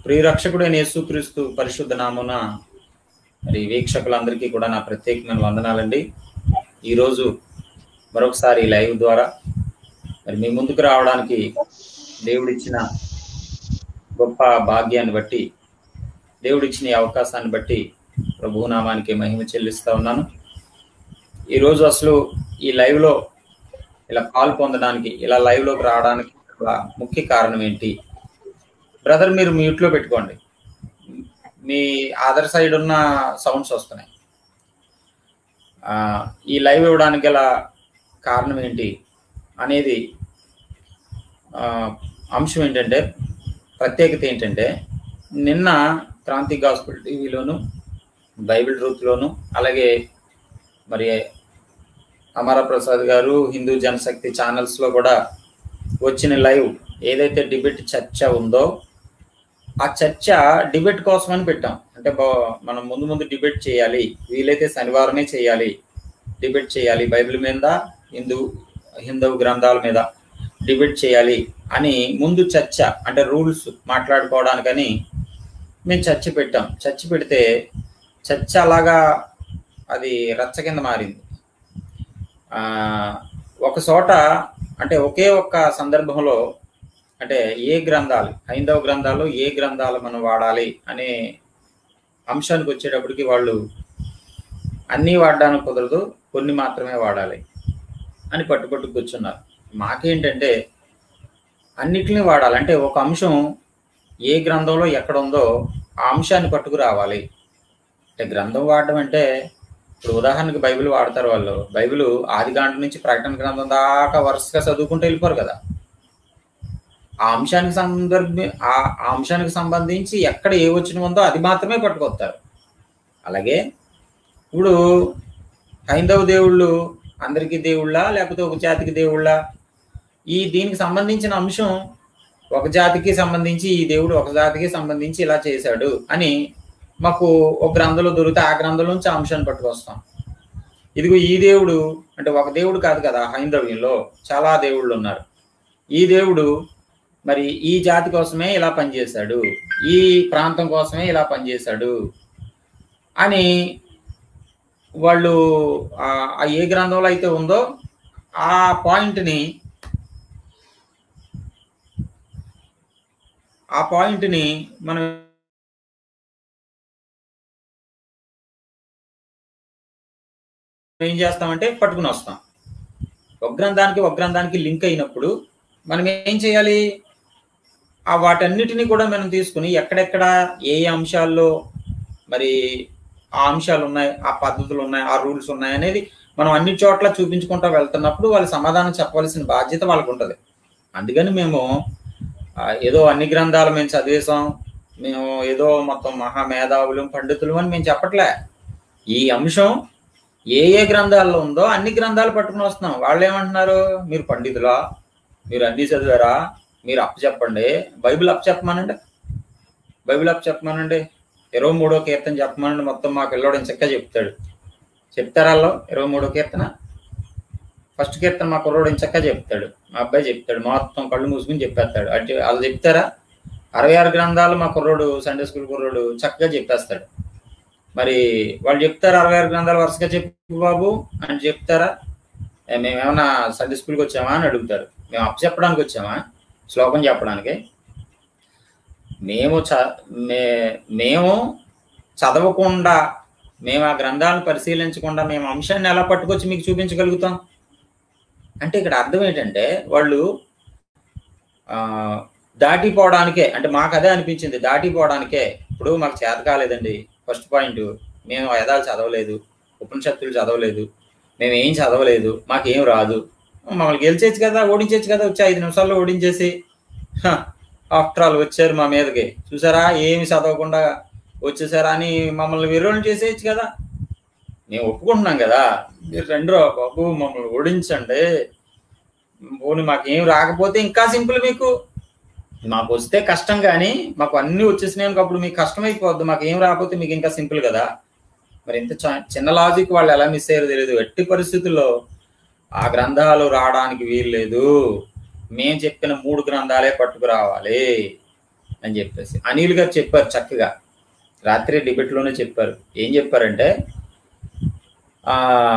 ప్రియరక్షకుడైన యేసుక్రీస్తు పరిశుద్ధ నామున మరి వీక్షకులందరికీ కూడా నా ప్రత్యేకమైన వందనాలండి ఈరోజు మరొకసారి ఈ లైవ్ ద్వారా మరి మీ ముందుకు రావడానికి దేవుడిచ్చిన గొప్ప భాగ్యాన్ని బట్టి దేవుడిచ్చిన ఈ అవకాశాన్ని బట్టి ప్రభునామానికి మహిమ చెల్లిస్తా ఉన్నాను ఈరోజు అసలు ఈ లైవ్లో ఇలా కాల్ పొందడానికి ఇలా లైవ్లోకి రావడానికి గల ముఖ్య కారణం ఏంటి బ్రదర్ మీరు మ్యూట్లో పెట్టుకోండి మీ అదర్ సైడ్ ఉన్న సౌండ్స్ వస్తున్నాయి ఆ, ఈ లైవ్ ఇవ్వడానికి గల కారణం ఏంటి అనేది ఆ, అంశం ఏంటంటే ప్రత్యేకత ఏంటంటే నిన్న క్రాంతి గాస్పుల్ టీవీలోను బైబిల్ ట్రూత్లోను అలాగే మరి అమర ప్రసాద్ గారు హిందూ జనశక్తి ఛానల్స్లో కూడా వచ్చిన లైవ్ ఏదైతే డిబేట్ చర్చ ఉందో ఆ చర్చ డిబేట్ కోసమని పెట్టాం అంటే బా- మనం ముందు ముందు డిబేట్ చేయాలి వీలైతే శనివారమే చేయాలి డిబేట్ చేయాలి బైబిల్ మీద హిందూ హిందూ గ్రంథాల మీద డిబేట్ చేయాలి అని ముందు చర్చ అంటే రూల్స్ మాట్లాడుకోవడానికని మేము చర్చ పెట్టాం చర్చ పెడితే చర్చ అలాగా అది రచ్చ కింద మారింది ఆ, ఒక చోట అంటే ఒకే ఒక్క సందర్భంలో అంటే ఏ గ్రంథాలు హైందవ గ్రంథాలు ఏ గ్రంథాలు మనం వాడాలి అనే అంశానికి వచ్చేటప్పటికి వాళ్ళు అన్నీ వాడడానికి కుదరదు కొన్ని మాత్రమే వాడాలి అని పట్టుపట్టు కూర్చున్నారు మాకేంటంటే అన్నిటిని వాడాలి అంటే ఒక అంశం ఏ గ్రంథంలో ఎక్కడ ఉందో ఆ అంశాన్ని పట్టుకు రావాలి అంటే గ్రంథం వాడడం అంటే ఇప్పుడు ఉదాహరణకి బైబిల్ వాడతారు వాళ్ళు బైబిల్ ఆది కాండం నుంచి ప్రకటన గ్రంథం దాకా వరుసగా చదువుకుంటూ వెళ్ళిపోరు కదా ఆ అంశానికి సందర్భ ఆ ఆ అంశానికి సంబంధించి ఎక్కడ ఏ వచ్చిన ఉందో అది మాత్రమే పట్టుకొస్తారు అలాగే ఇప్పుడు హైందవ దేవుళ్ళు అందరికీ దేవుళ్ళా లేకపోతే ఒక జాతికి దేవుళ్ళా ఈ దీనికి సంబంధించిన అంశం ఒక జాతికి సంబంధించి ఈ దేవుడు ఒక జాతికి సంబంధించి ఇలా చేశాడు అని మాకు ఒక గ్రంథంలో దొరికితే ఆ గ్రంథం నుంచి ఆ అంశాన్ని పట్టుకొస్తాం ఇదిగో ఈ దేవుడు అంటే ఒక దేవుడు కాదు కదా హైందవ్యంలో చాలా దేవుళ్ళు ఉన్నారు ఈ దేవుడు మరి ఈ జాతి కోసమే ఇలా పనిచేశాడు ఈ ప్రాంతం కోసమే ఇలా పనిచేశాడు అని వాళ్ళు ఆ ఆ ఏ గ్రంథంలో అయితే ఉందో ఆ పాయింట్ని ఆ పాయింట్ని మనం ఏం చేస్తామంటే పట్టుకుని వస్తాం ఒక గ్రంథానికి ఒక గ్రంథానికి లింక్ అయినప్పుడు మనం ఏం చేయాలి ఆ వాటన్నిటిని కూడా మనం తీసుకుని ఎక్కడెక్కడ ఏ ఏ అంశాల్లో మరి ఆ అంశాలు ఉన్నాయి ఆ పద్ధతులు ఉన్నాయి ఆ రూల్స్ ఉన్నాయి అనేది మనం అన్ని చోట్ల చూపించుకుంటూ వెళ్తున్నప్పుడు వాళ్ళు సమాధానం చెప్పవలసిన బాధ్యత వాళ్ళకు ఉంటుంది అందుకని మేము ఆ, ఏదో అన్ని గ్రంథాలు మేము చదివేసాం మేము ఏదో మొత్తం మహామేధావులు పండితులు అని మేము చెప్పట్లే ఈ అంశం ఏ ఏ గ్రంథాల్లో ఉందో అన్ని గ్రంథాలు పట్టుకుని వస్తున్నాం వాళ్ళు ఏమంటున్నారు మీరు పండితులా మీరు అన్ని చదివారా మీరు అప్పు చెప్పండి బైబిల్ అప్పు చెప్పమనండి బైబిల్ అప్పు చెప్పమనండి ఇరవై మూడో కీర్తన చెప్పమనండి మొత్తం మా పిల్లోడు చక్కగా చెప్తాడు చెప్తారా వాళ్ళు ఇరవై మూడో కీర్తన ఫస్ట్ కీర్తన మా కుర్రోడు చక్కగా చెప్తాడు మా అబ్బాయి చెప్తాడు మొత్తం కళ్ళు మూసుకుని చెప్పేస్తాడు అంటే వాళ్ళు చెప్తారా అరవై ఆరు గ్రంథాలు మా కుర్రోడు సండే స్కూల్ కుర్రోడు చక్కగా చెప్పేస్తాడు మరి వాళ్ళు చెప్తారు అరవై ఆరు గ్రంథాలు వరుసగా చెప్పు బాబు అని చెప్తారా ఏ, మేమేమన్నా సండే స్కూల్కి వచ్చామా అని అడుగుతారు మేము అప్పు చెప్పడానికి వచ్చామా శ్లోకం చెప్పడానికి మేము చ మే మేము చదవకుండా మేము ఆ గ్రంథాలను పరిశీలించకుండా మేము అంశాన్ని ఎలా పట్టుకొచ్చి మీకు చూపించగలుగుతాం అంటే ఇక్కడ అర్థం ఏంటంటే వాళ్ళు ఆ, దాటిపోవడానికే అంటే మాకు అదే అనిపించింది దాటిపోవడానికే ఇప్పుడు మాకు చేత కాలేదండి ఫస్ట్ పాయింట్ మేము వేదాలు చదవలేదు ఉపనిషత్తులు చదవలేదు మేము ఏం చదవలేదు మాకేం రాదు మమ్మల్ని గెలిచేచ్చు కదా ఓడించచ్చు కదా వచ్చి ఐదు నిమిషాల్లో ఓడించేసి ఆఫ్టర్ ఆల్ వచ్చారు మా మీదకి చూసారా ఏమి చదవకుండా వచ్చేసారా అని మమ్మల్ని విరోధం చేసేయచ్చు కదా మేము ఒప్పుకుంటున్నాం కదా మీరు రండి రా బాబు మమ్మల్ని ఓడించండి పోనీ మాకేం రాకపోతే ఇంకా సింపుల్ మీకు మాకు వస్తే కష్టం కానీ మాకు అన్ని వచ్చేసినాయి అనుకో అప్పుడు మీకు కష్టం అయిపోద్ది మాకు ఏం రాకపోతే మీకు ఇంకా సింపుల్ కదా మరి ఇంత చ- చిన్న లాజిక్ వాళ్ళు ఎలా మిస్ అయ్యారో తెలియదు ఎట్టి పరిస్థితుల్లో ఆ గ్రంథాలు రావడానికి వీలు లేదు మేము చెప్పిన మూడు గ్రంథాలే పట్టుకురావాలి అని చెప్పేసి అనిల్ గారు చెప్పారు చక్కగా రాత్రి డిబేట్లోనే చెప్పారు ఏం చెప్పారంటే ఆ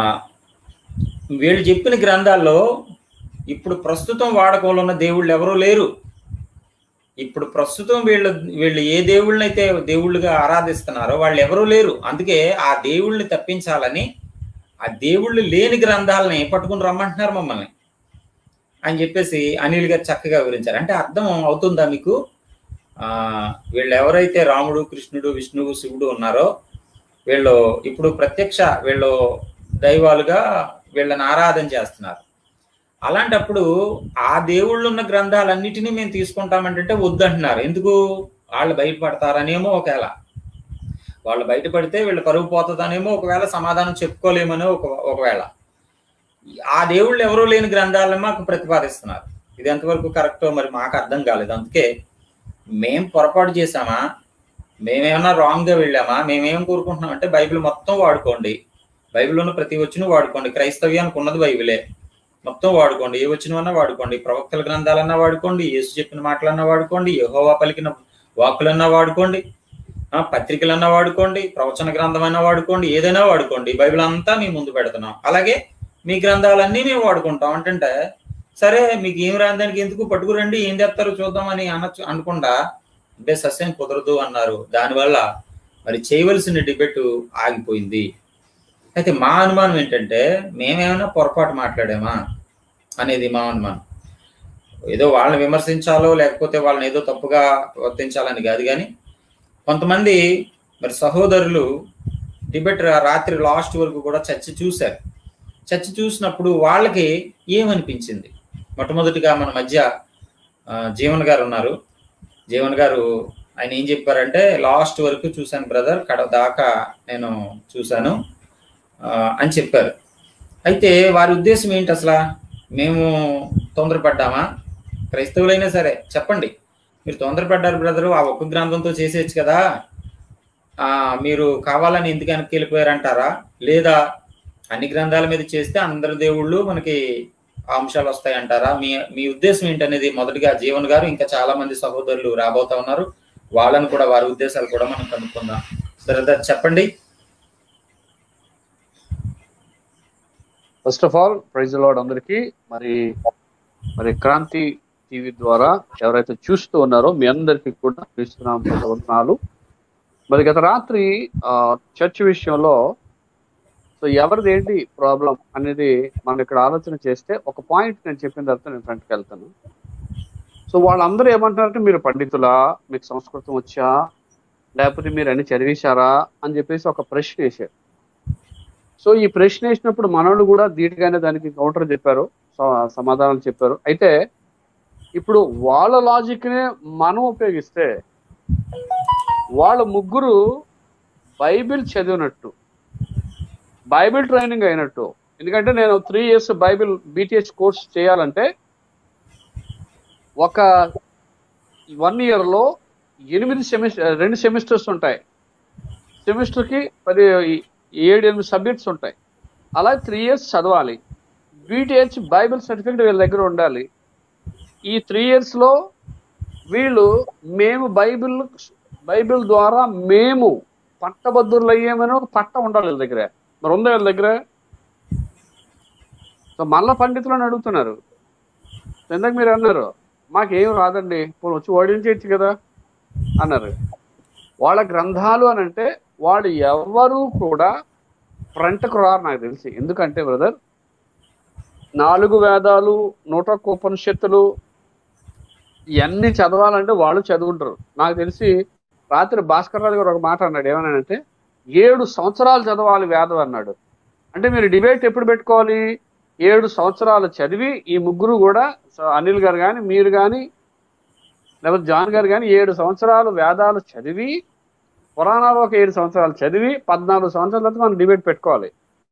వీళ్ళు చెప్పిన గ్రంథాల్లో ఇప్పుడు ప్రస్తుతం వాడకంలో ఉన్న దేవుళ్ళు ఎవరూ లేరు ఇప్పుడు ప్రస్తుతం వీళ్ళు వీళ్ళు ఏ దేవుళ్ళనైతే దేవుళ్ళుగా ఆరాధిస్తున్నారో వాళ్ళు ఎవరూ లేరు అందుకే ఆ దేవుళ్ళని తప్పించాలని ఆ దేవుళ్ళు లేని గ్రంథాలని పట్టుకుని రమ్మంటున్నారు మమ్మల్ని అని చెప్పేసి అనిల్ గారు చక్కగా వివరించారు అంటే అర్థం అవుతుందా మీకు ఆ వీళ్ళు ఎవరైతే రాముడు కృష్ణుడు విష్ణువు శివుడు ఉన్నారో వీళ్ళు ఇప్పుడు ప్రత్యక్ష వీళ్ళు దైవాలుగా వీళ్ళని ఆరాధన చేస్తున్నారు అలాంటప్పుడు ఆ దేవుళ్ళు ఉన్న గ్రంథాలన్నిటినీ మేము తీసుకుంటామంటే వద్దంటున్నారు ఎందుకు వాళ్ళు బయటపడతారనేమో ఒకవేళ వాళ్ళు బయటపడితే వీళ్ళు పరుగు పోతుందనేమో ఒకవేళ సమాధానం చెప్పుకోలేమని ఒక ఒకవేళ ఆ దేవుళ్ళు ఎవరూ లేని గ్రంథాలను మాకు ప్రతిపాదిస్తున్నారు ఇది ఎంతవరకు కరెక్టో మరి మాకు అర్థం కాలేదు అందుకే మేం పొరపాటు చేసామా మేమేమన్నా రాంగ్గా వెళ్ళామా మేమేం కోరుకుంటున్నాం అంటే బైబిల్ మొత్తం వాడుకోండి బైబిల్ ఉన్న ప్రతి వచ్చిన వాడుకోండి క్రైస్తవ్యానికి ఉన్నది బైబిలే మొత్తం వాడుకోండి ఏ వచ్చినవన్నా వాడుకోండి ప్రవక్తల గ్రంథాలన్నా వాడుకోండి యేసు చెప్పిన మాటలన్నా వాడుకోండి యహోవా పలికిన వాకులన్నా వాడుకోండి పత్రికలన్నా వాడుకోండి ప్రవచన గ్రంథమైనా వాడుకోండి ఏదైనా వాడుకోండి బైబిల్ అంతా మీ ముందు పెడుతున్నాం అలాగే మీ గ్రంథాలన్నీ మేము వాడుకుంటాం అంటే సరే మీకు ఏం రాందానికి ఎందుకు పట్టుకురండి ఏం చెప్తారో చూద్దామని అనొచ్చు అనకుండా అంటే సస్యం కుదరదు అన్నారు దానివల్ల మరి చేయవలసిన డిబేట్ ఆగిపోయింది అయితే మా అనుమానం ఏంటంటే మేమేమైనా పొరపాటు మాట్లాడామా అనేది మా అనుమానం ఏదో వాళ్ళని విమర్శించాలో లేకపోతే వాళ్ళని ఏదో తప్పుగా వర్తించాలని కాదు కానీ కొంతమంది మరి సహోదరులు డిబేట్ రాత్రి లాస్ట్ వరకు కూడా చర్చ చూశారు చర్చ చూసినప్పుడు వాళ్ళకి ఏమనిపించింది మొట్టమొదటిగా మన మధ్య జీవన్ గారు ఉన్నారు జీవన్ గారు ఆయన ఏం చెప్పారంటే లాస్ట్ వరకు చూశాను బ్రదర్ కడ దాకా నేను చూశాను అని చెప్పారు అయితే వారి ఉద్దేశం ఏంటి అసలు మేము తొందరపడ్డామా క్రైస్తవులైనా సరే చెప్పండి మీరు తొందరపడ్డారు బ్రదరు ఆ ఒక్క గ్రంథంతో చేసేయచ్చు కదా మీరు కావాలని ఎందుకు వెనక్కి వెళ్ళిపోయారంటారా లేదా అన్ని గ్రంథాల మీద చేస్తే అందరి దేవుళ్ళు మనకి అంశాలు వస్తాయంటారా మీ మీ ఉద్దేశం ఏంటనేది మొదటిగా జీవన్ గారు ఇంకా చాలా మంది సహోదరులు రాబోతా ఉన్నారు వాళ్ళని కూడా వారి ఉద్దేశాలు కూడా మనం కనుక్కుందాం సరే చెప్పండి first of all praise Lord అందరికీ మరి మరి క్రాంతి టీవీ ద్వారా ఎవరైతే చూస్తూ ఉన్నారో మీ అందరికీ కూడా క్రీస్తున్నాం వందనాలు మరి గత రాత్రి చర్చ్ విషయంలో సో ఎవరిది ఏంటి ప్రాబ్లం అనేది మనం ఇక్కడ ఆలోచన చేస్తే ఒక పాయింట్ నేను చెప్పిన తర్వాత నేను ఫ్రంట్కి వెళ్తాను సో వాళ్ళందరూ ఏమంటున్నారంటే మీరు పండితులా మీకు సంస్కృతం వచ్చా లేకపోతే మీరు అన్ని చదివేశారా అని చెప్పేసి ఒక ప్రశ్న వేశారు సో ఈ ప్రశ్న వేసినప్పుడు మనోళ్ళు కూడా ధీటుగానే దానికి కౌంటర్ చెప్పారు సమాధానాలు చెప్పారు అయితే ఇప్పుడు వాళ్ళ లాజిక్నే మనం ఉపయోగిస్తే వాళ్ళ ముగ్గురు బైబిల్ చదివినట్టు బైబిల్ ట్రైనింగ్ అయినట్టు ఎందుకంటే నేను three years Bible BTh course చేయాలంటే ఒక వన్ ఇయర్లో ఎనిమిది సెమిస్టర్ రెండు సెమిస్టర్స్ ఉంటాయి సెమిస్టర్కి పది ఏడు ఎనిమిది సబ్జెక్ట్స్ ఉంటాయి అలా త్రీ ఇయర్స్ చదవాలి బీటీహెచ్ బైబిల్ సర్టిఫికేట్ వీళ్ళ దగ్గర ఉండాలి ఈ త్రీ ఇయర్స్లో వీళ్ళు మేము బైబిల్ బైబిల్ ద్వారా మేము పట్టభద్రులు అయ్యామని ఒక పట్ట ఉండాలి వీళ్ళ దగ్గర మరి ఉందా వీళ్ళ దగ్గర సో మల్ల పండితులను అడుగుతున్నారు ఇందాక మీరు అన్నారు మాకేం రాదండి పోనీ వచ్చి ఓడించవచ్చు కదా అన్నారు వాళ్ళ గ్రంథాలు అని అంటే వాళ్ళు ఎవరు కూడా ఫ్రంట్కు రారు నాకు తెలిసి ఎందుకంటే బ్రదర్ నాలుగు వేదాలు నూట ఒక్క ఉపనిషత్తులు ఇవన్నీ చదవాలంటే వాళ్ళు చదువుంటారు నాకు తెలిసి రాత్రి భాస్కర్ రాజు గారు ఒక మాట అన్నాడు ఏమన్నాడంటే ఏడు సంవత్సరాలు చదవాలి వేదం అన్నాడు అంటే మీరు డిబేట్ ఎప్పుడు పెట్టుకోవాలి ఏడు సంవత్సరాలు చదివి ఈ ముగ్గురు కూడా అనిల్ గారు కానీ మీరు కానీ లేకపోతే జాన్ గారు కానీ ఏడు సంవత్సరాలు వేదాలు చదివి పురాణాలు ఒక ఏడు సంవత్సరాలు చదివి పద్నాలుగు సంవత్సరాల తర్వాత మనం డిబేట్ పెట్టుకోవాలి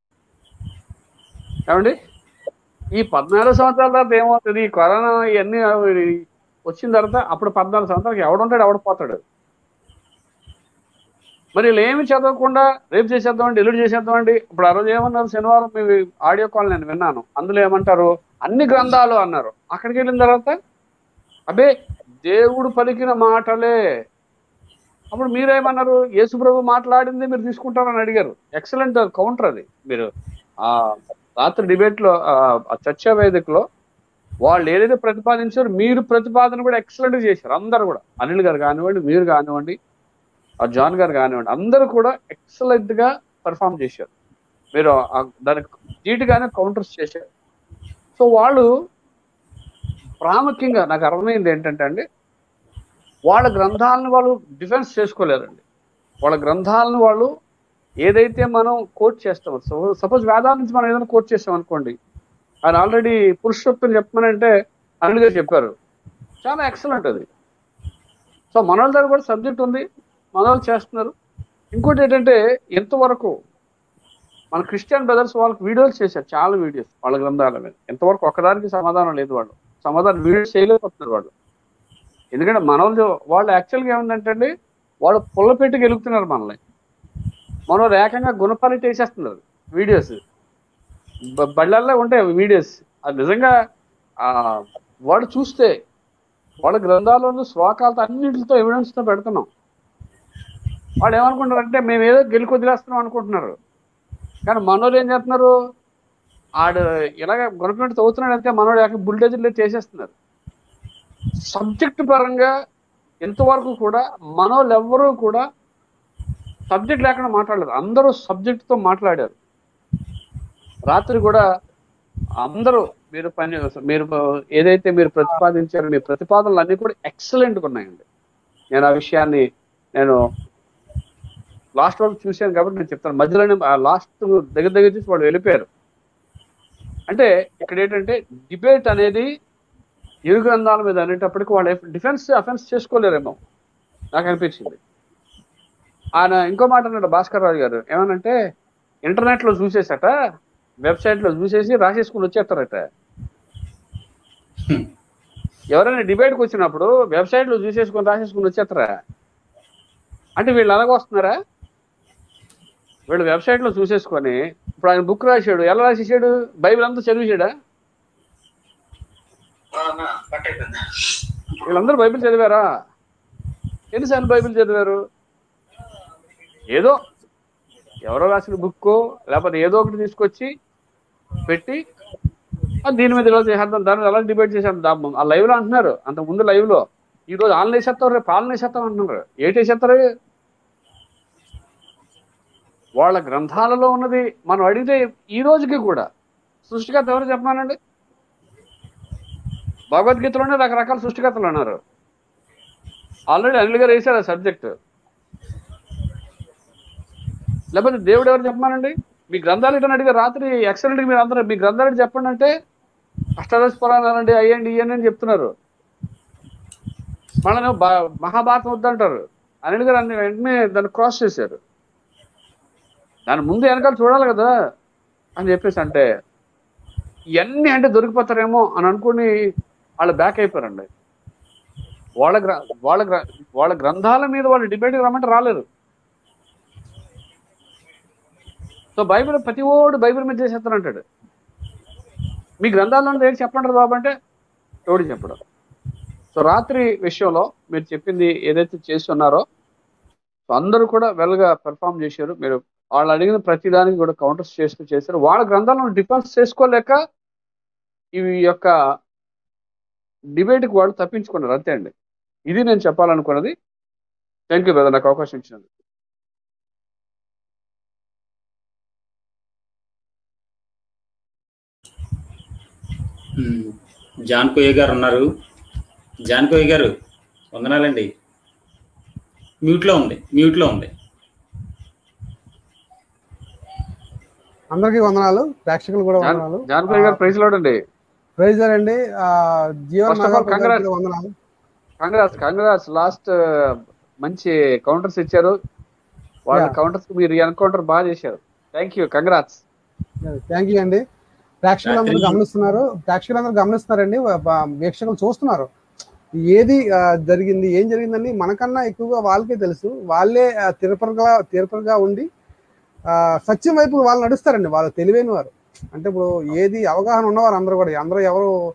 ఏమండి ఈ పద్నాలుగు సంవత్సరాల తర్వాత ఏమవుతుంది ఈ కరోనా ఇవన్నీ వచ్చిన తర్వాత అప్పుడు పద్నాలుగు సంవత్సరాలకి ఎవడుంటాడు ఎవడిపోతాడు మరి వీళ్ళు ఏమి చదవకుండా రేపు చేసేద్దామండి ఎల్లుడు చేసేద్దామండి ఇప్పుడు ఆ రోజు ఏమన్నారు శనివారం మీ ఆడియో కాల్ నేను విన్నాను అందులో ఏమంటారు అన్ని గ్రంథాలు అన్నారు అక్కడికి వెళ్ళిన తర్వాత అబ్బే దేవుడు పలికిన మాటలే అప్పుడు మీరేమన్నారు యేసుప్రభు మాట్లాడింది మీరు తీసుకుంటారని అడిగారు ఎక్సలెంట్ కౌంటర్ అది మీరు ఆ రాత్రి డిబేట్ లో ఆ ఆ చర్చా వేదికలో వాళ్ళు ఏదైతే ప్రతిపాదించారో మీరు ప్రతిపాదన కూడా ఎక్సలెంట్ చేశారు అందరు కూడా అనిల్ గారు కానివ్వండి మీరు కానివ్వండి ఆ జాన్ గారు కానివ్వండి అందరూ కూడా ఎక్సలెంట్ గా పర్ఫామ్ చేశారు మీరు ఆ- దానికి ధీటుగానే కౌంటర్స్ చేశారు సో వాళ్ళు ప్రాముఖ్యంగా నాకు అర్థమైంది ఏంటంటే అండి వాళ్ళ గ్రంథాలను వాళ్ళు డిఫెన్స్ చేసుకోలేరండి వాళ్ళ గ్రంథాలను వాళ్ళు ఏదైతే మనం కోట్ చేస్తాం సపోజ్ వేదాల నుంచి మనం ఏదైనా కోట్ చేస్తాం అనుకోండి ఆయన ఆల్రెడీ పురుషోత్తం చెప్పమనంటే అనిల్ గారు చెప్పారు చాలా ఎక్సలెంట్ అది సో మన వాళ్ళ దగ్గర కూడా సబ్జెక్ట్ ఉంది మన వాళ్ళు చేస్తున్నారు ఇంకోటి ఏంటంటే ఎంతవరకు మన క్రిస్టియన్ బ్రదర్స్ వాళ్ళకి వీడియోలు చేశారు చాలా వీడియోస్ వాళ్ళ గ్రంథాల మీద ఎంతవరకు ఒకదానికి సమాధానం లేదు వాళ్ళు సమాధానం వీడియోస్ చేయలేకపోతున్నారు వాళ్ళు ఎందుకంటే మన వాళ్ళు వాళ్ళు యాక్చువల్గా ఏముందంటే అండి వాళ్ళు పుల్ల పెట్టి గెలుపుతున్నారు మనల్ని మనం వాళ్ళు ఏకంగా గుణపాలి చేసేస్తున్నారు వీడియోస్ బ- బళ్ళల్లో ఉంటాయి వీడియోస్ అది నిజంగా ఆ వాడు చూస్తే వాళ్ళ గ్రంథాలను శ్లోకాలతో అన్నింటితో ఎవిడెన్స్తో పెడుతున్నాం వాళ్ళు ఏమనుకుంటారంటే మేము ఏదో గెలుకు వదిలేస్తున్నాం అనుకుంటున్నారు కానీ మనోళ్ళు ఏం చేస్తున్నారు ఆడు ఇలాగ గుణపెట్టి తవ్వుతున్నాడు అంటే మనోడు ఏక బుల్డేజర్లు చేసేస్తున్నారు సబ్జెక్ట్ పరంగా ఎంతవరకు కూడా మనోళ్ళు ఎవ్వరూ కూడా సబ్జెక్ట్ లేకుండా మాట్లాడలేదు అందరూ subject తో మాట్లాడారు రాత్రి కూడా అందరూ మీరు పని మీరు ఏదైతే మీరు ప్రతిపాదించారో మీ ప్రతిపాదనలు అన్ని కూడా ఎక్సలెంట్గా ఉన్నాయండి నేను ఆ విషయాన్ని నేను లాస్ట్ వరకు చూశాను కాబట్టి నేను చెప్తాను మధ్యలోనే ఆ లాస్ట్ దగ్గర దగ్గర చూసి వాళ్ళు వెళ్ళిపోయారు అంటే ఇక్కడ ఏంటంటే డిబేట్ అనేది ఇరు గ్రంథాల మీద అనేటప్పటికి వాళ్ళు డిఫెన్స్ అఫెన్స్ చేసుకోలేరేమో నాకు అనిపించింది ఆయన ఇంకో మాట అన్నాడు భాస్కర్ రాజు గారు ఏమనంటే ఇంటర్నెట్ లో చూసేసట వెబ్సైట్ లో చూసేసి రాసేసుకుని వచ్చేస్తారట ఎవరైనా డిబేట్కి వచ్చినప్పుడు వెబ్సైట్ లో చూసేసుకొని రాసేసుకుని వచ్చేస్తారా అంటే వీళ్ళు అలాగ వస్తున్నారా వీళ్ళు వెబ్సైట్ లో చూసేసుకొని ఇప్పుడు ఆయన బుక్ రాశాడు ఎలా రాసేసాడు బైబిల్ అంతా చదివేశాడా వీళ్ళందరూ బైబిల్ చదివారా ఎన్నిసార్లు బైబిల్ చదివారు ఏదో ఎవరో రాసిన బుక్ లేకపోతే ఏదో ఒకటి తీసుకొచ్చి పెట్టి ఆ దీని మీద ఇలా చేసేద్దాం దాని మీద ఎలా డిబేట్ చేసేద్దాం దా- ఆ లైవ్ లో అంటున్నారు అంత ముందు లైవ్ లో ఈ రోజు ఆన్లైన్ వేసేస్తారు రేపు ఆన్లైన్ వేసేస్తాం అంటున్నారు ఏంటి వేసేస్తారు వాళ్ళ గ్రంథాలలో ఉన్నది మనం అడిగితే ఈ రోజుకి కూడా సృష్టికర్త ఎవరు చెప్పమానండి భగవద్గీతలోనే రకరకాల సృష్టికర్తలు ఉన్నారు ఆల్రెడీ అనిల్ గారు వేశారు ఆ సబ్జెక్ట్ లేకపోతే దేవుడు ఎవరు చెప్పమానండి మీ గ్రంథాలు ఇటని అడిగారు రాత్రి ఎక్సలెంట్ మీరు అందరూ మీ గ్రంథాలు ఇటు చెప్పండి అంటే అష్టాదశ పురాణాలండి అయ్యండి ఇయ్యండి అని చెప్తున్నారు మళ్ళీ మహాభారతం వద్దంటారు అనిల్ గారు అన్ని వెంటనే దాన్ని క్రాస్ చేశారు దాని ముందు వెనకాల చూడాలి కదా అని చెప్పేసి అంటే ఇవన్నీ అంటే దొరికిపోతారేమో అని అనుకుని వాళ్ళు బ్యాక్ అయిపోయారండి వాళ్ళ గ్ర వాళ్ళ గ్ర వాళ్ళ గ్రంథాల మీద వాళ్ళు డిబేట్కి రమ్మంటే రాలేరు సో బైబిల్ ప్రతి ఓడు బైబిల్ మీద చేసేస్తానంటాడు మీ గ్రంథాల్లో ఉన్నది ఏంటి చెప్పండి బాబు అంటే తోడు చెప్పడం సో రాత్రి విషయంలో మీరు చెప్పింది ఏదైతే చేస్తున్నారో సో అందరూ కూడా వెల్గా పెర్ఫామ్ చేశారు మీరు వాళ్ళు అడిగిన ప్రతి దానికి కూడా కౌంటర్స్ చేస్తూ చేశారు వాళ్ళ గ్రంథాలను డిఫెన్స్ చేసుకోలేక ఇవి యొక్క డిబేట్కి వాళ్ళు తప్పించుకున్నారు అంతే అండి ఇది నేను చెప్పాలనుకున్నది థ్యాంక్ యూ బ్రదర్ నాకు అవకాశం ఇచ్చినందుకు ఉమ్, జాన్ కోయ్య గారు ఉన్నారు జాన్ కోయ్య గారు వందనాలండి మ్యూట్లో ఉంది మ్యూట్లో ఉంది అందరికీ వందనాలు ప్రేక్షకులు కూడా వందనాలు జానపల్లి గారు ప్రైజ్ లోడండి ప్రైజ్ అండి ఆ, Jeevan First of all, Nagappa గారికి congrats. కూడా వందనాలు కాంగ్రాస్ కాంగ్రాస్ లాస్ట్ మంచి కౌంటర్స్ ఇచ్చారు వాళ్ళ Yeah. కౌంటర్స్ మీరు ఎన్కౌంటర్ బాగా చేశారు thank you congrats thank you అండి ప్రేక్షకులందరూ Thank you. గమనిస్తున్నారు ప్రేక్షకులందరూ గమనిస్తున్నారండి వా- వా- వీక్షకులు చూస్తున్నారు ఏది ఆ, జరిగింది ఏం జరిగిందని మనకన్నా ఎక్కువగా వాళ్ళకే తెలుసు వాళ్ళే ఆ, తిరుపతిగా తిరుపతిగా ఉండి ఆ, సత్యం వైపు వాళ్ళు నడుస్తారండి వాళ్ళు తెలివైన వారు అంటే ఇప్పుడు ఏది అవగాహన ఉన్నవారు అందరూ కూడా అందరూ ఎవరు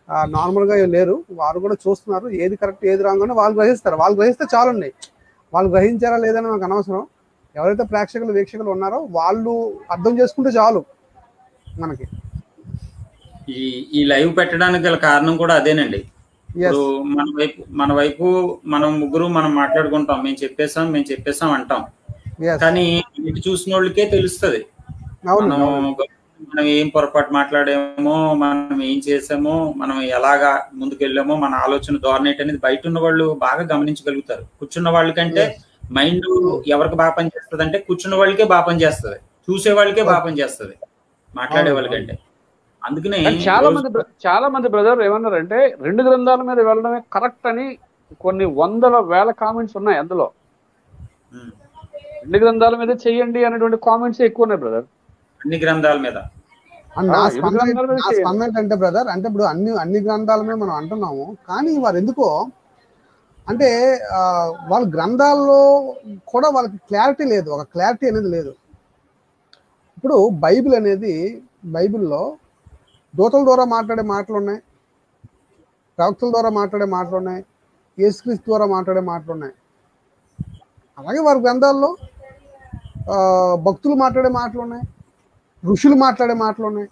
నార్మల్ గా లేరు వారు కూడా చూస్తున్నారు ఏది కరెక్ట్ ఏది రాంగ్ అని వాళ్ళు గ్రహిస్తారు వాళ్ళు గ్రహిస్తే చాలండి వాళ్ళు గ్రహించారా లేదని నాకు అనవసరం ఎవరైతే ప్రేక్షకులు వీక్షకులు ఉన్నారో వాళ్ళు అర్థం చేసుకుంటే చాలు మనకి ఈ ఈ లైవ్ పెట్టడానికి గల కారణం కూడా అదేనండి ఎస్ ఇప్పుడు మన వైపు మన వైపు మనం ముగ్గురు మనం మాట్లాడుకుంటాం మేము చెప్పేసాం మేము చెప్పేసాం అంటాం ఎస్ కానీ ఇటు చూసిన వాళ్ళకే తెలుస్తుంది అవును మనం అవును. మనం ఏం పొరపాటు మాట్లాడామో మనం ఏం చేసామో మనం ఎలాగా ముందుకెళ్ళామో మన ఆలోచన ధోరణి ఏంటి అనేది బయట ఉన్న వాళ్ళు బాగా గమనించగలుగుతారు కూర్చున్న వాళ్ళకంటే మైండ్ ఎవరికి బాగా పనిచేస్తుంది అంటే కూర్చున్న వాళ్ళకే బాగా పనిచేస్తుంది చూసే వాళ్ళకే బాగా పనిచేస్తుంది మాట్లాడే అవును, వాళ్ళకంటే అందుకనే కానీ చాలా రోజు- మంది బ్ర- చాలా మంది బ్రదర్ ఏమన్నారంటే రెండు గ్రంథాల మీద వెళ్ళడమే కరెక్ట్ అని కొన్ని వందల వేల కామెంట్స్ ఉన్నాయి అందులో ఉమ్, రెండు గ్రంథాల మీద చెయ్యండి అనేటువంటి కామెంట్స్ ఎక్కువ ఉన్నాయి బ్రదర్ అన్ని గ్రంథాల మీద అండ్ నా ఆ, ఇరు స్పందన గ్రంథాల మీద నా చేయండి. స్పందన ఏంటంటే బ్రదర్ అంటే ఇప్పుడు అన్ని అన్ని గ్రంథాలమే మనం అంటున్నాము కానీ వారు ఎందుకో అంటే ఆ, వాళ్ళ గ్రంథాల్లో కూడా వాళ్ళకి క్లారిటీ లేదు ఒక క్లారిటీ అనేది లేదు ఇప్పుడు బైబిల్ అనేది బైబిల్లో దూతల ద్వారా మాట్లాడే మాటలు ఉన్నాయి ప్రవక్తల ద్వారా మాట్లాడే మాటలు ఉన్నాయి యేసుక్రీస్తు ద్వారా మాట్లాడే మాటలు ఉన్నాయి అలాగే వారి గ్రంథాల్లో ఆ, భక్తులు మాట్లాడే మాటలు ఉన్నాయి ఋషులు మాట్లాడే మాటలు ఉన్నాయి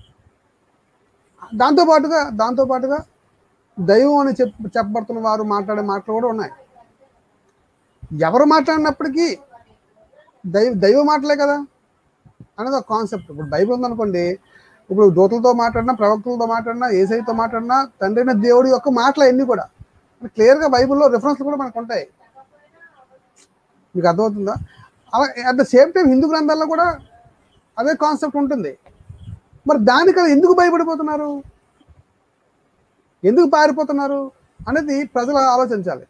దాంతో పాటుగా దాంతో పాటుగా దైవం అని చెప్ చెప్పబడుతున్న వారు మాట్లాడే మాటలు కూడా ఉన్నాయి ఎవరు మాట్లాడినప్పటికీ దైవ దైవ మాటలే కదా అనేది ఒక కాన్సెప్ట్ ఇప్పుడు బైబిల్ ఉందనుకోండి ఇప్పుడు దూతలతో మాట్లాడినా ప్రవక్తలతో మాట్లాడినా ఏసైతో మాట్లాడినా తండ్రి అయిన దేవుడి యొక్క మాటలు అన్నీ కూడా క్లియర్గా బైబిల్లో రిఫరెన్స్లు కూడా మనకు ఉంటాయి మీకు అర్థమవుతుందా అలా at the same time Hindu గ్రంథాల్లో కూడా అదే కాన్సెప్ట్ ఉంటుంది మరి దానికి ఎందుకు భయపడిపోతున్నారు ఎందుకు పారిపోతున్నారు అనేది ప్రజలు ఆలోచించాలి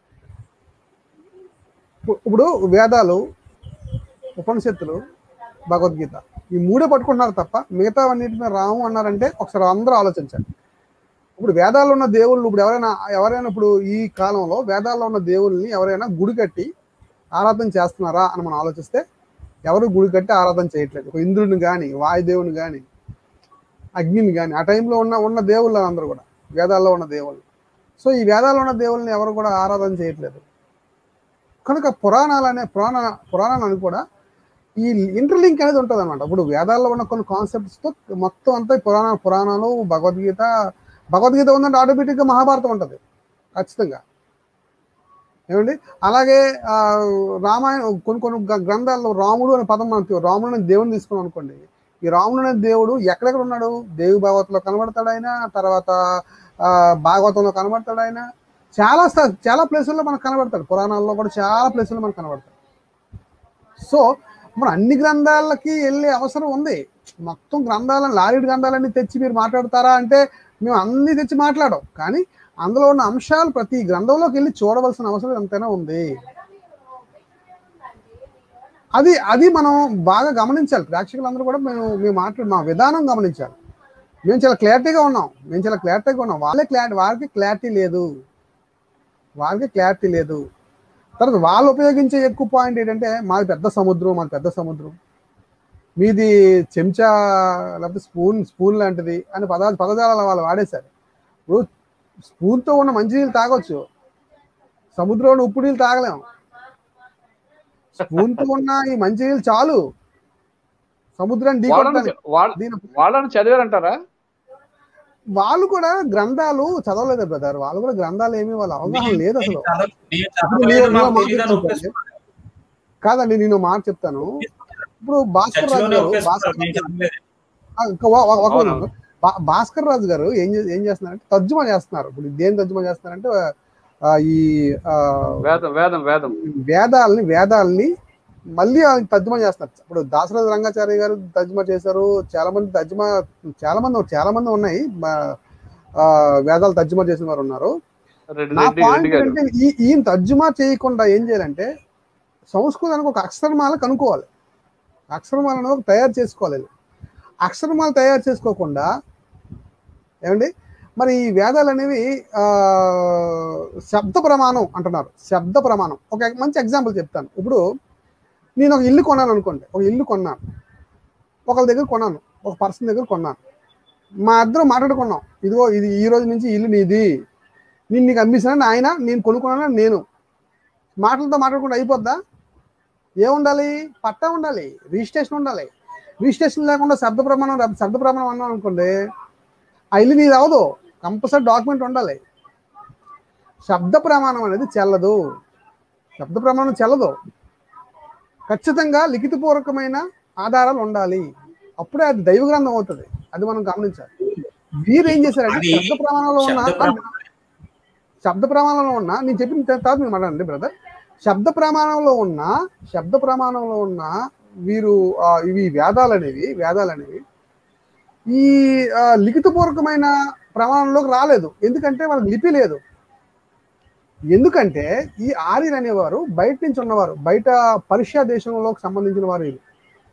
ఇప్పు- ఇప్పుడు వేదాలు ఉపనిషత్తులు భగవద్గీత ఈ మూడే పట్టుకుంటున్నారు తప్ప మిగతా అన్నిటి మీద రాము అన్నారంటే ఒకసారి అందరూ ఆలోచించండి ఇప్పుడు వేదాల్లో ఉన్న దేవుళ్ళు ఇప్పుడు ఎవరైనా ఎవరైనా ఇప్పుడు ఈ కాలంలో వేదాల్లో ఉన్న దేవుళ్ళని ఎవరైనా గుడి కట్టి ఆరాధన చేస్తున్నారా అని మనం ఆలోచిస్తే ఎవరు గుడి కట్టి ఆరాధన చేయట్లేదు ఒక ఇంద్రుడిని కానీ వాయుదేవుని కానీ అగ్నిని కానీ ఆ టైంలో ఉన్న ఉన్న దేవుళ్ళు అందరూ కూడా వేదాల్లో ఉన్న దేవుళ్ళు సో ఈ వేదాల్లో ఉన్న దేవుళ్ళని ఎవరు కూడా ఆరాధన చేయట్లేదు కనుక పురాణాలు అనే పురాణ పురాణాలు అని కూడా ఈ ఇంటర్లింక్ అనేది ఉంటుంది అనమాట ఇప్పుడు వేదాల్లో ఉన్న కొన్ని కాన్సెప్ట్స్తో మొత్తం అంతా ఈ పురాణ పురాణాలు భగవద్గీత భగవద్గీత ఉందంటే ఆటోమేటిక్గా మహాభారతం ఉంటుంది ఖచ్చితంగా ఏమండి అలాగే ఆ, రామాయణ కొన్ని కొన్ని గ్ర- గ్రంథాల్లో రాముడు అనే పదం మనం తీ- రాముడు అనే దేవుని తీసుకున్నాం అనుకోండి ఈ రాముడు అనే దేవుడు ఎక్కడెక్కడ ఉన్నాడు దేవి భాగవతంలో కనబడతాడు ఆయన తర్వాత ఆ, భాగవతంలో కనబడతాడు ఆయన చాలా స్థ- చాలా ప్లేసుల్లో మనకు కనబడతాడు పురాణాల్లో కూడా చాలా ప్లేసుల్లో మనకు కనబడతాడు సో మనం అన్ని గ్రంథాలకి వెళ్ళే అవసరం ఉంది మొత్తం గ్రంథాలను లారీ గ్రంథాలన్నీ తెచ్చి మీరు మాట్లాడతారా అంటే మేము అన్ని తెచ్చి మాట్లాడం కానీ అందులో ఉన్న అంశాలు ప్రతి గ్రంథంలోకి వెళ్ళి చూడవలసిన అవసరం ఎంతైనా ఉంది అది అది మనం బాగా గమనించాలి ప్రేక్షకులందరూ కూడా మేము మేము మాట్లాడు మా విధానం గమనించాలి మేము చాలా క్లారిటీగా ఉన్నాం మేము చాలా క్లారిటీగా ఉన్నాం వాళ్ళే క్లారిటీ వారికి క్లారిటీ లేదు వారికి క్లారిటీ లేదు తర్వాత వాళ్ళు ఉపయోగించే ఎక్కువ పాయింట్ ఏంటంటే మాది పెద్ద సముద్రం మాది పెద్ద సముద్రం మీది చెంచా లేకపోతే స్పూన్ స్పూన్ లాంటిది అని పదాలు పదజాలాలు వాళ్ళు వాడేశారు ఇప్పుడు స్పూన్తో ఉన్న మంచినీళ్ళు తాగొచ్చు సముద్రంలో ఉప్పు నీళ్ళు తాగలేము స్పూన్తో ఉన్న ఈ మంచినీళ్ళు చాలు సముద్రాన్ని వాళ్ళని ఢీకొట్టడానికి. వాళ్ళ- దీని వాళ్ళని చదివారంటారా వాళ్ళు కూడా గ్రంథాలు చదవలేదు బ్రదర్ వాళ్ళు కూడా గ్రంథాలు ఏమీ వాళ్ళ అవగాహన లేదు అసలు నేను చదవ- నేను ఇప్పుడు చదవలేదు, నేను- మాకు నేను మాట తెలీదని చెప్తాను. ఒప్పేసుకున్నాను. కాదండి నేను ఒక మాట చెప్తాను ఇప్పుడు భాస్కర్ రాజు చర్చిలోనే గారు ఒప్పేసుకున్నాను, భాస్కర్ నేను చదవలేదు. ఆ, ఇంకా ఒక- ఒక- ఒక అవును. నిమిషం. భా- భాస్కర్ రాజు గారు ఏం చే- ఏం చేస్తున్నారంటే తర్జుమా చేస్తున్నారు ఇప్పుడు దేని తర్జుమా చేస్తున్నారంటే ఆ, ఈ ఆ, వేదం వేదం వేదం వేదాలని వేదాలని మళ్ళీ ఆయన తర్జుమా చేస్తున్నారు ఇప్పుడు దాసరాజు రంగాచార్య గారు తర్జుమా చేశారు చాలా మంది తర్జుమా చాలా మంది చాలా మంది ఉన్నాయి బ- ఆ, వేదాలు తర్జుమా చేసిన వారు ఉన్నారు రెడ్డి నా రెడ్డి రెడ్డి పాయింట్ గారు ఏంటంటే ఈ ఈయన తర్జుమా చేయకుండా ఏం చేయాలంటే సంస్కృతానికి ఒక అక్షరమాల కనుక్కోవాలి అక్షరమాల అనేది ఒక తయారు చేసుకోవాలి అక్షరమాల తయారు చేసుకోకుండా ఏమండి మరి ఈ వేదాలు అనేవి ఆ, శబ్ద ప్రమాణం అంటున్నారు శబ్ద ప్రమాణం ఒక మంచి ఎగ్జాంపుల్ చెప్తాను ఇప్పుడు నేను ఒక ఇల్లు కొన్నాను అనుకోండి ఒక ఇల్లు కొన్నాను ఒకరి దగ్గర కొన్నాను ఒక పర్సన్ దగ్గర కొన్నాను మా ఇద్దరం మాట్లాడుకున్నాం ఇదిగో ఇది ఈ రోజు నుంచి ఇల్లు నీది నేను నీకు అమ్మిస్తాను ఆయన నేను కొనుక్కున్నాను నేను మాటలతో మాట్లాడకుండా అయిపోద్దా ఏముండాలి పట్టా ఉండాలి రిజిస్ట్రేషన్ ఉండాలి రిజిస్ట్రేషన్ లేకుండా శబ్ద ప్రమాణం శబ్ద ప్రమాణం అన్నాం అనుకోండి ఆ ఇల్లు నీది అవదు కంపల్సరీ డాక్యుమెంట్ ఉండాలి శబ్ద ప్రమాణం అనేది చెల్లదు శబ్ద ప్రమాణం చెల్లదు ఖచ్చితంగా లిఖితపూర్వకమైన ఆధారాలు ఉండాలి అప్పుడే అది దైవ గ్రంథం అవుతుంది అది మనం గమనించాలి వీరు ఏం చేశారంటే అది శబ్ద ప్రమాణంలో ఉన్న శబ్ద ప్రమాణం. శబ్ద ప్రమాణంలో ఉన్న నేను చెప్పిన తర్వాత మీరు మాట్లాడండి బ్రదర్ శబ్ద ప్రమాణంలో ఉన్న శబ్ద ప్రమాణంలో ఉన్న వీరు ఆ, ఇవి వేదాలు అనేవి వేదాలు అనేవి ఈ ఆ, లిఖితపూర్వకమైన ప్రమాణంలోకి రాలేదు ఎందుకంటే వాళ్ళకి లిపి లేదు ఎందుకంటే ఈ ఆర్యన్ అనేవారు బయట నుంచి ఉన్నవారు బయట పర్షియా దేశంలోకి సంబంధించిన వారు వీళ్ళు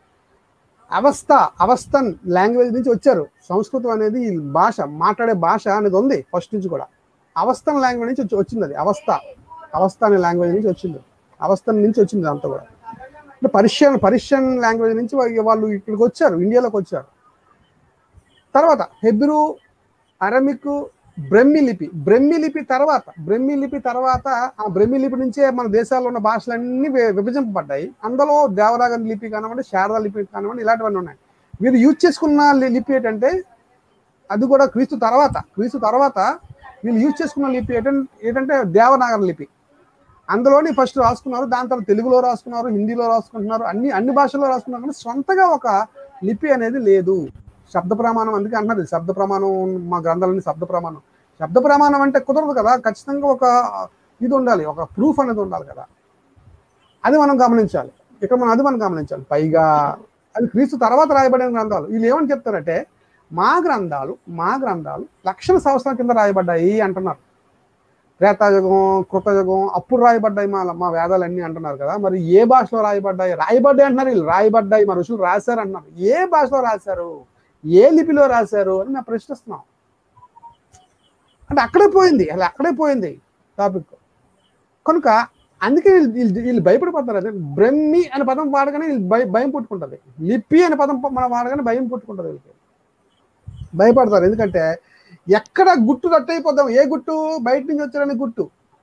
అవస్థ అవస్థన్ లాంగ్వేజ్ నుంచి వచ్చారు సంస్కృతం అనేది ఈ భాష మాట్లాడే భాష అనేది ఉంది ఫస్ట్ నుంచి కూడా అవస్థన్ లాంగ్వేజ్ నుంచి వచ్చి- వచ్చింది అది అవస్థ అవస్థ అనే లాంగ్వేజ్ నుంచి వచ్చింది అవస్థన్ నుంచి వచ్చింది అంతా కూడా అంటే పర్షియన్ పర్షియన్ లాంగ్వేజ్ నుంచి వా- వాళ్ళు ఇక్కడికి వచ్చారు ఇండియాలోకి వచ్చారు తర్వాత హెబ్రూ అరమిక్ బ్రహ్మి లిపి బ్రహ్మి లిపి తర్వాత బ్రహ్మి లిపి తర్వాత ఆ బ్రహ్మి లిపి నుంచే మన దేశాల్లో ఉన్న భాషలన్నీ వి- విభజింపబడ్డాయి అందులో దేవరాగన్ లిపి కానివ్వండి శారదా లిపి కానివ్వండి ఇలాంటివన్నీ ఉన్నాయి వీరు యూజ్ చేసుకున్న లి- లిపి ఏంటంటే అది కూడా క్రీస్తు తర్వాత క్రీస్తు తర్వాత వీళ్ళు యూజ్ చేసుకున్న లిపి ఏంటంటే ఏంటంటే దేవనాగర లిపి అందులోని ఫస్ట్ రాసుకున్నారు దాని తర్వాత తెలుగులో రాసుకున్నారు హిందీలో రాసుకుంటున్నారు అన్ని అన్ని భాషల్లో రాసుకున్నారు కానీ సొంతగా ఒక లిపి అనేది లేదు శబ్ద ప్రమాణం అందుకే అంటున్నారు ఇది శబ్ద ప్రమాణం మా గ్రంథాలన్నీ శబ్ద ప్రమాణం శబ్ద ప్రమాణం అంటే కుదరదు కదా ఖచ్చితంగా ఒక ఇది ఉండాలి ఒక ప్రూఫ్ అనేది ఉండాలి కదా అది మనం గమనించాలి ఇక్కడ మనం అది మనం గమనించాలి పైగా అది క్రీస్తు తర్వాత రాయబడిన గ్రంథాలు వీళ్ళు ఏమని చెప్తారంటే మా గ్రంథాలు మా గ్రంథాలు లక్షల సంవత్సరాల కింద రాయబడ్డాయి అంటున్నారు త్రేతాయుగం కృతయుగం అప్పుడు రాయబడ్డాయి మా మా వేదాలన్నీ అంటున్నారు కదా మరి ఏ భాషలో రాయబడ్డాయి రాయబడ్డాయి అంటున్నారు వీళ్ళు రాయబడ్డాయి మా ఋషులు రాశారు అంటున్నారు ఏ భాషలో రాశారు ఏ లిపిలో రాశారు అని మేము ప్రశ్నిస్తున్నాం అంటే అక్కడే పోయింది అలా అక్కడే పోయింది టాపిక్ కనుక అందుకే వీళ్ళు వీళ్ళు వీళ్ళు భయపడిపోతారు అదే బ్రహ్మి అనే పదం వాడగానే వీళ్ళు భయ భయం పుట్టుకుంటుంది లిపి అనే పదం మనం వాడగానే భయం పుట్టుకుంటుంది వీళ్ళకి భయపడతారు ఎందుకంటే ఎక్కడ గుట్టు కట్టయిపోద్దాం ఏ గుట్టు బయట నుంచి వచ్చారనే గుట్టు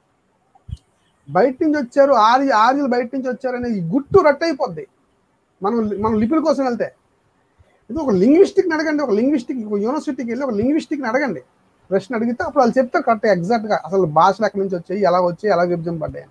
బయట నుంచి వచ్చారు ఆర్య ఆర్యులు బయట నుంచి వచ్చారనే ఈ గుట్టు రట్టయిపోద్ది మనం మనం లిపిల కోసం వెళ్తే ఇది ఒక లింగ్విస్టిక్ అడగండి ఒక లింగ్విస్టిక్ ఒక యూనివర్సిటీకి వెళ్ళి ఒక లింగ్విస్టిక్ అడగండి ప్రశ్న అడిగితే అప్పుడు వాళ్ళు చెప్తారు కరెక్ట్ ఎగ్జాక్ట్ గా అసలు భాషలు ఎక్కడి నుంచి వచ్చాయి ఎలా వచ్చాయి ఎలా విభజింపబడ్డాయి అని.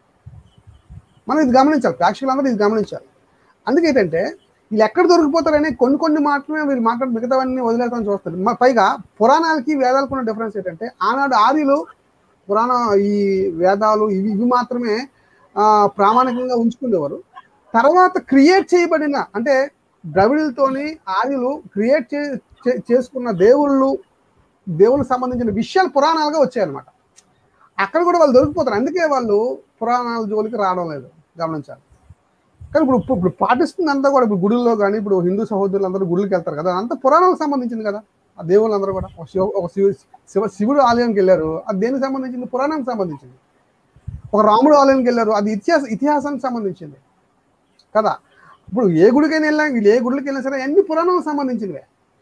మనం ఇది గమనించాలి ప్రేక్షకులు అందరూ ఇది గమనించాలి అందుకే ఏంటంటే వీళ్ళు ఎక్కడ దొరికిపోతారని కొన్ని కొన్ని మాత్రమే వీళ్ళు మాట్లాడి మిగతావన్నీ వదిలేతామని చూస్తారు మ- పైగా పురాణాలకి వేదాలకు ఉన్న డిఫరెన్స్ ఏంటంటే ఆనాడు ఆర్యులు పురాణ ఈ వేదాలు ఇవి ఇవి మాత్రమే ఆ, ప్రామాణికంగా ఉంచుకునేవారు తర్వాత క్రియేట్ చేయబడిన అంటే ద్రవిడులతోని ఆర్యులు క్రియేట్ చే చే- చేసుకున్న దేవుళ్ళు దేవుళ్ళకి సంబంధించిన విషయాలు పురాణాలుగా వచ్చాయన్నమాట అక్కడ కూడా వాళ్ళు దొరికిపోతారు అందుకే వాళ్ళు పురాణాల జోలికి రావడం లేదు గమనించాలి కానీ ఇప్పుడు ఇప్పుడు- ఇప్పుడు పాటిస్తుంది అంతా కూడా ఇప్పుడు గుడుల్లో కానీ ఇప్పుడు హిందూ సహోదరులు అందరూ గుడులకు వెళ్తారు కదా అంతా పురాణాలకు సంబంధించింది కదా ఆ దేవుళ్ళందరూ కూడా ఒక శివ ఒక శివ శివ శివుడు ఆలయానికి వెళ్ళారు అది దేనికి సంబంధించింది పురాణానికి సంబంధించింది ఒక రాముడు ఆలయానికి వెళ్ళారు అది ఇతిహాస ఇతిహాసానికి సంబంధించింది కదా ఇప్పుడు ఏ గుడికైనా వెళ్ళినా వీళ్ళు ఏ గుడికి వెళ్ళినా సరే అన్ని పురాణాలకు సంబంధించినవే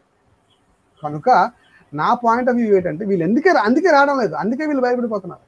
కనుక నా పాయింట్ ఆఫ్ వ్యూ ఏంటంటే వీళ్ళు ఎందుకే రా- అందుకే రావడం లేదు అందుకే వీళ్ళు భయపడిపోతున్నారు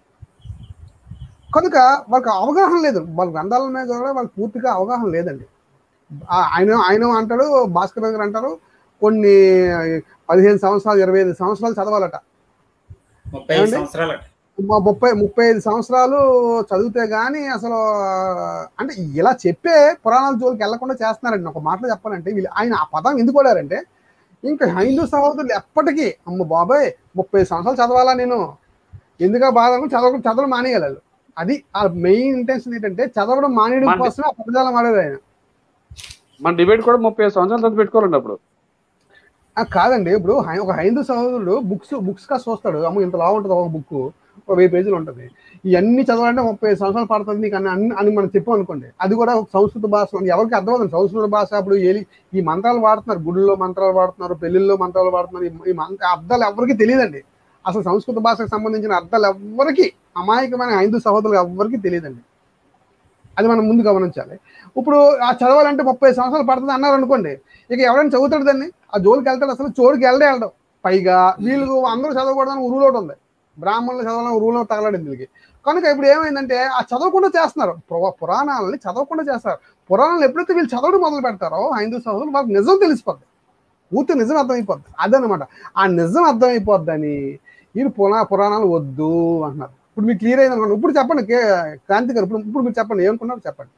కనుక వాళ్ళకి అవగాహన లేదు వాళ్ళ గ్రంథాల మీద కూడా వాళ్ళకి పూర్తిగా అవగాహన లేదండి ఆ- ఆయన ఆయన అంటాడు భాస్కర్ గారు అంటారు కొన్ని పదిహేను సంవత్సరాలు ఇరవై ఐదు సంవత్సరాలు చదవాలట ముప్పై ఐదు ఏమండి? సంవత్సరాలట మ- ముప్పై ముప్పై ఐదు సంవత్సరాలు చదివితే గానీ అసలు అంటే ఇలా చెప్పే పురాణాల జోలికి వెళ్లకుండా చేస్తున్నారండి ఒక మాటలో చెప్పాలంటే వీళ్ళు ఆయన ఆ పదం ఎందుకు వాడారంటే ఇంకా హైందూ సహోదరులు ఎప్పటికీ అమ్మ బాబాయ్ ముప్పై సంవత్సరాలు చదవాలా నేను ఎందుక బాధ అనుకుని చదవడం చదవడం మానేయాలి అది ఆ మెయిన్ ఇంటెన్షన్ ఏంటంటే చదవడం మానేయడం మానే- కోసమే ఆ పదజాలం వాడారు ఆయన మన డిబేట్ కూడా ముప్పై ఐదు సంవత్సరాలు చదివి పెట్టుకోవాలండి అప్పుడు ఆ, కాదండి ఇప్పుడు హై- ఒక హైందూ సహోదరుడు బుక్స్ బుక్స్ కా చూస్తాడు అమ్మ ఇంత లా ఉంటుంది ఒక బుక్ ఒక వెయ్యి పేజీలు ఉంటుంది ఇవన్నీ చదవాలంటే ముప్పై ఐదు సంవత్సరాలు పడుతుంది నీకు అని అన్ని అని మనం చెప్పాం అనుకోండి అది కూడా ఒక సంస్కృత భాష ఎవరికి అర్థమవుతుంది సంస్కృత భాష అప్పుడు ఏలి ఈ మంత్రాలు వాడుతున్నారు గుడిలో మంత్రాలు వాడుతున్నారు పెళ్లిళ్ళలో మంత్రాలు వాడుతున్నారు ఈ- ఈ మంత్ర అర్థాలు ఎవరికి తెలియదండి అసలు సంస్కృత భాషకు సంబంధించిన అర్థాలు ఎవ్వరికి అమాయకమైన హైందూ సహోదరులు ఎవ్వరికి తెలియదండి అది మనం ముందు గమనించాలి ఇప్పుడు ఆ చదవాలంటే ముప్పై సంవత్సరాలు పడుతుంది అన్నారు అనుకోండి ఇక ఎవరైనా చదువుతాడు దాన్ని ఆ జోలికి వెళ్తాడు అసలు చోరుకి వెళ్ళడే వెళ్ళడం పైగా వీళ్ళు అందరూ చదవకూడదని రూల్ ఒకటి ఉంది బ్రాహ్మణులు చదవాలని రూల్ ఒకటి తగలడింది వీళ్ళకి కనుక ఇప్పుడు ఏమైందంటే ఆ చదవకుండా చేస్తున్నారు పురా- పురాణాలని చదవకుండా చేస్తారు పురాణాలు ఎప్పుడైతే వీళ్ళు చదవడం మొదలు పెడతారో హైందూ సోదరులు వాళ్ళకి నిజం తెలిసిపోద్ది పూర్తి నిజం అర్థమైపోద్ది అదనమాట ఆ నిజం అర్థమైపోద్దని వీళ్ళు పురా పురాణాలు వద్దు అంటున్నారు ఇప్పుడు మీకు క్లియర్ అయింది అనుకోండి ఇప్పుడు చెప్పండి కే- క్రాంతి గారు ఇప్పుడు ఇప్పుడు మీరు చెప్పండి ఏమనుకున్నారు చెప్పండి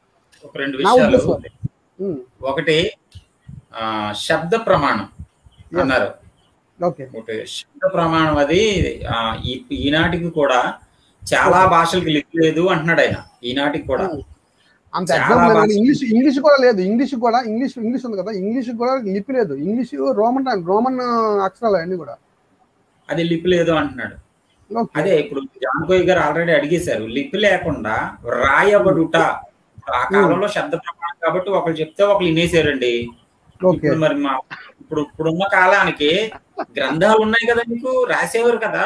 ఒక రెండు నా విషయాలు ఉద్దేశం. ఉమ్, ఒకటి ఆ, శబ్ద ప్రమాణం Yes. అన్నారు ఓకే ఒకటి శబ్ద ప్రమాణం అది ఆ, ఈ- ఈనాటికి కూడా చాలా భాషలకు లిపి లేదు అంటున్నాడు ఆయన ఈనాటికి కూడా అంత చాలా ఎగ్జాంపుల్ భాష- ఇంగ్లీష్ ఇంగ్లీష్ కూడా లేదు ఇంగ్లీష్ కూడా ఇంగ్లీష్ ఇంగ్లీష్ ఉంది కదా ఇంగ్లీష్ కూడా లిపి లేదు ఇంగ్లీష్ రోమన్ రోమన్ అక్షరాలు అన్ని కూడా అది లిపి లేదు అంటున్నాడు ఓకే అదే ఇప్పుడు జాన్కోయ్ గారు ఆల్రెడీ అడిగేశారు లిపి లేకుండా రాయబడుట ఆ కాలంలో శబ్ద ప్రమాణం కాబట్టి ఒకళ్ళు చెప్తే ఒకళ్ళు వినేసారండి ఓకే ఇప్పుడు మరి మా ఇప్పుడు ఇప్పుడున్న కాలానికి గ్రంథాలు ఉన్నాయి కదా మీకు రాసేవారు కదా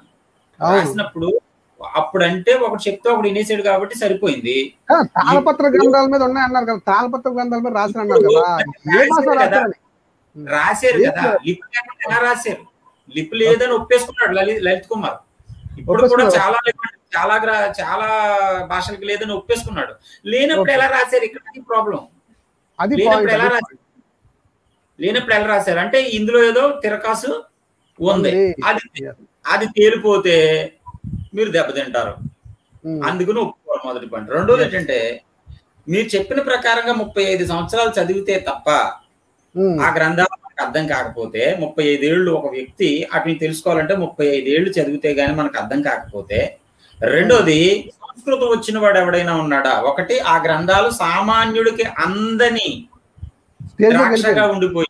అవును రాసినప్పుడు అప్పుడంటే ఒకటి చెప్తే ఒకటి వినేసాడు కాబట్టి సరిపోయింది ఆ, తాళపత్ర గ్రంథాల మీద ఉన్నాయి అన్నారు కదా తాళపత్ర గ్రంథాల మీద రాసిన అన్నారు కదా ఏ భాష రాశారని రాశారు లేదు. కదా లిపి లేకుండా ఎలా రాశారు లిపి లేదని ఒప్పేసుకున్నాడు లలి- లలిత్ కుమార్ ఇప్పుడు కూడా ఒప్పేసుకున్నాడు. చాలా లిపి- చాలా గ్రా- చాలా భాషలకు లేదని ఒప్పేసుకున్నాడు లేనప్పుడు ఓకే. ఎలా రాశారు ఇక్కడ ప్రాబ్లం అది లేనప్పుడు ఎలా పాయింట్ రాశారు లేనప్పుడు ఎలా రాశారు అంటే ఇందులో ఏదో తిరకాసు ఉంది ఉంది. అది అది తేలిపోతే మీరు దెబ్బతింటారు ఉమ్, అందుకని ఒప్పుకోవాలి మొదటి పాయింట్ రెండోది ఏంటంటే మీరు చెప్పిన ప్రకారంగా ముప్పై ఐదు సంవత్సరాలు చదివితే తప్ప ఉమ్, ఆ గ్రంథాలు మనకు అర్థం కాకపోతే ముప్పై ఐదేళ్లు ఒక వ్యక్తి అట్ని తెలుసుకోవాలంటే ముప్పై ఐదేళ్లు చదివితే గానీ మనకు అర్థం కాకపోతే రెండోది సంస్కృతం వచ్చిన వాడు ఎవడైనా ఉన్నాడా ఒకటి ఆ గ్రంథాలు సామాన్యుడికి అందని స్టేజ్ మీదకి ద్రాక్షగా వెళ్ళిపోయింది. ఉండిపోయి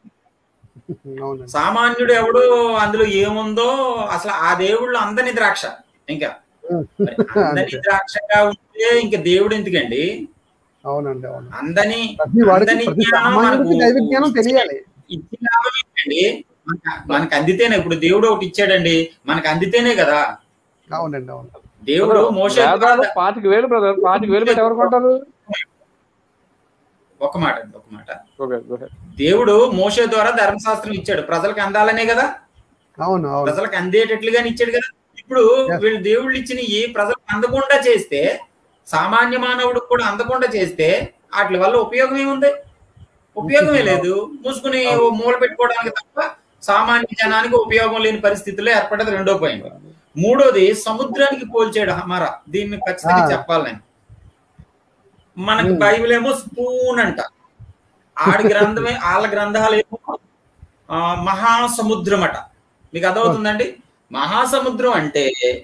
అవునండి సామాన్యుడు ఎవడు అందులో ఏముందో అసలు ఆ దేవుళ్ళు అందని ద్రాక్ష ఇంకా మరి అందని ద్రాక్షగా ఉంటే ఇంకా దేవుడు ఎందుకండి అవునండి అవును అందని ప్రతి వాడికి అందని ప్రతి జ్ఞానం సామాన్యుడికి మనకు దైవ జ్ఞానం తెలియాలి ఇచ్చిన లాభం ఏంటండి మనకు- మనకు అందితేనే ఇప్పుడు దేవుడు ఒకటి ఇచ్చాడండి మనకు అందితేనే కదా అవునండి అవును దేవుడు మోసే వేదాలు పాతిక వేలు బ్రదర్ పాతిక వేలు పెట్టి ఎవరు కొంటారు ఒక మాట అండి ఒక మాట ఓకే go ahead. దేవుడు మోసే ద్వారా ధర్మశాస్త్రం ఇచ్చాడు ప్రజలకు అందాలనే కదా అవును అవును ప్రజలకు అందేటట్లుగానే ఇచ్చాడు కదా ఇప్పుడు Yes. వీళ్ళు దేవుళ్ళు ఇచ్చిన ఈ ప్రజలకు అందకుండా చేస్తే సామాన్య మానవుడికి కూడా అందకుండా చేస్తే వాటి వల్ల ఉపయోగం ఏముంది ఉపయోగమే లేదు మూసుకుని ఓ మూల పెట్టుకోవడానికి తప్ప సామాన్య జనానికి ఉపయోగం లేని పరిస్థితుల్లో ఏర్పడేది రెండో పాయింట్ మూడోది సముద్రానికి పోల్చాడు హమారా దీన్ని ఖచ్చితంగా Ah. చెప్పాలి నేను మనకి Hmm. బైబిల్ ఏమో స్పూన్ అంట ఆడి గ్రంథమే వాళ్ళ గ్రంథాలు ఏమో ఆ, మహాసముద్రం అట మీకు అర్థమవుతుందండి మహాసముద్రం అంటే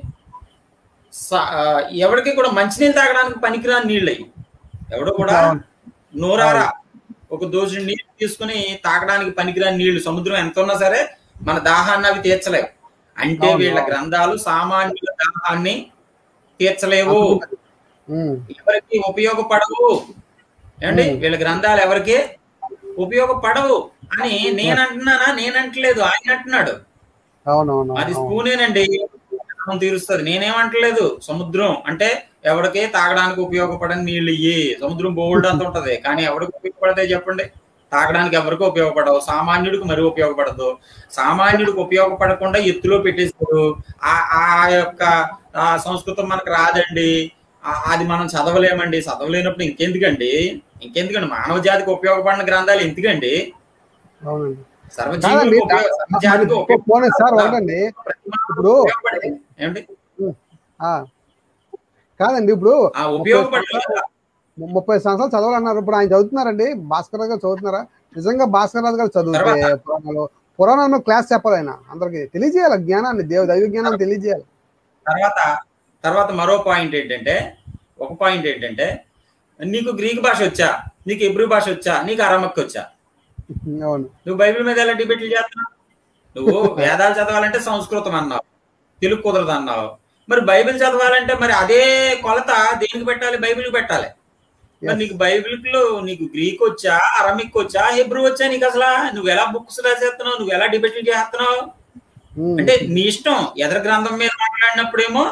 స- ఆ, ఎవరికి కూడా మంచినీళ్ళు తాగడానికి పనికిరాని నీళ్ళు అయ్యి ఎవడు కూడా అవును. నోరారా ఒక దోషి నీళ్ళు తీసుకుని తాగడానికి పనికిరాని నీళ్లు సముద్రం ఎంత ఉన్నా సరే మన దాహాన్ని అవి తీర్చలేవు అంటే అవును, వీళ్ళ అవును. గ్రంథాలు సామాన్యుల దాహాన్ని తీర్చలేవు ఉమ్, ఎవరికి ఉపయోగపడవు ఏమండి Hmm. వీళ్ళ గ్రంథాలు ఎవరికి ఉపయోగపడవు అని నేను అంటున్నానా నేను అంటలేదు ఆయన అంటున్నాడు అవునవును అది అవును. స్పూనేనండి దాహం తీరుస్తుంది నేనేమంటలేదు సముద్రం అంటే ఎవరికి తాగడానికి ఉపయోగపడని నీళ్ళు ఇయ్యి సముద్రం బోల్డ్ అంత ఉంటది కానీ ఎవరికి ఉపయోగపడతాయి చెప్పండి తాగడానికి ఎవరికి ఉపయోగపడవు సామాన్యుడికి మరీ ఉపయోగపడదు సామాన్యుడికి ఉపయోగపడకుండా ఎత్తులో పెట్టేస్తారు ఆ ఆ యొక్క ఆ సంస్కృతం మనకు రాదండి ఆ- అది మనం చదవలేమండి చదవలేనప్పుడు ఇంకెందుకండి ఇంకెందుకండి మానవ జాతికి ఉపయోగపడిన గ్రంథాలు ఎందుకండి అవునండి సర్వజీవులకు కాదండి ఉపయోగ- సర్వజాతికి ఉపయోగ- పోనీ సార్ ఒకటండి ప్రతి మానవుడికి ఇప్పుడు- ఉపయోగపడతాయి. ఏమండి ఆ, కాదండి ఇప్పుడు ఆ ఉపయోగపడలేదు కదా. ముప్పై సంవత్సరాలు చదవాలన్నారు ఇప్పుడు ఆయన చదువుతున్నారండి భాస్కర్ రావు గారు చదువుతున్నారా నిజంగా భాస్కర్ రాజు గారు చదివితే తర్వాత? పురాణాలు పురాణాలు క్లాస్ చెప్పాలి ఆయన అందరికి తెలియజేయాలి జ్ఞానాన్ని దేవ దైవ జ్ఞానాన్ని తెలియజేయాలి తర్వాత తర్వాత మరో పాయింట్ ఏంటంటే ఒక పాయింట్ ఏంటంటే నీకు గ్రీక్ భాష వచ్చా నీకు ఎబ్రి భాష వచ్చా నీకు అరమక్ వచ్చా అవును నువ్వు బైబిల్ మీద ఎలా డిబేట్లు చేస్తున్నావు నువ్వు వేదాలు చదవాలంటే సంస్కృతం అన్నావు తెలుగు కుదరదు అన్నావు మరి బైబిల్ చదవాలంటే మరి అదే కొలత దేనికి పెట్టాలి బైబిల్ పెట్టాలి మరి Yes. నీకు బైబిల్ లో నీకు గ్రీక్ వచ్చా అరమిక్ వచ్చా హెబ్రూ వచ్చా నీకు అసలు నువ్వు ఎలా బుక్స్ రాసేస్తున్నావు నువ్వు ఎలా డిబేట్లు చేస్తున్నావు ఉమ్, అంటే నీ ఇష్టం ఎదర గ్రంథం మీద మాట్లాడినప్పుడేమో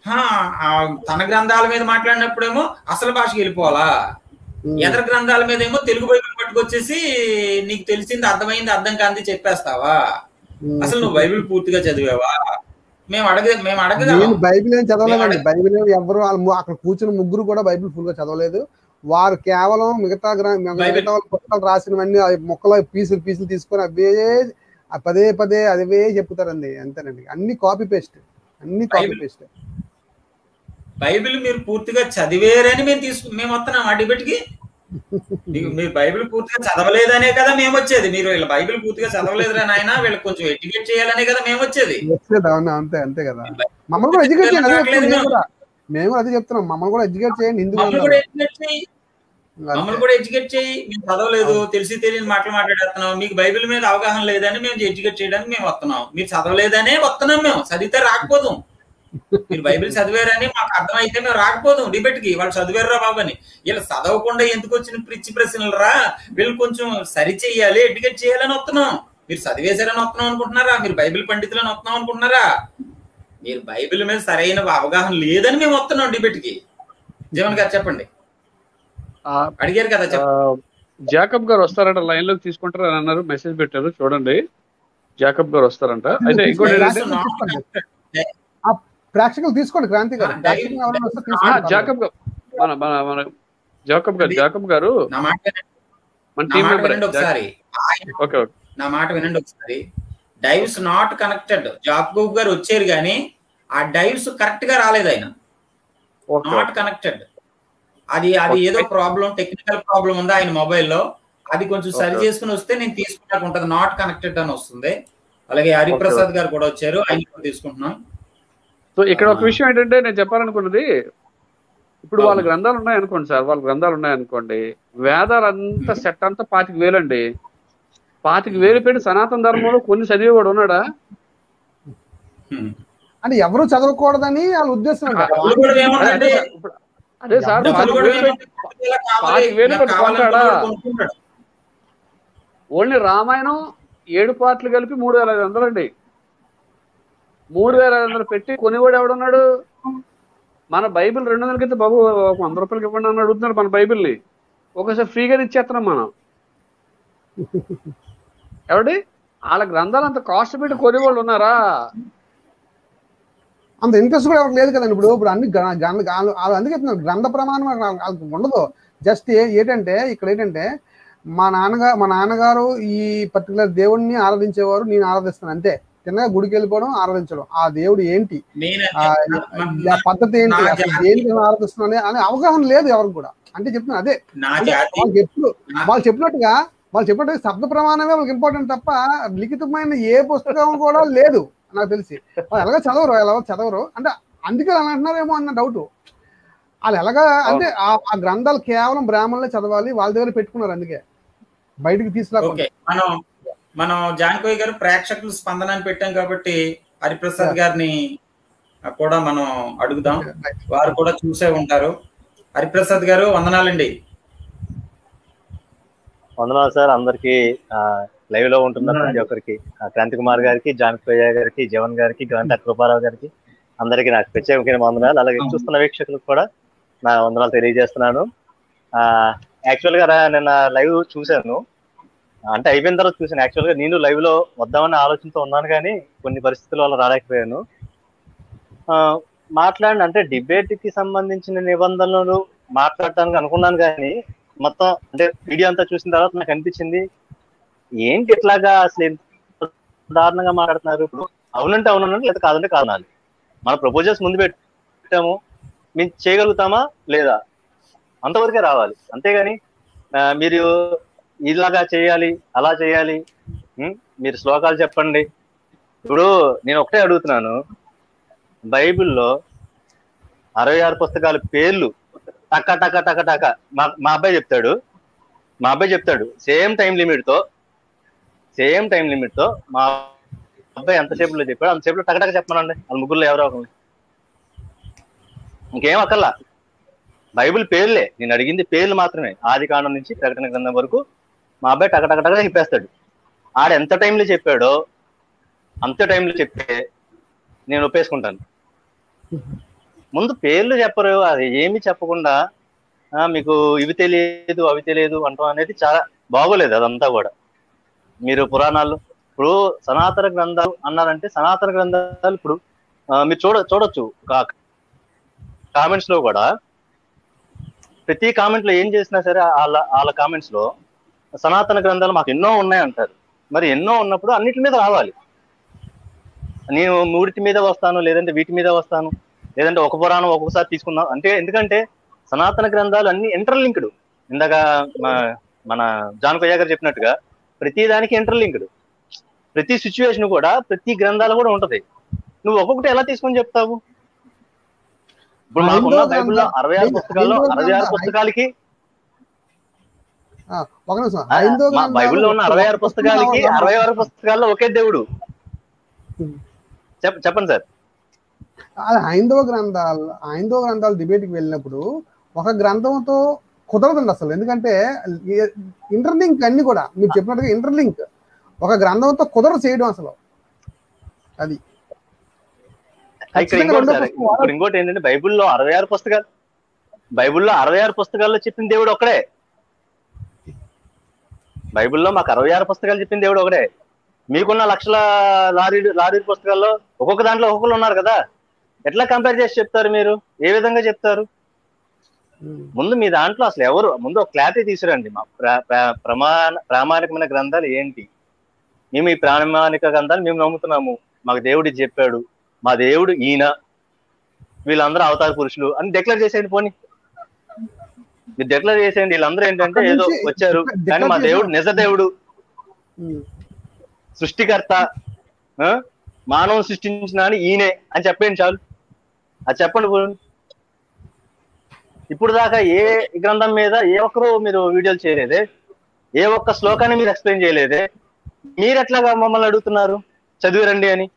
ఆ, ఆ తన గ్రంథాల మీద మాట్లాడినప్పుడేమో అసలు భాషకి వెళ్ళిపోవాలా ఉమ్. ఇతర గ్రంథాల మీద ఏమో తెలుగు బైబిల్ పట్టుకొచ్చేసి నీకు తెలిసింది అర్థమైంది అర్థం కాంది చెప్పేస్తావా ఉమ్. అసలు నువ్వు బైబిల్ పూర్తిగా చదివావా మేము అడగ మేము నేను అడగగలం బైబిల్ ఏం చదవలేదండి మేము అడగ- బైబిల్ ఏం ఎవరు వాళ్ళ ము- అక్కడ కూర్చున్న ముగ్గురు కూడా బైబిల్ ఫుల్ గా చదవలేదు వారు కేవలం మిగతా గ్ర- మిగతా బైబిల్. వాళ్ళ పుస్తకాలు రాసినవన్నీ ఆ మొక్కల పీసులు పీసులు తీసుకొని అవే ఆ పదే పదే అదే చెప్తారండి అంతేనండి అన్ని కాపీ పేస్ట్ అన్ని కాపీ బైబిల్. పేస్ట్ బైబిల్ మీరు పూర్తిగా చదివేరని మేము తీసుకు మేము వస్తున్నాం ఆ డిబేట్కి మీకు మీరు బైబిల్ పూర్తిగా చదవలేదనే కదా మేము వచ్చేది మీరు వీళ్ళ బైబిల్ పూర్తిగా చదవలేదురా నాయన వీళ్ళకి కొంచెం ఎడ్యుకేట్ చేయాలనే కదా మేము వచ్చేది వచ్చేది అవునా అంతే అంతే కదా మమ్మల్ని కూడా ఎడ్యుకేట్ చేయండి అదే చెప్తున్నాం మేము కూడా మేము కూడా అదే చెప్తున్నాం మమ్మల్ని కూడా ఎడ్యుకేట్ చేయండి హిందూ మమ్మల్ని కూడా ఎడ్యుకేట్ చేయి మమ్మల్ని కూడా ఎడ్యుకేట్ చేయి మేము చదవలేదు తెలిసి తెలియని మాటలు మాట్లాడేస్తున్నాం మీకు బైబిల్ మీద అవగాహన లేదని మేము ఎడ్యుకేట్ చేయడానికి మేము వస్తున్నాం మీరు చదవలేదనే వస్తున్నాం మేము చదివితే రాకపోదు మీరు బైబిల్ చదివారని మాకు అర్థమైతే మేము రాకపోదు డిబేట్ కి వాళ్ళు చదివారురా బాబు అని వీళ్ళు చదవకుండా ఎందుకు వచ్చిన పిచ్చి ప్రశ్నలు రా వీళ్ళు కొంచెం సరి చెయ్యాలి ఎడ్యుకేట్ చేయాలని వస్తున్నాం మీరు చదివేశారని వస్తున్నాం అనుకుంటున్నారా మీరు బైబిల్ పండితులని వస్తున్నాం అనుకుంటున్నారా మీరు బైబిల్ మీద సరైన అవగాహన లేదని మేము వస్తున్నాం డిబేట్ కి జీవన్ గారు చెప్పండి ఆ, అడిగారు కదా ఆ, చెప్పండి జాకబ్ గారు వస్తారంట లైన్ లోకి తీసుకుంటారు అని అన్నారు మెసేజ్ పెట్టారు చూడండి జాకబ్ గారు వస్తారంట అయితే ఇంకోటి ఏంటంటే ఆ ప్రేక్షకులు తీసుకోండి క్రాంతి గారు ఆ, ప్రేక్షకులు ఎవరైనా వస్తే ఆ, తీసుకోండి జాకబ్ గారు మన మన మన జాకబ్ గారు జాకబ్ గారు నా మాట వినండి. మన నా టీం మాట మెంబర్ వినండి ఒకసారి ఆయన ఓకే ఓకే నా మాట వినండి ఒకసారి డైవ్స్ నాట్ కనెక్టెడ్ జాబ్ గారు వచ్చారు కానీ ఆ డైవ్స్ కరెక్ట్ గా రాలేదు ఆయన ఓకే నాట్ కనెక్టెడ్ అది అది ఏదో ప్రాబ్లం టెక్నికల్ ప్రాబ్లం ఉందా ఆయన మొబైల్లో అది కొంచెం సరి Okay. చేసుకుని వస్తే నేను తీసుకున్నాక ఉంటది నాట్ కనెక్టెడ్ అని వస్తుంది అలాగే హరిప్రసాద్ గారు కూడా వచ్చారు ఆయన కూడా తీసుకుంటున్నాం సో ఇక్కడ ఒక విషయం ఏంటంటే నేను చెప్పాలనుకున్నది ఇప్పుడు వాళ్ళ గ్రంథాలు ఉన్నాయి అనుకోండి సార్ వాళ్ళ గ్రంథాలు ఉన్నాయి అనుకోండి వేదాలు అంతా సెట్ అంతా పాతిక వేలండి పాతిక వేలు పెట్టి సనాతన ధర్మంలో కొన్ని చదివేవాడు ఉన్నాడా హ్మ్. అంటే ఎవరు చదవకూడదని వాళ్ళ ఉద్దేశం అండి డబ్బులు కూడా అదే ఏముందండి? సార్, ఇప్పుడు- అదే సార్ డబ్బులు పాతిక కూడా వేలు పెట్టి ఏముందండి? ఇలా కావాలి, పాతిక వేలు నాకు పెట్టి కావాలనుకున్న కొంటాడా? వాడు కొనుక్కుంటాడు. ఓన్లీ రామాయణం ఏడు పాటలు కలిపి మూడు వేల ఐదు వందలు అండి మూడు వేల ఐదు వందలు పెట్టి కొనివాడు ఎవడున్నాడు మన బైబిల్ రెండు వందలకి అయితే బాబు ఒక వంద రూపాయలకి ఇవ్వండి అని అడుగుతున్నారు మన బైబిల్ని ఒకసారి ఫ్రీగా ఇచ్చేస్తున్నాం మనం ఎవడి వాళ్ళ గ్రంథాలు అంత కాస్ట్ పెట్టి కొనేవాళ్ళు ఉన్నారా అంత ఇంట్రెస్ట్ కూడా ఎవరికి లేదు కదండి ఇప్పుడు ఇప్పుడు అన్ని గ్ర- గ్రంథ వాళ్ళు- వాళ్ళు అందుకే చెప్తున్నారు గ్రంథ ప్రమాణం వాళ్ళకి వాళ్ళకి ఉండదు జస్ట్ ఏంటంటే ఇక్కడ ఏంటంటే మా నాన్నగారు మా నాన్నగారు ఈ పర్టికులర్ దేవుడిని ఆరాధించేవారు నేను ఆరాధిస్తాను అంతే చిన్నగా గుడికి వెళ్ళిపోవడం ఆరాధించడం ఆ దేవుడు ఏంటి నేనే- ఆ ఆ పద్ధతి ఏంటి నా అసలు జాతి- దేనికి నేను ఆరాధిస్తున్నాను అనే అవగాహన లేదు ఎవరికి కూడా అంటే చెప్తున్నా అదే నా అంటే జాతి వాళ్ళు చెప్పుడు వాళ్ళు చెప్పినట్టుగా వాళ్ళు చెప్పినట్టుగా శబ్ద ప్రమాణమే వాళ్ళకి ఇంపార్టెంట్ తప్ప లిఖితమైన ఏ పుస్తకం కూడా లేదు నాకు తెలిసి వాళ్ళు ఎలాగో చదవరు ఎలాగో చదవరు అంటే అందుకే అలా అంటున్నారేమో అన్న డౌట్ వాళ్ళు ఎలాగా అంటే ఆ- ఆ గ్రంథాలు కేవలం బ్రాహ్మణులే చదవాలి వాళ్ళ దగ్గర పెట్టుకున్నారు అందుకే బయటికి తీసుకురాకుండా ఓకే మనం మనం జాన్కోయ్ గారు ప్రేక్షకులు స్పందన అని పెట్టాం కాబట్టి హరిప్రసాద్ గారిని కూడా మనం అడుగుదాం వారు కూడా చూసే ఉంటారు హరిప్రసాద్ గారు వందనాలండి వందనాలు సార్ అందరికి లైవ్ లో ఉంటున్న ప్రతి ఒక్కరికి ఆ, క్రాంతి కుమార్ గారికి జానకయ్య గారికి జవన్ గారికి గ్రంథ కృపారావు గారికి అందరికి నాకు ప్రత్యేకమైన వందనాలు అలాగే చూస్తున్న వీక్షకులకు కూడా నా వందనాలు తెలియజేస్తున్నాను ఆ యాక్చువల్ గా రా- నిన్న లైవ్ చూశాను అంటే అయిపోయిన తర్వాత చూశాను యాక్చువల్ గా నేను లైవ్ లో వద్దామని ఆలోచనతో ఉన్నాను కానీ కొన్ని పరిస్థితుల వల్ల రాలేకపోయాను ఆ, మాట్లాడిన అంటే డిబేట్ కి సంబంధించిన నిబంధనలు మాట్లాడటానికి అనుకున్నాను కానీ మొత్తం అంటే వీడియో అంతా చూసిన తర్వాత నాకు అనిపించింది ఏంటి ఇట్లాగా అసలు ఎంత దారుణంగా మాట్లాడుతున్నారు ఇప్పుడు అవునంటే అవునన్నా లేదా కాదంటే కాదనాలి మన ప్రపోజల్స్ ముందు పెట్టాము మేము చేయగలుగుతామా లేదా అంతవరకే రావాలి అంతేగాని ఆ, మీరు ఇలాగా చేయాలి అలా చేయాలి ఉం? మీరు శ్లోకాలు చెప్పండి ఇప్పుడు నేను ఒకటే అడుగుతున్నాను బైబిల్లో అరవై ఆరు పుస్తకాల పేర్లు టక టక టక టక మా మా అబ్బాయి చెప్తాడు మా అబ్బాయి చెప్తాడు సేమ్ టైం లిమిట్ తో సేమ్ టైం లిమిట్ తో మా అబ్బాయి ఎంత సేపులో చెప్పాడు అంత సేపులో టక టక చెప్పమనండి వాళ్ళ ముగ్గురులో ఎవరో ఒకరు ఇంకేం అక్కర్లా బైబిల్ పేర్లే నేను అడిగింది పేర్లు మాత్రమే ఆది కాండం నుంచి ప్రకటన గ్రంథం వరకు మా అబ్బాయి టక టక టక చెప్పేస్తాడు ఆడ ఎంత టైంలో చెప్పాడో అంత టైంలో చెప్తే నేను ఒప్పేసుకుంటాను ముందు పేర్లు చెప్పరు అది ఏమి చెప్పకుండా ఆ, మీకు ఇవి తెలియదు అవి తెలియదు అంటాం అనేది చాలా బాగోలేదు అదంతా కూడా మీరు పురాణాలు ఇప్పుడు సనాతన గ్రంథాలు అన్నారంటే సనాతన గ్రంథాలు ఇప్పుడు ఆ, మీరు చూడ చూడొచ్చు కామెంట్స్ లో కూడా ప్రతి కామెంట్ లో ఏం చేసినా సరే వాళ్ళ వాళ్ళ కామెంట్స్ లో సనాతన గ్రంథాలు మాకు ఎన్నో ఉన్నాయి అంటారు మరి ఎన్నో ఉన్నప్పుడు అన్నిటి మీద రావాలి నేను మూడిటి మీద వస్తాను లేదంటే వీటి మీద వస్తాను లేదంటే ఒక పురాణం ఒక్కొక్కసారి తీసుకుందాం అంటే ఎందుకంటే సనాతన గ్రంథాలు అన్ని ఇంటర్లింక్డ్ ఇందాక మా- మన జానకయ్య గారు చెప్పినట్టుగా ప్రతి దానికి ఇంటర్లింక్డ్ ప్రతి సిచ్యువేషన్ కూడా ప్రతి గ్రంథాలు కూడా ఉంటది నువ్వు ఒక్కొక్కటి ఎలా తీసుకొని చెప్తావు ఇప్పుడు మాకున్న హైందవ బైబిల్లో గ్రంథాలు- అరవై ఆరు పుస్తకాల్లో హైందవ అరవై ఆరు గ్రంథాలు- పుస్తకాలకి ఆ, ఒక నిమిషం ఆ, హైందవ మా గ్రంథాలు బైబిల్లో ఉన్న అరవై ఆరు ఒక పుస్తకాలకి పుస్తకం అరవై ఆరు పుస్తకాల్లో ఒకే దేవుడు Hmm. చెప్ చెప్పండి సార్ అది హైందవ గ్రంథాలు హైందవ గ్రంథాలు డిబేట్కి వెళ్ళినప్పుడు ఒక గ్రంథంతో కుదరదండి అసలు ఎందుకంటే ఇంటర్లింక్ అన్ని కూడా మీరు చెప్పినట్టుగా ఇంటర్లింక్ ఒక గ్రంథంతో కుదరదు చేయడం అసలు అది ఇక్కడ ఖచ్చితంగా ఇంకోటి రెండో సార్ పుస్తకం ఇప్పుడు ఇంకోటి ఏంటంటే బైబిల్లో అరవై ఆరు పుస్తకాలు బైబిల్లో అరవై ఆరు పుస్తకాల్లో చెప్పిన దేవుడు ఒకడే బైబిల్లో మాకు అరవై ఆరు పుస్తకాలు చెప్పిన దేవుడు ఒకడే మీకున్న లక్షల లారీ లారీ పుస్తకాల్లో ఒక్కొక్క దాంట్లో ఒక్కొక్కరు ఉన్నారు కదా ఎట్లా కంపేర్ చేసి చెప్తారు మీరు ఏ విధంగా చెప్తారు ఉమ్. ముందు మీ దాంట్లో అసలు ఎవరు ముందు ఒక క్లారిటీ తీసుకురండి మా ప్ర- ప్ర- ప్రమాణ ప్రామాణికమైన గ్రంథాలు ఏంటి మేము ఈ ప్రామాణిక గ్రంథాలు మేము నమ్ముతున్నాము మాకు దేవుడు ఇది చెప్పాడు మా దేవుడు ఈయన వీళ్ళందరూ అవతార పురుషులు అని డిక్లేర్ చేసేయండి పోనీ మీరు డిక్లేర్ చేసేయండి వీళ్ళందరూ ఏంటంటే అక్కడి ఏదో నుంచి వచ్చారు declare కానీ మా దేవుడు నిజ దేవుడు ఉమ్. సృష్టికర్త ఆ? మానవం సృష్టించిన అని ఈయనే అని చెప్పండి చాలు అది చెప్పండి పోనీ. ఇప్పుడు దాకా ఏ గ్రంథం మీద ఏ ఒక్కరు మీరు వీడియోలు చేయలేదే ఏ ఒక్క శ్లోకాన్ని మీరు ఎక్స్ప్లెయిన్ చేయలేదే మీరు ఎట్లాగా మమ్మల్ని అడుగుతున్నారు చదివిరండి అని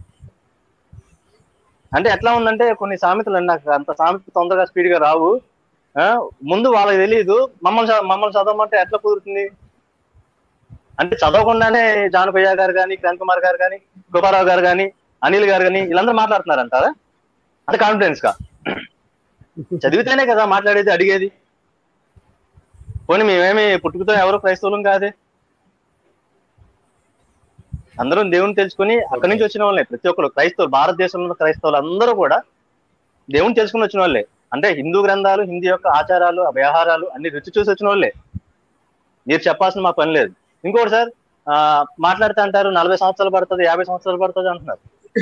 అంటే ఎట్లా ఉందంటే కొన్ని సామెతలు అండి నాకు అంత సామెత తొందరగా స్పీడ్ గా రావు ఆ ముందు వాళ్ళకి తెలియదు మమ్మల్ని చ- మమ్మల్ని చదవమంటే ఎట్లా కుదురుతుంది అంటే చదవకుండానే జానపయ్య గారు కానీ కిరణ్ కుమార్ గారు కానీ గోపారావు గారు కానీ అనిల్ గారు కానీ వీళ్ళందరూ మాట్లాడుతున్నారు అంటారా అంటే కాన్ఫిడెన్స్ గా చదివితేనే కదా మాట్లాడేది అడిగేది పోనీ మేమేమి పుట్టుకతో ఎవరు క్రైస్తవులం కాదే అందరం దేవుని తెలుసుకుని అక్కడి నుంచి వచ్చిన వాళ్ళే ప్రతి ఒక్కరు క్రైస్తవులు భారతదేశంలో ఉన్న క్రైస్తవులు అందరూ కూడా దేవుని తెలుసుకుని వచ్చిన వాళ్ళే అంటే హిందూ గ్రంథాలు హిందీ యొక్క ఆచారాలు ఆ వ్యవహారాలు అన్ని రుచి చూసి వచ్చిన వాళ్ళే మీరు చెప్పాల్సిన మా పని లేదు ఇంకోటి సార్ ఆ మాట్లాడుతూ అంటారు నలభై సంవత్సరాలు పడుతుంది యాభై సంవత్సరాలు పడుతుంది అంటున్నారు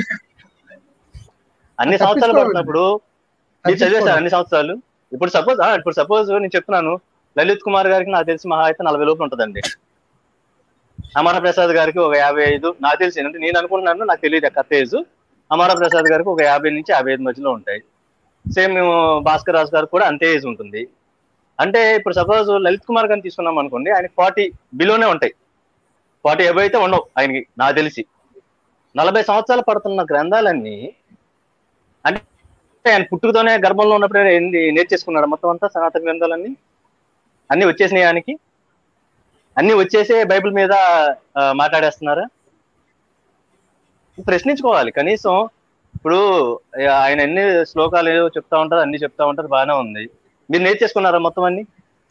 అన్ని సంవత్సరాలు పడుతున్నప్పుడు మీరు చదివేశారు అన్ని సంవత్సరాలు ఇప్పుడు సపోజ్ ఇప్పుడు సపోజ్ నేను చెప్తున్నాను లలిత్ కుమార్ గారికి నాకు తెలిసి మహా అయితే నలభై లోపు ఉంటుందండి అమర ప్రసాద్ గారికి ఒక యాభై ఐదు నాకు తెలిసి అంటే నేను అనుకుంటున్నాను నాకు తెలియదు కరెక్ట్ ఏజ్ అమర ప్రసాద్ గారికి ఒక యాభై నుంచి యాభై ఐదు మధ్యలో ఉంటాయి సేమ్ భాస్కర్ రాజు గారికి కూడా అంతే ఏజ్ ఉంటుంది అంటే ఇప్పుడు సపోజ్ లలిత్ కుమార్ గారిని తీసుకున్నాం అనుకోండి ఆయన ఫార్టీ బిలోనే ఉంటాయి ఫార్టీ ఎబో అయితే ఉండవు ఆయనకి నాకు తెలిసి నలభై సంవత్సరాలు పడుతున్న గ్రంథాలన్నీ అంటే ఆయన పుట్టుకతోనే గర్భంలో ఉన్నప్పుడే ఏంది నేర్చేసుకున్నాడు మొత్తం అంతా సనాతన గ్రంథాలన్నీ అన్ని వచ్చేసినాయి ఆయనకి అన్ని వచ్చేసే బైబిల్ మీద ఆ, మాట్లాడేస్తున్నారా ప్రశ్నించుకోవాలి కనీసం ఇప్పుడు ఆ, ఆయన ఎన్ని శ్లోకాలు ఏదో చెప్తా ఉంటారు అన్ని చెప్తా ఉంటారు బాగానే ఉంది మీరు నేర్చేసుకున్నారా మొత్తం అన్ని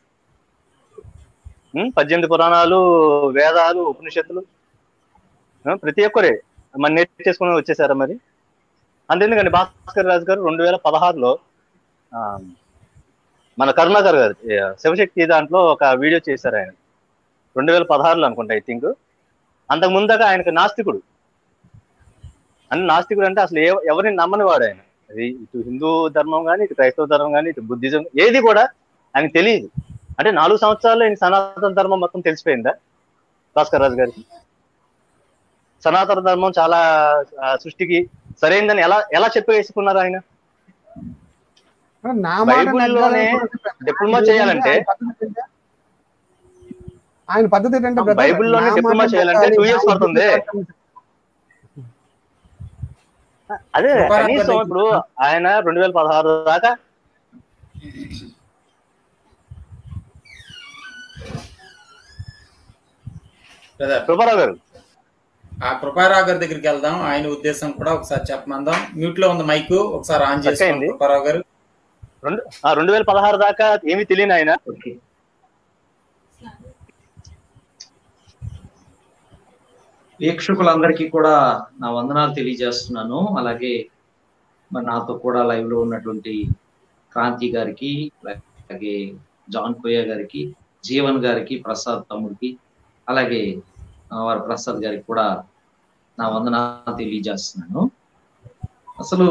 ఉం? పద్దెనిమిది పురాణాలు వేదాలు ఉపనిషత్తులు ఆ, ప్రతి ఒక్కరే మరి నేర్చేసుకుని వచ్చేసారా మరి అంతేందుకండి భాస్కర్ రాజు గారు రెండు వేల పదహారులో ఆ, మన కరుణాకర్ గారు ఏ, శివశక్తి దాంట్లో ఒక వీడియో చేశారు ఆయన రెండు వేల పదహారులో అనుకుంటా ఐ థింక్ అంతకు ముందాక ఆయనకు నాస్తికుడు అని నాస్తికుడు అంటే అసలు ఏ ఎవరిని నమ్మని వాడు ఆయన అది ఇటు హిందూ ధర్మం కానీ ఇటు క్రైస్తవ ధర్మం కానీ ఇటు బుద్ధిజం ఏది కూడా ఆయనకు తెలియదు అంటే నాలుగు సంవత్సరాల్లో ఆయన సనాతన ధర్మం మొత్తం తెలిసిపోయిందా భాస్కర్ రాజు గారికి సనాతన ధర్మం చాలా ఆ, సృష్టికి సరైందని ఎలా ఎలా చెప్పి వేసుకున్నారు ఆయన నా మాట బైబిల్లోనే నెగ్గాలని కూడా చెప్పాను. డిప్లొమా ఆయన చేయాలంటే ఆయన పద్ధతి ఏంటంటే- ఆయన పద్ధతి ఏంటంటే ఆ, brother, బైబిల్లోనే నా డిప్లొమా మాట చేయాలంటే నెగ్గాలి, two years నా పడుతుంది. ఉద్దేశం అదే ఉపకారం కనీసం పద్ధతి. ఇప్పుడు ఆయన రెండు వేల పదహారు దాకా బ్రదర్ కృపారావు గారు ఆ కృపారావు గారి దగ్గరికి వెళ్దాం ఆయన ఉద్దేశం కూడా ఒకసారి చెప్పమందాం మ్యూట్ లో ఉంది మైక్ ఒకసారి ఆన్ చేసుకోండి అయింది. కృపారావు గారు రెండు ఆ, రెండు వేల పదహారు దాకా ఏమీ తెలియని ఆయన వీక్షకులందరికీ కూడా నా వందనాలు తెలియజేస్తున్నాను అలాగే మరి నాతో కూడా లైవ్ లో ఉన్నటువంటి క్రాంతి గారికి అలాగే జాన్ కోయ గారికి జీవన్ గారికి ప్రసాద్ తమ్ముడికి అలాగే ఆ, వారి ప్రసాద్ గారికి కూడా నా వందనాలు తెలియజేస్తున్నాను అసలు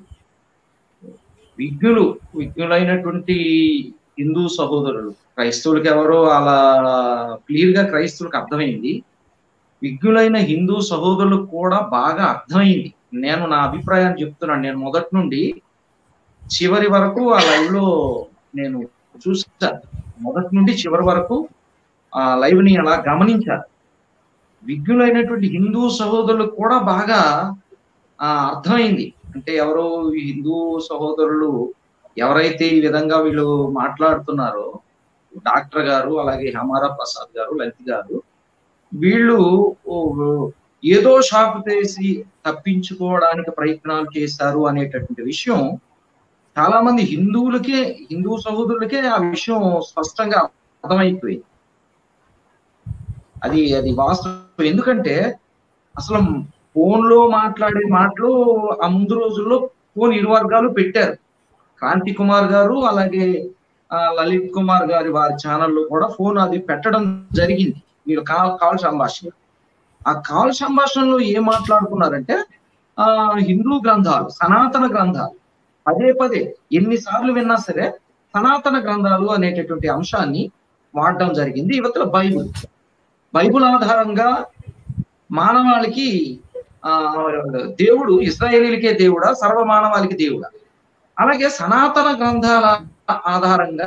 విజ్ఞులు విజ్ఞులైనటువంటి హిందూ సహోదరులు క్రైస్తవులకి ఎవరో అలా క్లియర్ గా క్రైస్తవులకు అర్థమైంది విజ్ఞులైన హిందూ సహోదరులకు కూడా బాగా అర్థమైంది నేను నా అభిప్రాయాన్ని చెప్తున్నాను నేను మొదటి నుండి చివరి వరకు ఆ లైవ్ లో నేను చూసాను మొదటి నుండి చివరి వరకు ఆ లైవ్ ని అలా గమనించాను విజ్ఞులైనటువంటి హిందూ సహోదరులకు కూడా బాగా ఆ అర్థమైంది అంటే ఎవరో ఈ హిందూ సహోదరులు ఎవరైతే ఈ విధంగా వీళ్ళు మాట్లాడుతున్నారో డాక్టర్ గారు అలాగే హమారా ప్రసాద్ గారు లలిత్ గారు వీళ్ళు ఓ, ఏదో షాపు చేసి తప్పించుకోవడానికి ప్రయత్నాలు చేశారు అనేటటువంటి విషయం చాలా మంది హిందువులకే హిందూ సహోదరులకే ఆ విషయం స్పష్టంగా అర్థమైపోయింది అది అది వాస్తవం ఎందుకంటే అసలు ఫోన్ లో మాట్లాడే మాటలు ఆ ముందు రోజుల్లో ఫోన్ ఇరు వర్గాలు పెట్టారు క్రాంతి కుమార్ గారు అలాగే ఆ, లలిత్ కుమార్ గారి వారి ఛానల్లో కూడా ఫోన్ అది పెట్టడం జరిగింది వీళ్ళు కాల్ కాల్ సంభాషణ ఆ కాల్ సంభాషణలో ఏం మాట్లాడుకున్నారంటే ఆ హిందూ గ్రంథాలు సనాతన గ్రంథాలు పదే పదే ఎన్నిసార్లు విన్నా సరే సనాతన గ్రంథాలు అనేటటువంటి అంశాన్ని వాడడం జరిగింది ఇవతల బైబుల్ బైబుల్ ఆధారంగా మానవాళికి ఆ దేవుడు ఇస్రాయేలీలకే దేవుడా సర్వ మానవాళికి దేవుడా అలాగే సనాతన గ్రంథాల ఆధారంగా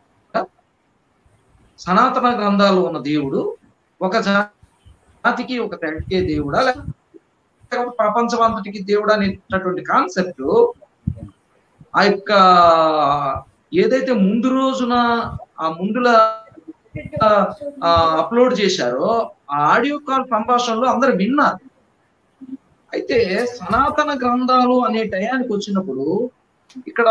సనాతన గ్రంథాలు ఉన్న దేవుడు ఒక జాతికి ఒక తెగకే దేవుడా లేకపోతే ప్రపంచం అంతటికి దేవుడు అనేటటువంటి కాన్సెప్ట్ ఆ యొక్క ఏదైతే ముందు రోజున ఆ ముందుల అప్లోడ్ చేశారో ఆ ఆడియో కాల్ సంభాషణలో అందరు విన్నారు అయితే సనాతన గ్రంథాలు అనే టయానికి వచ్చినప్పుడు ఇక్కడ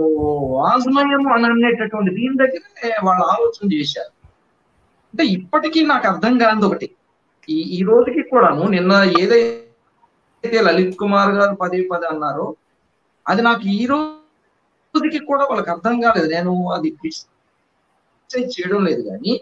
వాజ్మయం అని అనేటటువంటి దీని దగ్గర వాళ్ళు ఆలోచన చేశారు అంటే ఇప్పటికీ నాకు అర్థం కానిది ఒకటి ఈ ఈ రోజుకి కూడాను నిన్న ఏదైతే లలిత్ కుమార్ గారు పదే పదే అన్నారో అది నాకు ఈ రోజుకి కూడా వాళ్ళకి అర్థం కాలేదు నేను అది క్రిటిసైజ్ చేయడం లేదు కానీ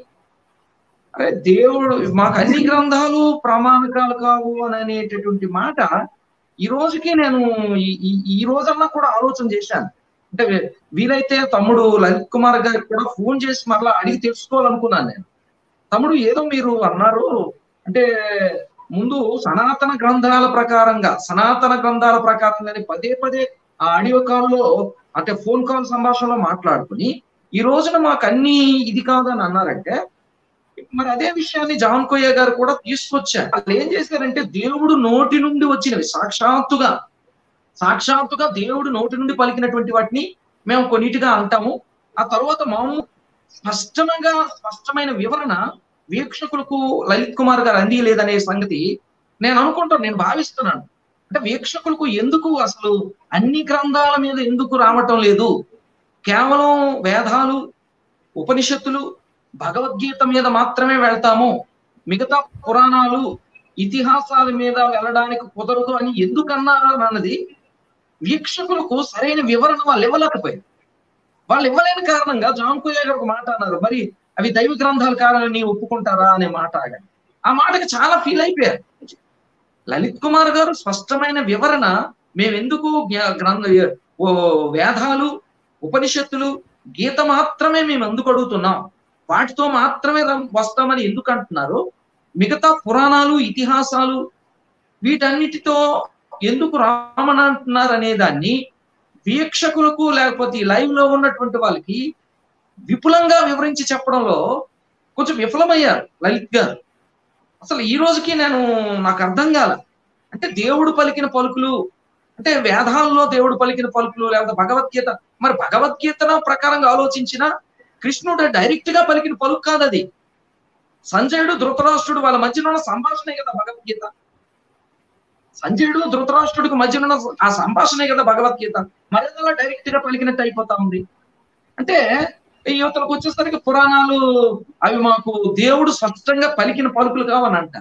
అరే దేవుడు మాకు అన్ని గ్రంథాలు ప్రామాణికాలు కావు అని అనేటటువంటి మాట ఈ రోజుకి నేను ఈ- ఈ- ఈ రోజన్నా కూడా ఆలోచన చేశాను అంటే వీలైతే తమ్ముడు లలిత్ కుమార్ గారికి కూడా ఫోన్ చేసి మరలా అడిగి తెలుసుకోవాలనుకున్నాను నేను తమ్ముడు ఏదో మీరు అన్నారు అంటే ముందు సనాతన గ్రంథాల ప్రకారంగా సనాతన గ్రంథాల ప్రకారంగానే పదే పదే ఆ ఆడియో కాల్లో అంటే ఫోన్ కాల్ సంభాషణలో మాట్లాడుకుని ఈ రోజున మాకు అన్ని ఇది కాదని అన్నారంటే మరి అదే విషయాన్ని జాన్ కొయ్య గారు కూడా తీసుకొచ్చారు వాళ్ళు ఏం చేశారంటే దేవుడు నోటి నుండి వచ్చినవి సాక్షాత్తుగా సాక్షాత్తుగా దేవుడు నోటి నుండి పలికినటువంటి వాటిని మేము కొన్నిటిగా అంటాము ఆ తర్వాత మామూలు స్పష్టంగా స్పష్టమైన వివరణ వీక్షకులకు లలిత్ కుమార్ గారు అందియలేదనే సంగతి నేను అనుకుంటాను నేను భావిస్తున్నాను అంటే వీక్షకులకు ఎందుకు అసలు అన్ని గ్రంథాల మీద ఎందుకు రావటం లేదు కేవలం వేదాలు ఉపనిషత్తులు భగవద్గీత మీద మాత్రమే వెళ్తాము మిగతా పురాణాలు ఇతిహాసాల మీద వెళ్ళడానికి కుదరదు అని ఎందుకు అన్నారు అన్నది వీక్షకులకు సరైన వివరణ వాళ్ళు ఇవ్వలేకపోయారు వాళ్ళు ఇవ్వలేని కారణంగా జాన్ కుయ్య గారు ఒక మాట అన్నారు మరి అవి దైవ గ్రంథాలు కావాలని ఒప్పుకుంటారా అనే మాట ఆగాడు ఆ మాటకి చాలా ఫీల్ అయిపోయారు లలిత్ కుమార్ గారు స్పష్టమైన వివరణ మేమెందుకు జ్ఞా- గ్రంథ ఓ వేదాలు ఉపనిషత్తులు గీత మాత్రమే మేము ఎందుకు అడుగుతున్నాం వాటితో మాత్రమే రం- వస్తామని ఎందుకు అంటున్నారు మిగతా పురాణాలు ఇతిహాసాలు వీటన్నిటితో ఎందుకు రామని అంటున్నారు అనే దాన్ని వీక్షకులకు లేకపోతే ఈ లైవ్ లో ఉన్నటువంటి వాళ్ళకి విపులంగా వివరించి చెప్పడంలో కొంచెం విఫలమయ్యారు లలిత్ గారు అసలు ఈ రోజుకి నేను నాకు అర్థం కాల అంటే దేవుడు పలికిన పలుకులు అంటే వేదాల్లో దేవుడు పలికిన పలుకులు లేకపోతే భగవద్గీత మరి భగవద్గీత ప్రకారంగా ఆలోచించిన కృష్ణుడు డైరెక్ట్ గా పలికిన పలుకు కాదు అది సంజయుడు ధృతరాష్ట్రుడు వాళ్ళ మధ్యలో ఉన్న సంభాషణే కదా భగవద్గీత సంజయుడు ధృతరాష్ట్రుడికి మధ్యన ఉన్న ఆ సంభాషణే కదా భగవద్గీత మర్యాదలో డైరెక్ట్ గా పలికినట్టు అయిపోతా ఉంది అంటే ఈ యువతలకు వచ్చేసరికి పురాణాలు అవి మాకు దేవుడు స్పష్టంగా పలికిన పలుకులు కావని అంట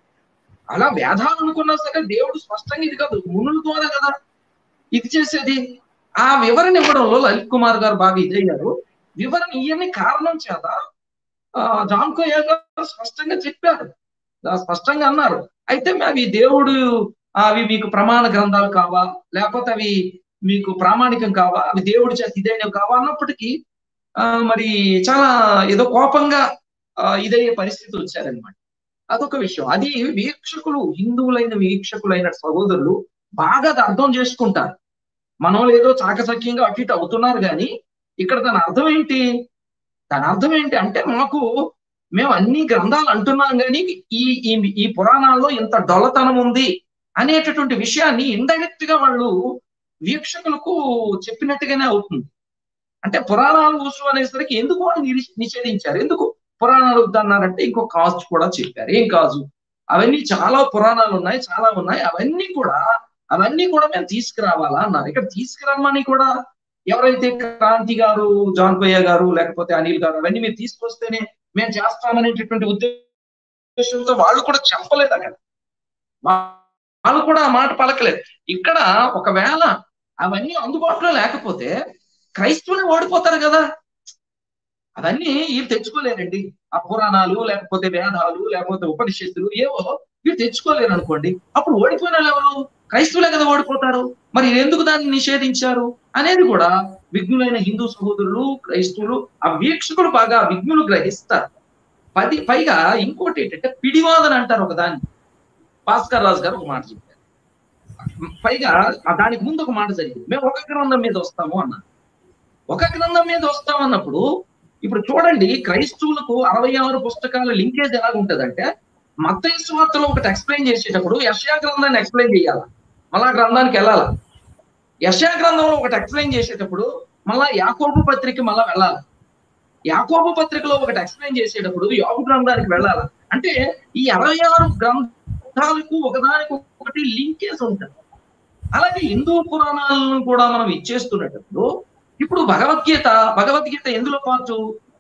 అలా వేదాలు అనుకున్నా సరే దేవుడు స్పష్టంగా ఇది కాదు మునుల ద్వారా కదా ఇది చేసేది ఆ వివరణ ఇవ్వడంలో లలిత్ కుమార్ గారు బాగా ఇదయ్యారు వివరణ ఇవన్నీ కారణం చేత ఆ, జాన్ కోయా గారు స్పష్టంగా చెప్పారు ఆ, స్పష్టంగా అన్నారు అయితే అవి దేవుడు అవి మీకు ప్రమాణ గ్రంథాలు కావా లేకపోతే అవి మీకు ప్రామాణికం కావా అవి దేవుడి చేత ఇదైనవి కావా అన్నప్పటికీ ఆ, మరి చాలా ఏదో కోపంగా ఆ, ఇదయ్యే పరిస్థితి వచ్చారనమాట అదొక విషయం అది వీక్షకులు హిందువులైన వీక్షకులైన సహోదరులు బాగా అది అర్థం చేసుకుంటారు మనం ఏదో చాకచక్యంగా అటు ఇటు అవుతున్నారు కానీ ఇక్కడ దాని అర్థం ఏంటి దాని అర్థం ఏంటి అంటే మాకు మేము అన్ని గ్రంథాలు అంటున్నాం కానీ ఈ ఈ ఈ పురాణాల్లో ఇంత డొల్లతనం ఉంది అనేటటువంటి విషయాన్ని ఇండైరెక్ట్ గా వాళ్ళు వీక్షకులకు చెప్పినట్టుగానే అవుతుంది అంటే పురాణాలు ఊసు అనేసరికి ఎందుకు వాళ్ళు నిరి- నిషేధించారు ఎందుకు పురాణాలు వద్దన్నారంటే ఇంకో కాజు కూడా చెప్పారు ఏం కాజు అవన్నీ చాలా పురాణాలు ఉన్నాయి చాలా ఉన్నాయి అవన్నీ కూడా అవన్నీ కూడా మేము తీసుకురావాలా అన్నారు ఇక్కడ తీసుకురమ్మని కూడా ఎవరైతే క్రాంతి గారు జాన్ కొయ్య గారు లేకపోతే అనిల్ గారు అవన్నీ మీరు తీసుకొస్తేనే మేము చేస్తామనేటటువంటి ఉద్దేశంతో వాళ్ళు కూడా చెప్పలేదు అక్కడ వా- వాళ్ళు కూడా ఆ మాట పలకలేదు ఇక్కడ ఒకవేళ అవన్నీ అందుబాటులో లేకపోతే క్రైస్తవులే ఓడిపోతారు కదా అవన్నీ వీళ్ళు తెచ్చుకోలేరండి ఆ పురాణాలు లేకపోతే వేదాలు లేకపోతే ఉపనిషత్తులు ఏవో వీళ్ళు తెచ్చుకోలేరు అనుకోండి అప్పుడు ఓడిపోయిన వాళ్ళు ఎవరు క్రైస్తవులే కదా ఓడిపోతారు మరి ఎందుకు దాన్ని నిషేధించారు అనేది కూడా విఘ్నులైన హిందూ సహోదరులు క్రైస్తవులు ఆ వీక్షకులు బాగా విఘ్నులు గ్రహిస్తారు పది పైగా ఇంకోటి ఏంటంటే పిడివాదన అంటారు ఒక దాన్ని భాస్కర్ రాజు గారు ఒక మాట చెప్పారు పైగా ఆ దానికి ముందు ఒక మాట జరిగింది మేము ఒక గ్రంథం మీద వస్తాము అన్నారు ఒక గ్రంథం మీద వస్తాం అన్నప్పుడు ఇప్పుడు చూడండి క్రైస్తవులకు అరవై ఆరు పుస్తకాల లింకేజ్ ఎలా ఉంటదంటే మత్తయి సువార్తలో ఒకటి ఎక్స్ప్లెయిన్ చేసేటప్పుడు యశయా గ్రంథాన్ని ఎక్స్ప్లెయిన్ చేయాలా మళ్ళా ఆ గ్రంథానికి వెళ్ళాలి యశయా గ్రంథంలో ఒకటి ఎక్స్ప్లెయిన్ చేసేటప్పుడు మళ్ళా యాకోబు పత్రిక మళ్ళా వెళ్ళాలి యాకోబు పత్రికలో ఒకటి ఎక్స్ప్లెయిన్ చేసేటప్పుడు యోగు గ్రంథానికి వెళ్ళాలి అంటే ఈ అరవై ఆరు గ్రంథాలకు ఒకదానికి ఒకటి లింకేజ్ ఉంటుంది అలాగే హిందూ పురాణాలను కూడా మనం ఇచ్చేస్తున్నప్పుడు ఇప్పుడు భగవద్గీత భగవద్గీత ఎందులో పార్ట్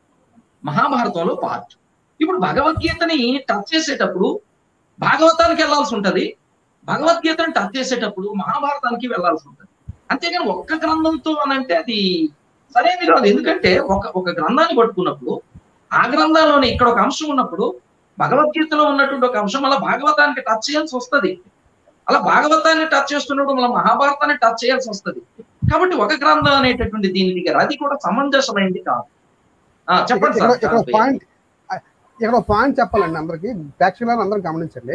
మహాభారతంలో పార్ట్ ఇప్పుడు భగవద్గీతని టచ్ చేసేటప్పుడు భాగవతానికి వెళ్ళాల్సి ఉంటది భగవద్గీతని టచ్ చేసేటప్పుడు మహాభారతానికి వెళ్ళాల్సి ఉంటది అంతేగాని ఒక్క గ్రంథంతో అని అంటే అది సరైనది కాదు ఎందుకంటే ఒక ఒక గ్రంథాన్ని పట్టుకున్నప్పుడు ఆ గ్రంథంలోనే ఇక్కడ ఒక అంశం ఉన్నప్పుడు భగవద్గీతలో ఉన్నటువంటి ఒక అంశం అలా భాగవతానికి టచ్ చేయాల్సి వస్తది అలా భాగవతాన్ని టచ్ చేస్తున్నప్పుడు మళ్ళీ మహాభారతాన్ని టచ్ చేయాల్సి వస్తది కాబట్టి ఒక గ్రంథం అనేటటువంటి దీని దగ్గర అది కూడా సమంజసమైంది కాదు ఆ, చెప్పండి ఇక్కడ సార్ ఇక్కడ ఒక పాయింట్ ఇక్కడ ఒక పాయింట్ చెప్పాలండి అందరికి ప్రేక్షకులను అందరూ గమనించండి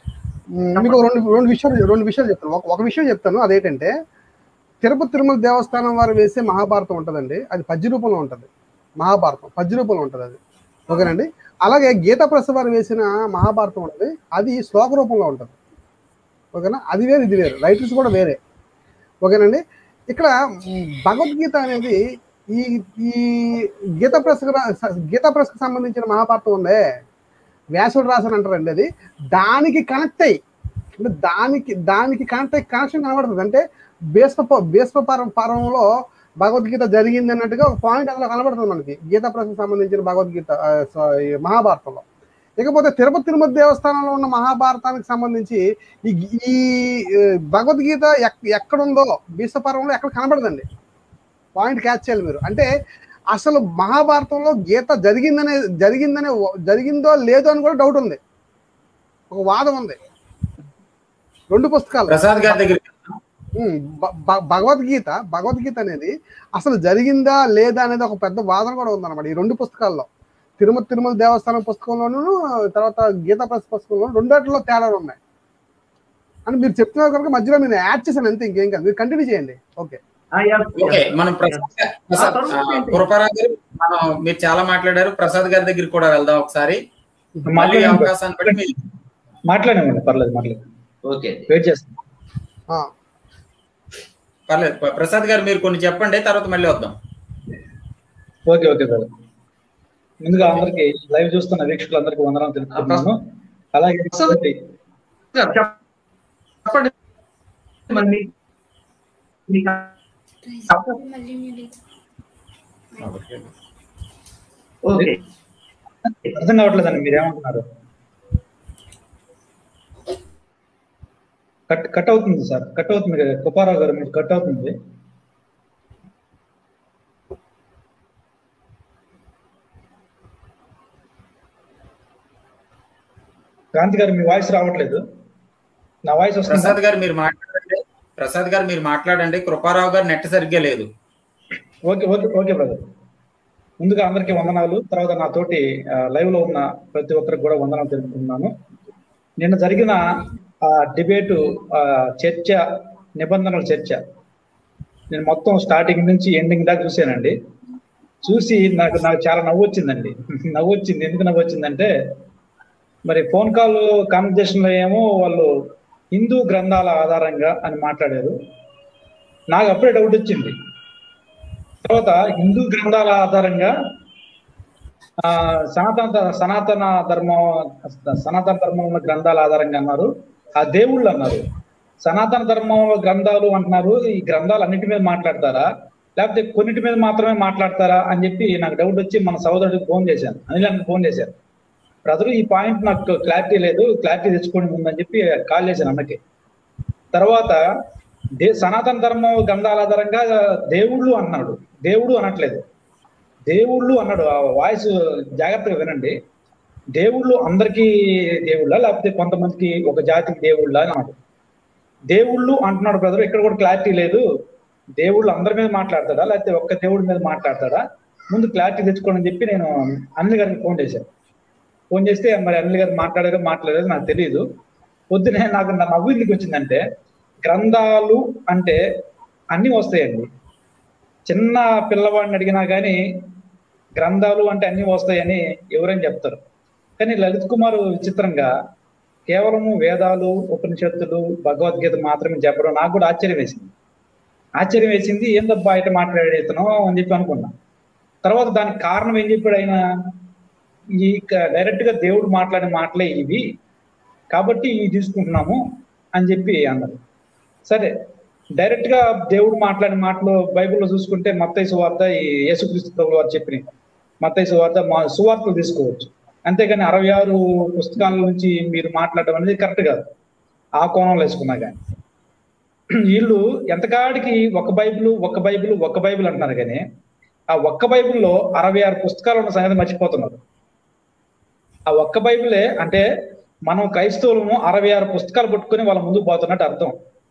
మ్, మీకు రెండు రెండు విషయాలు రెండు విషయాలు చెప్తాను ఒక- ఒక విషయం చెప్తాను అదేంటంటే తిరుపతి తిరుమల దేవస్థానం వారు వేసే మహాభారతం ఉంటుందండి అది పద్య రూపంలో ఉంటుంది మహాభారతం పద్య రూపంలో ఉంటుంది అది ఓకేనండి అలాగే గీతా ప్రసాద్ వారు వేసిన మహాభారతం ఉంటుంది అది శ్లోక రూపంలో ఉంటుంది ఓకేనా అది వేరు ఇది వేరు రైటర్స్ కూడా వేరే ఓకేనండి ఇక్కడ మ్, భగవద్గీత అనేది ఈ ఈ గీత ప్రెస్ గీతా ప్రెస్కి సంబంధించిన మహాభారతం ఉందే వ్యాసుడు రాసిన అంటారండి అది దానికి కనెక్ట్ అయ్యి అంటే దానికి దానికి కనెక్ట్ అయ్యి కనెక్షన్ కనబడుతుంది అంటే భీష్మ భీష్మ పరం పర్వంలో భగవద్గీత జరిగింది అన్నట్టుగా ఒక పాయింట్ అందులో కనబడుతుంది మనకి గీతా ప్రెస్కి సంబంధించిన భగవద్గీత ఆ, స- ఈ మహాభారతంలో ఇకపోతే తిరుపతి తిరుమతి దేవస్థానంలో ఉన్న మహాభారతానికి సంబంధించి ఈ ఈ ఆ, భగవద్గీత ఎక్- ఎక్కడుందో భీష్మ పర్వంలో ఎక్కడ కనబడదండి పాయింట్ క్యాచ్ చేయాలి మీరు అంటే అసలు మహాభారతంలో గీత జరిగిందనే జరిగిందనే జరిగిందో లేదో అని కూడా డౌట్ ఉంది ఒక వాదం ఉంది రెండు పుస్తకాలు ప్రసాద్ గారి దగ్గర ఉమ్, భ- భ- భగవద్గీత భగవద్గీత అనేది అసలు జరిగిందా లేదా అనేది ఒక పెద్ద వాదన కూడా ఉందన్నమాట ఈ రెండు పుస్తకాల్లో తిరుమల తిరుమల దేవస్థానం పుస్తకంలోనూ తర్వాత గీతా ప్రెస్ పుస్తకంలో రెండిట్లో తేడాలు ఉన్నాయి అని మీరు చెప్తున్నారు కనుక మధ్యలో నేను యాడ్ చేశాను అంతే ఇంకేం కాదు మీరు కంటిన్యూ చేయండి ఓకే ఆ, yes, ఓకే yes. మనం ప్రసాద్ గా- ప్రసాద్ ఆ తర్వాత ఆ, ఏంటి? పురపరాజు గారు మనం మీరు చాలా మాట్లాడారు ప్రసాద్ గారి దగ్గరికి కూడా వెళ్దాం ఒకసారి మళ్ళీ మాట్లాడండి అవకాశాన్ని బట్టి మీరు మాట్లాడమండి పర్లేదు మాట్లాడు ఓకే వెయిట్ చేస్తాం ఆ, పర్లేదు ప్ర- ప్రసాద్ గారు మీరు కొన్ని చెప్పండి తర్వాత మళ్ళీ వద్దాం ఓకే ఓకే సార్ ముందుగా అందరికి లైవ్ చూస్తున్న వీక్షకులందరికీ వందనాలు తెలుపుతున్నాను అలాగే చెప్పండి చెప్పండి మరి మీ- మీకు ఓకే అర్థం కావట్లేదండి మీరు ఏమంటున్నారు కట్ కట్ అవుతుంది సార్ కట్ అవుతుంది కదా కుపారావు గారు మీరు కట్ అవుతుంది క్రాంతి గారు మీ వాయిస్ రావట్లేదు నా వాయిస్ వస్తుందా ప్రసాద్ గారు మీరు మాట్లాడండి ప్రసాద్ గారు మీరు మాట్లాడండి కృపారావు గారు నెట్ సరిగ్గా లేదు ఓకే ఓకే ఓకే బ్రదర్ ముందుగా అందరికీ వందనాలు తర్వాత నాతోటి లైవ్ లో ఉన్న ప్రతి ఒక్కరికి కూడా వందనాలు తెలుపుతున్నాను నిన్న జరిగిన ఆ డిబేటు ఆ చర్చ నిబంధనల చర్చ నేను మొత్తం స్టార్టింగ్ నుంచి ఎండింగ్ దాకా చూశానండి చూసి నాకు నాకు చాలా నవ్వు వచ్చిందండి నవ్వు వచ్చింది ఎందుకు నవ్వు వచ్చిందంటే మరి ఫోన్ కాల్ కాన్వర్జేషన్ లో ఏమో వాళ్ళు హిందూ గ్రంథాల ఆధారంగా అని మాట్లాడారు నాకు అప్పుడే డౌట్ వచ్చింది తర్వాత హిందూ గ్రంథాల ఆధారంగా ఆ సనాతన సనాతన ధర్మం సనాతన ధర్మం ఉన్న గ్రంథాల ఆధారంగా అన్నారు ఆ దేవుళ్ళు అన్నారు సనాతన ధర్మం గ్రంథాలు అంటున్నారు ఈ గ్రంథాలు అన్నిటి మీద మాట్లాడతారా లేకపోతే కొన్నిటి మీద మాత్రమే మాట్లాడతారా అని చెప్పి నాకు డౌట్ వచ్చి మన సోదరుడికి ఫోన్ చేశాను అనిల్ ఫోన్ చేశాను బ్రదర్ ఈ పాయింట్ నాకు క్లారిటీ లేదు క్లారిటీ తెచ్చుకోండి ముందని చెప్పి కాల్ చేశాను అన్నకి తర్వాత దే సనాతన ధర్మం గ్రంథాల ఆధారంగా దేవుళ్ళు అన్నాడు దేవుడు అనట్లేదు దేవుళ్ళు అన్నాడు ఆ వాయిస్ జాగ్రత్తగా వినండి దేవుళ్ళు అందరికీ దేవుళ్ళ లేకపోతే కొంతమందికి ఒక జాతికి దేవుళ్ళ అని అన్నాడు దేవుళ్ళు అంటున్నాడు బ్రదర్ ఇక్కడ కూడా క్లారిటీ లేదు దేవుళ్ళు అందరి మీద మాట్లాడతాడా లేకపోతే ఒక్క దేవుడి మీద మాట్లాడతాడా ముందు క్లారిటీ తెచ్చుకోండి అని చెప్పి నేను అనిల్ గారికి ఫోన్ చేశాను ఫోన్ చేస్తే మరి అనిల్ గారు మాట్లాడారో మాట్లాడారో నాకు తెలియదు పొద్దునే నాకు నా నవ్వు ఎందుకు వచ్చిందంటే గ్రంథాలు అంటే అన్ని వస్తాయండి చిన్న పిల్లవాడిని అడిగినా కానీ గ్రంథాలు అంటే అన్ని వస్తాయని ఎవరైనా చెప్తారు కానీ లలిత్ కుమార్ విచిత్రంగా కేవలము వేదాలు ఉపనిషత్తులు భగవద్గీత మాత్రమే చెప్పడం నాకు కూడా ఆశ్చర్యం వేసింది ఆశ్చర్యం వేసింది ఏందబ్బా బయట మాట్లాడేతను అని చెప్పి అనుకున్నా తర్వాత దానికి కారణం ఏం చెప్పాడు ఆయన ఈ డైరెక్ట్ గా దేవుడు మాట్లాడిన మాటలే ఇవి కాబట్టి ఇవి తీసుకుంటున్నాము అని చెప్పి అన్నారు సరే డైరెక్ట్ గా దేవుడు మాట్లాడిన మాటలు బైబిల్లో చూసుకుంటే మత్తయి సువార్త ఈ యేసుక్రీస్తు ప్రభు వారు చెప్పిన మత్తయి సువార్త మా సువార్తలు తీసుకోవచ్చు అంతేగాని అరవై ఆరు పుస్తకాల నుంచి మీరు మాట్లాడడం అనేది కరెక్ట్ కాదు ఆ కోణంలో వేసుకున్నా కానీ వీళ్ళు ఎంతకాడికి ఒక బైబిల్ ఒక బైబిల్ ఒక బైబిల్ అంటున్నారు కానీ ఆ ఒక్క బైబిల్లో అరవై ఆరు పుస్తకాలు ఉన్న సంగతి మర్చిపోతున్నారు ఆ ఒక్క బైబిలే అంటే మనం క్రైస్తవులము అరవై ఆరు పుస్తకాలు పట్టుకుని వాళ్ళ ముందుకు పోతున్నట్టు అర్థం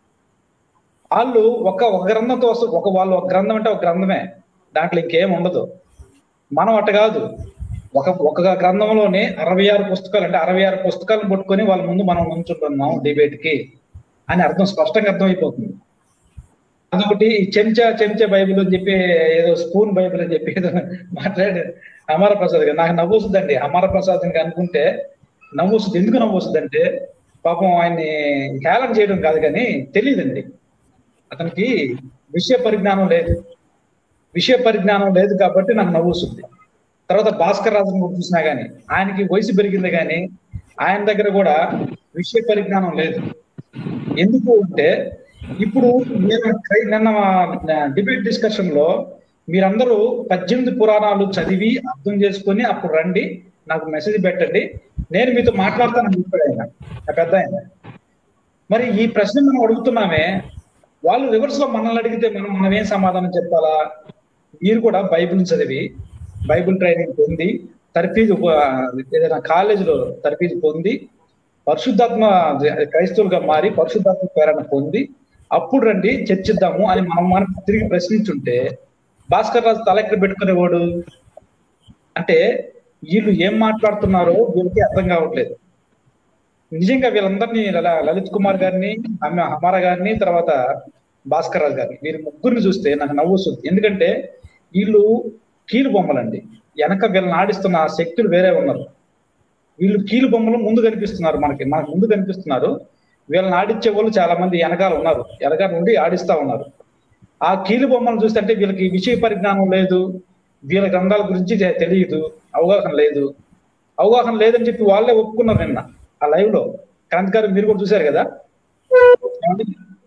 వాళ్ళు ఒక ఒక గ్రంథంతో వస్తు ఒక వాళ్ళు ఒక గ్రంథం అంటే ఒక గ్రంథమే దాంట్లో ఇంకేం ఉండదు మనం అట్ట కాదు ఒక ఒక గ్రంథంలోనే అరవై ఆరు పుస్తకాలు అంటే అరవై ఆరు పుస్తకాలను పట్టుకొని వాళ్ళ ముందు మనం ఉంచుతున్నాం డిబేట్ కి అని అర్థం స్పష్టంగా అర్థమైపోతుంది అదొకటి చెంచా చెంచా బైబిల్ అని చెప్పి ఏదో స్పూన్ బైబిల్ అని చెప్పి ఏదో మాట్లాడారు అమర ప్రసాద్ గారు నాకు నవ్వు వస్తుందండి అమర ప్రసాద్ అని అనుకుంటే నవ్వు వస్తుంది ఎందుకు నవ్వు వస్తుంది అంటే పాపం ఆయన్ని హేళన చేయడం కాదు కానీ తెలియదండి అతనికి విషయ పరిజ్ఞానం లేదు విషయ పరిజ్ఞానం లేదు కాబట్టి నాకు నవ్వు వస్తుంది తర్వాత భాస్కర్ రాజుని కూడా చూసినా గానీ ఆయనకి వయసు పెరిగింది కానీ ఆయన దగ్గర కూడా విషయ పరిజ్ఞానం లేదు ఎందుకు అంటే ఇప్పుడు నేను నిన్న డిబేట్ డిస్కషన్ లో మీరందరూ పద్దెనిమిది పురాణాలు చదివి అర్థం చేసుకొని అప్పుడు రండి నాకు మెసేజ్ పెట్టండి నేను మీతో మాట్లాడతానని చెప్పాడు ఆయన ఆ పెద్ద ఆయన మరి ఈ ప్రశ్న మనం అడుగుతున్నామే వాళ్ళు రివర్స్ లో మనల్ని అడిగితే మనం మనం ఏం సమాధానం చెప్పాలా మీరు కూడా బైబిల్ చదివి బైబిల్ ట్రైనింగ్ పొంది తర్ఫీజు ఏదైనా కాలేజీలో తర్ఫీజు పొంది పరిశుద్ధాత్మ క్రైస్తవులుగా మారి పరిశుద్ధాత్మ ప్రేరణ పొంది అప్పుడు రండి చర్చిద్దాము అని మనం మనం తిరిగి ప్రశ్నించుంటే భాస్కర్ రాజు తలెక్కడ పెట్టుకునేవాడు అంటే వీళ్ళు ఏం మాట్లాడుతున్నారో వీళ్ళకి అర్థం కావట్లేదు నిజంగా వీళ్ళందరినీ లలిత్ కుమార్ గారిని హమారా గారిని తర్వాత భాస్కర్ రాజు గారిని వీరి ముగ్గురిని చూస్తే నాకు నవ్వు వస్తుంది ఎందుకంటే వీళ్ళు కీలు బొమ్మలండి వెనక వీళ్ళని ఆడిస్తున్న శక్తులు వేరే ఉన్నారు వీళ్ళు కీలు బొమ్మలు ముందు కనిపిస్తున్నారు మనకి మనకు ముందు కనిపిస్తున్నారు వీళ్ళని ఆడిచ్చే వాళ్ళు చాలా మంది వెనకాల ఉన్నారు వెనకాల నుండి ఆడిస్తా ఉన్నారు ఆ కీలు బొమ్మలు చూస్తుంటే వీళ్ళకి విషయ పరిజ్ఞానం లేదు వీళ్ళ గ్రంథాల గురించి తెలియదు అవగాహన లేదు అవగాహన లేదని చెప్పి వాళ్ళే ఒప్పుకున్నారు నిన్న ఆ లైవ్ లో క్రాంతి గారు మీరు కూడా చూశారు కదా ఏమండి?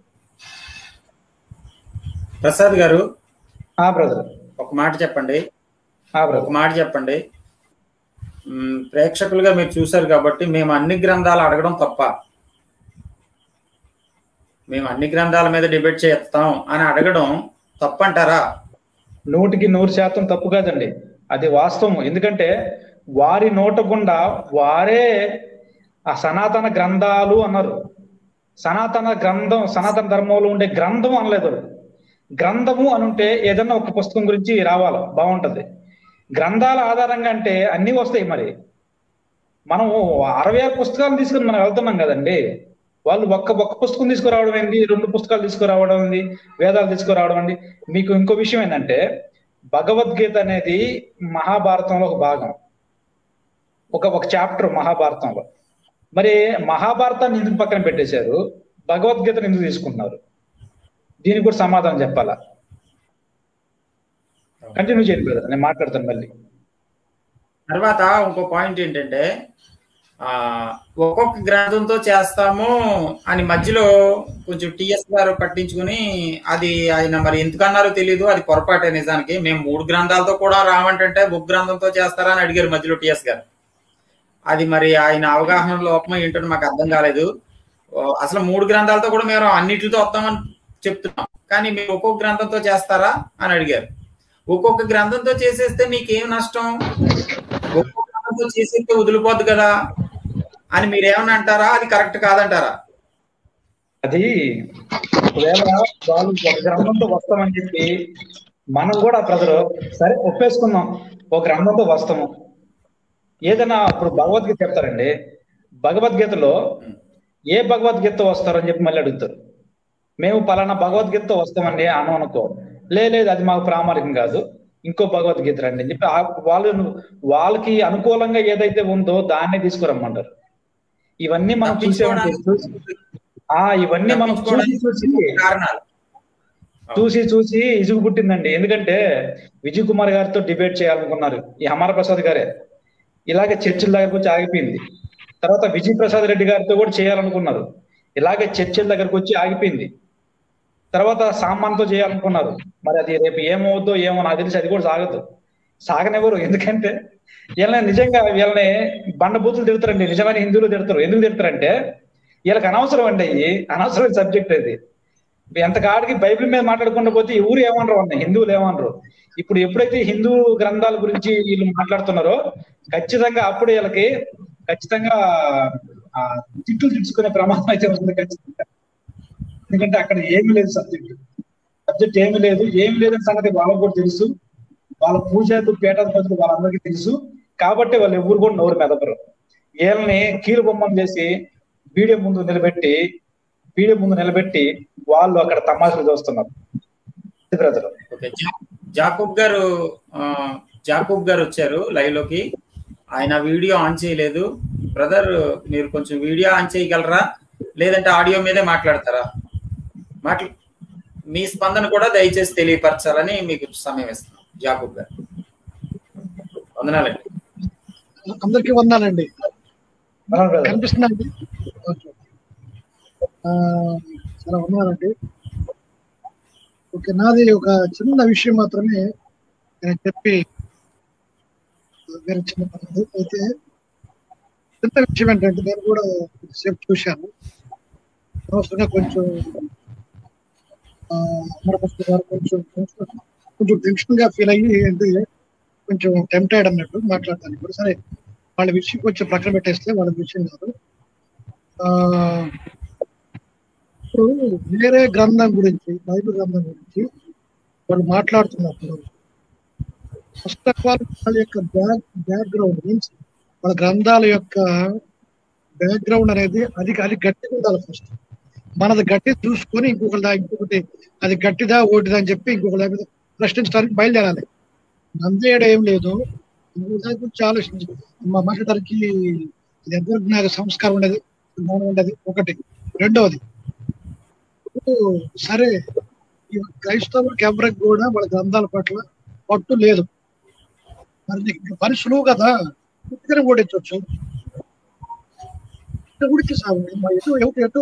ప్రసాద్ గారు ఆ బ్రదర్ ఒక మాట చెప్పండి ఆ ఒక బ్రదర్ మాట చెప్పండి మ్, ప్రేక్షకులుగా మీరు చూశారు కాబట్టి మేము అన్ని గ్రంథాలు అడగడం తప్ప మేము అన్ని గ్రంథాల మీద డిబేట్ చేస్తాం అని అడగడం తప్పంటారా నూటికి నూరు శాతం తప్పు కాదండి అది వాస్తవం ఎందుకంటే వారి నోట గుండా వారే ఆ సనాతన గ్రంథాలు అన్నారు సనాతన గ్రంథం సనాతన ధర్మంలో ఉండే గ్రంథం అనలేదు వాళ్ళు. గ్రంథము అని ఉంటే ఏదన్నా ఒక పుస్తకం గురించి రావాలి బాగుంటది గ్రంథాల ఆధారంగా అంటే అన్ని వస్తాయి మరి మనం అరవై ఆరు పుస్తకాలు తీసుకుని మనం వెళ్తున్నాం కదండి వాళ్ళు ఒక్క ఒక్క పుస్తకం తీసుకురావడం ఏంటి రెండు పుస్తకాలు తీసుకురావడం ఏంది వేదాలు తీసుకురావడం అండి మీకు ఇంకో విషయం ఏంటంటే భగవద్గీత అనేది మహాభారతంలో ఒక భాగం ఒక ఒక చాప్టర్ మహాభారతంలో మరి మహాభారతాన్ని ఎందుకు పక్కన పెట్టేశారు భగవద్గీతను ఎందుకు తీసుకుంటున్నారు దీనికి కూడా సమాధానం చెప్పాలా కంటిన్యూ చేయండి బ్రదర్ నేను మాట్లాడతాను మళ్ళీ తర్వాత ఇంకో పాయింట్ ఏంటంటే ఆ ఒక్కొక్క గ్రంథంతో చేస్తాము అని మధ్యలో కొంచెం టిఎస్ గారు పట్టించుకుని అది ఆయన మరి ఎందుకన్నారో తెలియదు అది పొరపాటే నిజానికి మేము మూడు గ్రంథాలతో కూడా రామంటే ఒక గ్రంథంతో చేస్తారా అని అడిగారు మధ్యలో టిఎస్ గారు అది మరి ఆయన అవగాహన లోపం ఏంటో మాకు అర్థం కాలేదు ఓ, అసలు మూడు గ్రంథాలతో కూడా మేము అన్నిటితో వస్తామని చెప్తున్నాం కానీ మీరు ఒక్కొక్క గ్రంథంతో చేస్తారా అని అడిగారు ఒక్కొక్క గ్రంథంతో చేసేస్తే మీకేం నష్టం ఒక్కొక్క గ్రంథంతో చేసేస్తే వదిలిపోద్దు కదా అని మీరేమన్నా అంటారా అది కరెక్ట్ కాదంటారా అది ఒకవేళ వాళ్ళు ఒక గ్రంథంతో వస్తామని చెప్పి మనం కూడా ప్రజలు సరే ఒప్పేసుకుందాం ఒక గ్రంథంతో వస్తాము ఏదైనా ఇప్పుడు భగవద్గీత చెప్తారండి భగవద్గీతలో ఏ భగవద్గీత వస్తారని చెప్పి మళ్ళీ అడుగుతారు మేము పలానా భగవద్గీతతో వస్తామండి అను అనుకో లే లేదు అది మాకు ప్రామాణికం కాదు ఇంకో భగవద్గీత రండి అని చెప్పి ఆ- వాళ్ళు వాళ్ళకి అనుకూలంగా ఏదైతే ఉందో దాన్నే తీసుకురమ్మంటారు ఇవన్నీ మనం చూసేవంటే ఆ ఇవన్నీ మనం చూసి చూసి కారణాలు చూసి చూసి ఇసుగు పుట్టిందండి ఎందుకంటే విజయ్ కుమార్ గారితో డిబేట్ చేయాలనుకున్నారు ఈ అమర ప్రసాద్ గారే ఇలాగే చర్చిల దగ్గరకు వచ్చి ఆగిపోయింది తర్వాత విజయ్ ప్రసాద్ రెడ్డి గారితో కూడా చేయాలనుకున్నారు ఇలాగే చర్చిల దగ్గరకు వచ్చి ఆగిపోయింది తర్వాత సామాన్తో చేయాలనుకున్నారు మరి అది రేపు ఏమవుద్దో ఏమో నాకు తెలిసి అది కూడా సాగదు సాగనివ్వరు ఎందుకంటే వీళ్ళని నిజంగా వీళ్ళని బండబూతులు తిడతారండి నిజమైన హిందువులు తిడతారు ఎందుకు తిడతారంటే వీళ్ళకి అనవసరం అండి అయ్యి అనవసరమైన సబ్జెక్ట్ అది ఎంత కాడికి బైబిల్ మీద మాట్లాడకుండా పోతే ఈ ఊరు ఏమనరు అన్న హిందువులు ఏమనరు ఇప్పుడు ఎప్పుడైతే హిందూ గ్రంథాల గురించి వీళ్ళు మాట్లాడుతున్నారో ఖచ్చితంగా అప్పుడు వీళ్ళకి ఖచ్చితంగా ఆ, తిట్లు తిట్టుకునే ప్రమాదం అయితే ఉంటుంది ఖచ్చితంగా ఎందుకంటే అక్కడ ఏమీ లేదు సబ్జెక్ట్ సబ్జెక్ట్ ఏమీ లేదు ఏమీ లేదని సంగతి వాళ్ళకు కూడా తెలుసు వాళ్ళ పూజలు పీఠాధిపతులు వాళ్ళందరికీ తెలుసు కాబట్టి వాళ్ళు ఎవరు కూడా నోరు మెదపరు వీళ్ళని కీలు బొమ్మను చేసి వీడియో ముందు నిలబెట్టి వీడియో ముందు నిలబెట్టి వాళ్ళు అక్కడ తమాషలు చూస్తున్నారు బ్రదర్ ఓకే జా- జాకబ్ గారు ఆ, జాకబ్ గారు వచ్చారు లైవ్ లోకి ఆయన వీడియో ఆన్ చేయలేదు బ్రదర్ మీరు కొంచెం వీడియో ఆన్ చేయగలరా లేదంటే ఆడియో మీదే మాట్లాడతారా మాట్లా మీ స్పందన కూడా దయచేసి తెలియపరచాలని మీకు సమయం ఇస్తున్నాం జాకబ్ గారు వందనాలండి అందరికీ వందాలండి కనిపిస్తుందండి ఓకే. ఆ, చాలా వందనాలండి ఓకే నాది ఒక చిన్న విషయం మాత్రమే నేను చెప్పి వేరే చిన్న పని ఉంది. అయితే చిన్న విషయం ఏంటంటే నేను కూడా సేపు చూశాను అనవసరంగా కొంచెం ఆ, అమరపతి గారు కొంచెం కొంచెం కొంచెం టెన్షన్ గా ఫీల్ అయ్యి ఏంటి కొంచెం టెంప్టెడ్ అన్నట్టు మాట్లాడతాను ఇప్పుడు సరే వాళ్ళ విషయం కొంచెం ప్రక్కన పెట్టేస్తే వాళ్ళ విషయం కాదు ఆ, ఇప్పుడు వేరే గ్రంథం గురించి బైబిల్ గ్రంథం గురించి వాళ్ళు మాట్లాడుతున్నప్పుడు ఫస్ట్ ఆఫ్ ఆల్ వాళ్ళ యొక్క బ్యాక్ బ్యాక్గ్రౌండ్ మీన్స్ వాళ్ళ గ్రంథాల యొక్క బ్యాక్గ్రౌండ్ అనేది అది అది గట్టిగా ఉండాలి ఫస్ట్ మనది గట్టి చూసుకొని ఇంకొకటి ఇంకొకటి అది గట్టిదా ఓటిదా అని చెప్పి ఇంకొకటి దాని మీద ప్రశ్నించడానికి బయలుదేరాలి నందేయడం ఏం లేదు ఇంకొక దాని గురించి ఆలోచించి మా మాట్లాడడానికి ఇది ఎంతవరకు నాకు సంస్కారం ఉండేది జ్ఞానం ఉండేది ఒకటి రెండవది ఇప్పుడు సరే ఈ క్రైస్తవులకు ఎవరికి కూడా వాళ్ళ గ్రంథాల పట్ల పట్టు లేదు మరి నీకు పని సులువు కదా పుట్టుకనే ఓడించవచ్చు ఉడికి సాగు మా ఎటు ఎటు ఎటు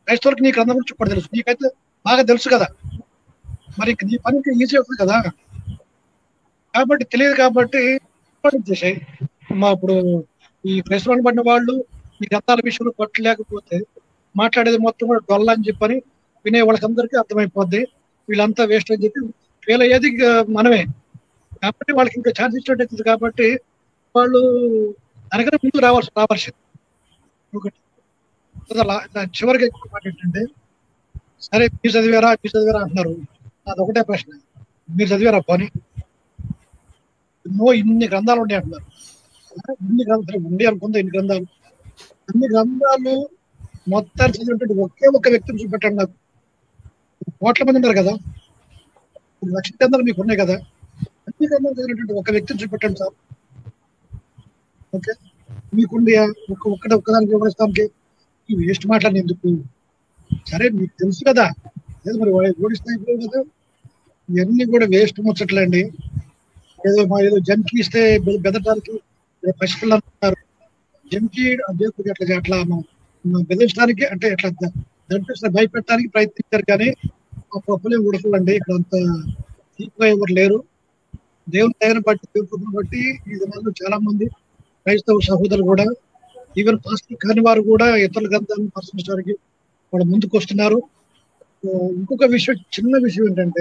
క్రైస్తవులకు నీ గ్రంథం గురించి కూడా తెలుసు నీకైతే బాగా తెలుసు కదా మరి నీ పని ఇంకా ఈజీ అవుతుంది కదా కాబట్టి తెలియదు కాబట్టి చేసాయి మా ఇప్పుడు ఈ క్రైస్తవాన్ని పడిన వాళ్ళు ఈ గ్రంథాల విషయంలో పట్టలేకపోతే మాట్లాడేది మొత్తం కూడా డొల్ల అని చెప్పని వినే వాళ్ళకందరికీ అర్థమైపోద్ది వీళ్ళంతా వేస్ట్ అని చెప్పి ఫెయిల్ అయ్యేది ఇక మనమే కాబట్టి వాళ్ళకి ఇంకా ఛాన్స్ ఇచ్చినట్టు కాబట్టి వాళ్ళు దానికన్నా ముందు రావాల్సి రావాల్సింది ఒకటి తర్వాత లా- దా- చివరికి ఎక్కువ మాట ఏంటంటే సరే మీరు చదివారా మీరు చదివారా అంటున్నారు అది ఒకటే ప్రశ్న మీరు చదివారా పోనీ ఎన్నో ఇన్ని గ్రంథాలు ఉన్నాయి అంటున్నారు ఇన్ని గ్రంథాలు ఉండి అనుకుందా ఇన్ని గ్రంథాలు అన్ని గ్రంథాలు మొత్తాన్ని చదివినటువంటి ఒకే ఒక్క వ్యక్తిని చూపెట్టండి నాకు కోట్ల మంది ఉన్నారు కదా కొన్ని లక్షల గ్రంథాలు మీకు ఉన్నాయి కదా అన్ని గ్రంథాలు చదివినటువంటి ఒక వ్యక్తిని చూపెట్టండి సార్ ఓకే మీకుండి ఒక్క ఒక్కటే ఒక్కదానికి వివరిస్తానికి ఈ వేస్ట్ మాట్లాడి ఎందుకు సరే మీకు తెలుసు కదా లేదు మరి వాడు ఓడిస్తే అయిపోయింది కదా ఇవన్నీ కూడా వేస్ట్ ముచ్చట్లండి ఏదో మా ఏదో జంకి ఇస్తే బె- బెదరడానికి ఏదో పసిపిల్లలు అంటున్నారు జంకి అదే కొద్దిగా అట్లా అట్లా మనం మనం బెదిరించడానికి అంటే అట్లా ద- దంపిస్తే భయపెట్టడానికి ప్రయత్నించారు కానీ ఆ పప్పులే ఉడకలండి ఇక్కడ అంత తీపుగా ఎవరు లేరు దేవుని దయను బట్టి దేవుని బట్టి ఈ దినాల్లో చాలా మంది క్రైస్తవ సహోదరులు కూడా ఈవెన్ పాస్టర్ కాని వారు కూడా ఇతరుల గ్రంథాలను పరిశీలించడానికి వాళ్ళు ముందుకు వస్తున్నారు సో ఇంకొక విషయం చిన్న విషయం ఏంటంటే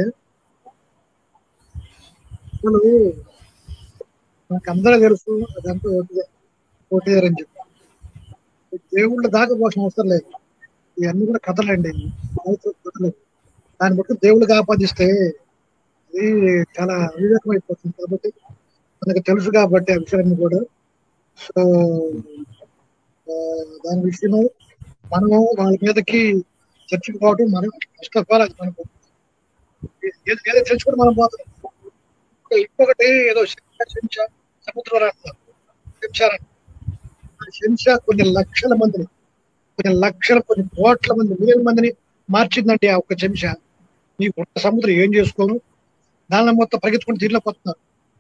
అసలు మనకు అందరూ తెలుసు అదంతా ఒకటే ఒకటేరని చెప్పి దేవుళ్ళ దాకా పోసిన అవసరం లేదు ఇవన్నీ కూడా కథలండి మామూలు కథలు దాన్ని బట్టి దేవుళ్ళకి ఆపాదిస్తే అది చాలా అవివేకం అయిపోతుంది కాబట్టి మనకు తెలుసు కాబట్టి ఆ విషయాన్ని కూడా సో ఆ, దాని విషయంలో మనము వాళ్ళ మీదకి చర్చకు పోవడం మనం ఫస్ట్ ఆఫ్ ఆల్ అది మనకు ఏదో ఏదో తెలుసుకుని మనం పోతాం ఇంకొకటి ఏదో శంష శంష సముద్రం అంటారు శంషారంట ఆ శంష కొన్ని లక్షల మందిని కొన్ని లక్షల కొన్ని కోట్ల మంది వేల మందిని మార్చిందండి ఆ ఒక్క చెంచా ఈ ఒక్క సముద్రం ఏం చేసుకోను దానిలో మొత్తం పరిగెత్తుకుని దీనిలో పోతున్నారు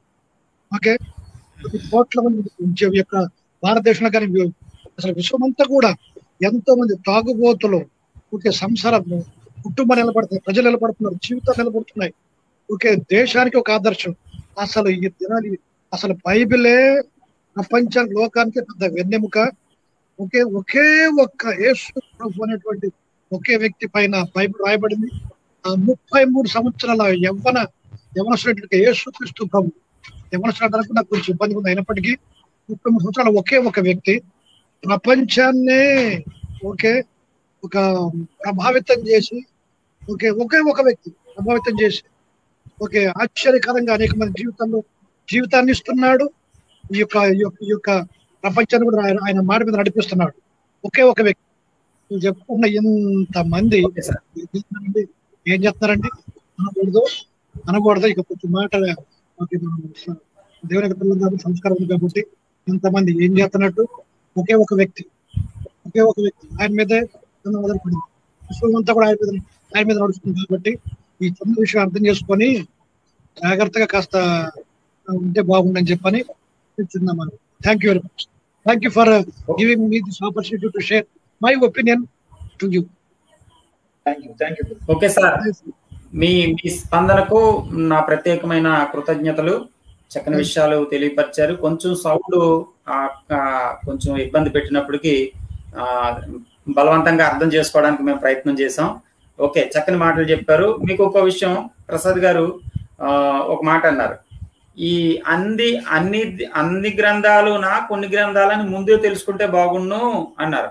ఓకే కొన్ని కోట్ల మంది ఉంచే ఈ యొక్క భారతదేశంలో కానీ వి- అసలు విశ్వమంతా కూడా ఎంతో మంది తాగుబోతులు ఓకే సంసారం కుటుంబం నిలబడుతుంది ప్రజలు నిలబడుతున్నారు జీవితాలు నిలబడుతున్నాయి ఓకే దేశానికి ఒక ఆదర్శం అసలు ఈ దినాలు అసలు బైబిలే ప్రపంచ లోకానికి పెద్ద వెన్నెముక ఒకే ఒకే ఒక్క యేసు ప్రభు అనేటువంటి ఒకే వ్యక్తి పైన బైబిల్ రాయబడింది ఆ ముప్పై మూడు సంవత్సరాల యవ్వన యవనస్తున్నటువంటి యేసు క్రీస్తు ప్రభు యవనస్తున్నట్టు నాకు కొంచెం ఇబ్బంది ఉంది అయినప్పటికీ ముప్పై మూడు సంవత్సరాల ఒకే ఒక వ్యక్తి ప్రపంచాన్నే ఓకే ఒక ప్రభావితం చేసి ఓకే ఒకే ఒక వ్యక్తి ప్రభావితం చేసి ఓకే ఆశ్చర్యకరంగా అనేక మంది జీవితంలో జీవితాన్ని ఇస్తున్నాడు ఈ యొక్క ఈ యొక్క ఈ యొక్క ప్రపంచాన్ని కూడా ఆయన ఆయన మాట మీద నడిపిస్తున్నాడు ఒకే ఒక వ్యక్తి నేను చెప్పుకున్న ఎంత మంది ఓకే సార్ ఏం చేస్తున్నారండి? ఏం చేస్తున్నారండి అనకూడదు అనకూడదు ఇక కొంచెం మాట ఓకే మనం దేవుని యొక్క పిల్లలు కాబట్టి సంస్కారం ఉంది కాబట్టి ఇంతమంది ఏం చేస్తున్నట్టు ఒకే ఒక వ్యక్తి ఒకే ఒక వ్యక్తి ఆయన మీదే కన్ను మొదలుపడింది విశ్వం అంతా కూడా ఆయన మీద ఆయన మీద నడుస్తుంది కాబట్టి ఈ చిన్న విషయం అర్థం చేసుకొని జాగ్రత్తగా కాస్త ఉంటే బాగుందని చెప్పని చెప్తున్నాం thank you very much thank you for giving me this opportunity to share my opinion to you thank you thank you okay sir మీ మీ స్పందనకు నా ప్రత్యేకమైన కృతజ్ఞతలు చక్కని విషయాలు తెలియపరిచారు కొంచెం సౌండ్ కొంచెం ఇబ్బంది పెట్టినప్పటికీ ఆ, బలవంతంగా అర్థం చేసుకోవడానికి మేము ప్రయత్నం చేసాం ఓకే చక్కని మాటలు చెప్పారు మీకు ఒక విషయం ప్రసాద్ గారు ఆ, ఒక మాట అన్నారు ఈ అన్ని అన్ని అన్ని గ్రంథాలు నా కొన్ని గ్రంథాలని ముందే తెలుసుకుంటే బాగుండు అన్నారు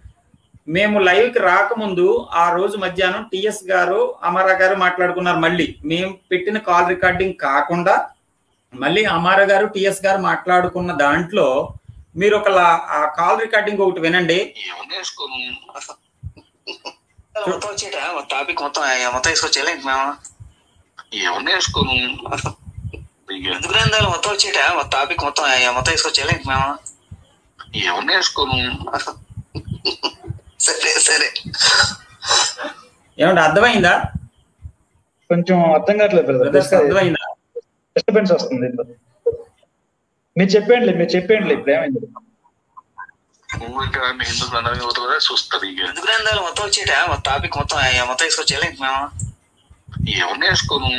మేము లైవ్ కి రాకముందు ఆ రోజు మధ్యాహ్నం టిఎస్ గారు అమారా గారు మాట్లాడుకున్నారు మళ్ళీ మేము పెట్టిన కాల్ రికార్డింగ్ కాకుండా మళ్ళీ అమారా గారు టిఎస్ గారు మాట్లాడుకున్న దాంట్లో మీరు ఒక లా- ఆ కాల్ రికార్డింగ్ ఒకటి వినండి ఏమన్నా వేసుకోను మొత్తం వచ్చేట టాపిక్ మొత్తం మొత్తం వేసుకొచ్చేలా ఇంక మేము ఏమన్నా వేసుకోను ఎందుకు గ్రంథాలు మొత్తం వచ్చేట టాపిక్ మొత్తం మొత్తం వేసుకొచ్చేలా ఇంక మేము ఏమన్నా వేసుకోను సరే సరే ఏమంటే అర్థమైందా కొంచెం అర్థం కావట్లేదు బ్రదర్స్ బ్రదర్ అర్థమైందా డిస్టర్బెన్స్ వస్తుంది మీరు చెప్పండి మీరు చెప్పండి ఇప్పుడు ఏమైంది నువ్వు ఇంకా అన్ని హిందూ గ్రంథాలు చదువుతావు కదా చూస్తారు ఇక హిందూ గ్రంథాలు మొత్తం వచ్చేటా టాపిక్ మొత్తం ఆ మొత్తం వేసుకొచ్చేయాలి ఇంక మేము ఎవరిని వేసుకోను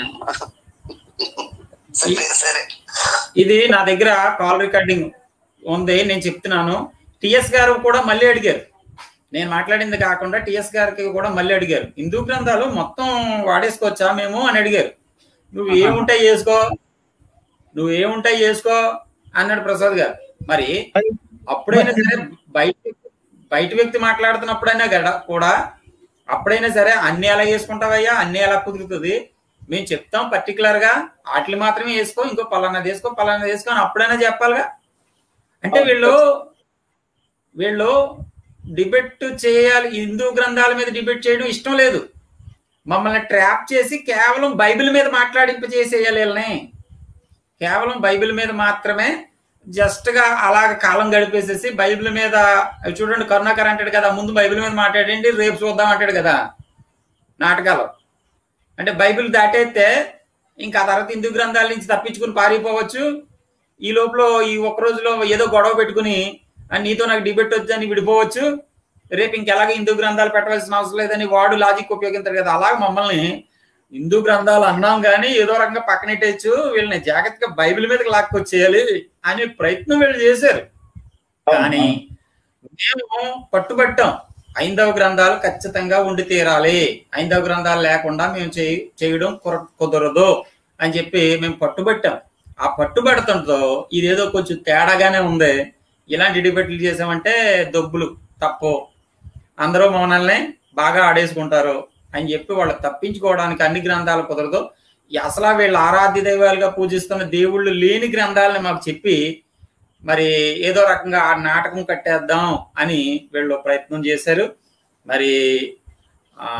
సరే సరే ఇది నా దగ్గర కాల్ రికార్డింగ్ ఉంది నేను చెప్తున్నాను టిఎస్ గారు కూడా మళ్ళీ అడిగారు నేను మాట్లాడింది కాకుండా టిఎస్ గారికి కూడా మళ్ళీ అడిగారు హిందూ గ్రంథాలు మొత్తం వాడేసుకోవచ్చా మేము అని అడిగారు నువ్వు ఏముంటాయి చేసుకో నువ్వు ఏముంటాయి చేసుకో అన్నాడు ప్రసాద్ గారు మరి అప్పుడైనా సరే బయట బయట వ్యక్తి మాట్లాడుతున్నప్పుడైనా గడ కూడా అప్పుడైనా సరే అన్ని ఎలా వేసుకుంటావయ్యా అన్ని ఎలా కుదురుతుంది మేము చెప్తాం పర్టికులర్ గా వాటిని మాత్రమే వేసుకో ఇంకో పలానా వేసుకో పలానా వేసుకో అని అప్పుడైనా చెప్పాలిగా అంటే వీళ్ళు వీళ్ళు డిబేట్ చేయాలి హిందూ గ్రంథాల మీద డిబేట్ చేయడం ఇష్టం లేదు మమ్మల్ని ట్రాప్ చేసి కేవలం బైబిల్ మీద మాట్లాడింప చేసేయాలి వీళ్ళని కేవలం బైబిల్ మీద మాత్రమే జస్ట్ గా అలాగ కాలం గడిపేసేసి బైబిల్ మీద అవి చూడండి కరుణాకర్ అంటాడు కదా ముందు బైబిల్ మీద మాట్లాడండి రేపు చూద్దాం అంటాడు కదా నాటకాలు అంటే బైబిల్ దాటేస్తే ఇంకా ఆ తర్వాత హిందూ గ్రంథాల నుంచి తప్పించుకుని పారిపోవచ్చు ఈ లోపల ఈ ఒక్క రోజులో ఏదో గొడవ పెట్టుకుని "ఆ, నీతో నాకు డిబేట్ వచ్చని విడిపోవచ్చు రేపు ఇంకెలాగ హిందూ గ్రంథాలు పెట్టవలసిన అవసరం లేదని వాడు లాజిక్ ఉపయోగించారు కదా అలాగ మమ్మల్ని హిందూ గ్రంథాలు అన్నాం కానీ ఏదో రకంగా పక్కనెట్టేయచ్చు వీళ్ళని జాగ్రత్తగా బైబిల్ మీదకి లాక్కొచ్చేయాలి అనే ప్రయత్నం వీళ్ళు చేశారు కానీ మేము పట్టుబట్టాం ఐందవ గ్రంథాలు ఖచ్చితంగా ఉండి తీరాలి ఐందవ గ్రంథాలు లేకుండా మేము చేయ చేయడం కుర- కుదరదు అని చెప్పి మేము పట్టుబట్టాం ఆ పట్టుబడటంతో ఇదేదో కొంచెం తేడాగానే ఉంది ఇలాంటి డిబేట్లు చేసామంటే దొబ్బులు తప్పు అందరూ మమ్మల్ని బాగా ఆడేసుకుంటారు అని చెప్పి వాళ్ళు తప్పించుకోవడానికి అన్ని గ్రంథాలు కుదరదు ఈ అసలు వీళ్ళు ఆరాధ్య దైవాలుగా పూజిస్తున్న దేవుళ్ళు లేని గ్రంథాలని మాకు చెప్పి మరి ఏదో రకంగా ఆ నాటకం కట్టేద్దాం అని వీళ్ళు ప్రయత్నం చేశారు మరి ఆ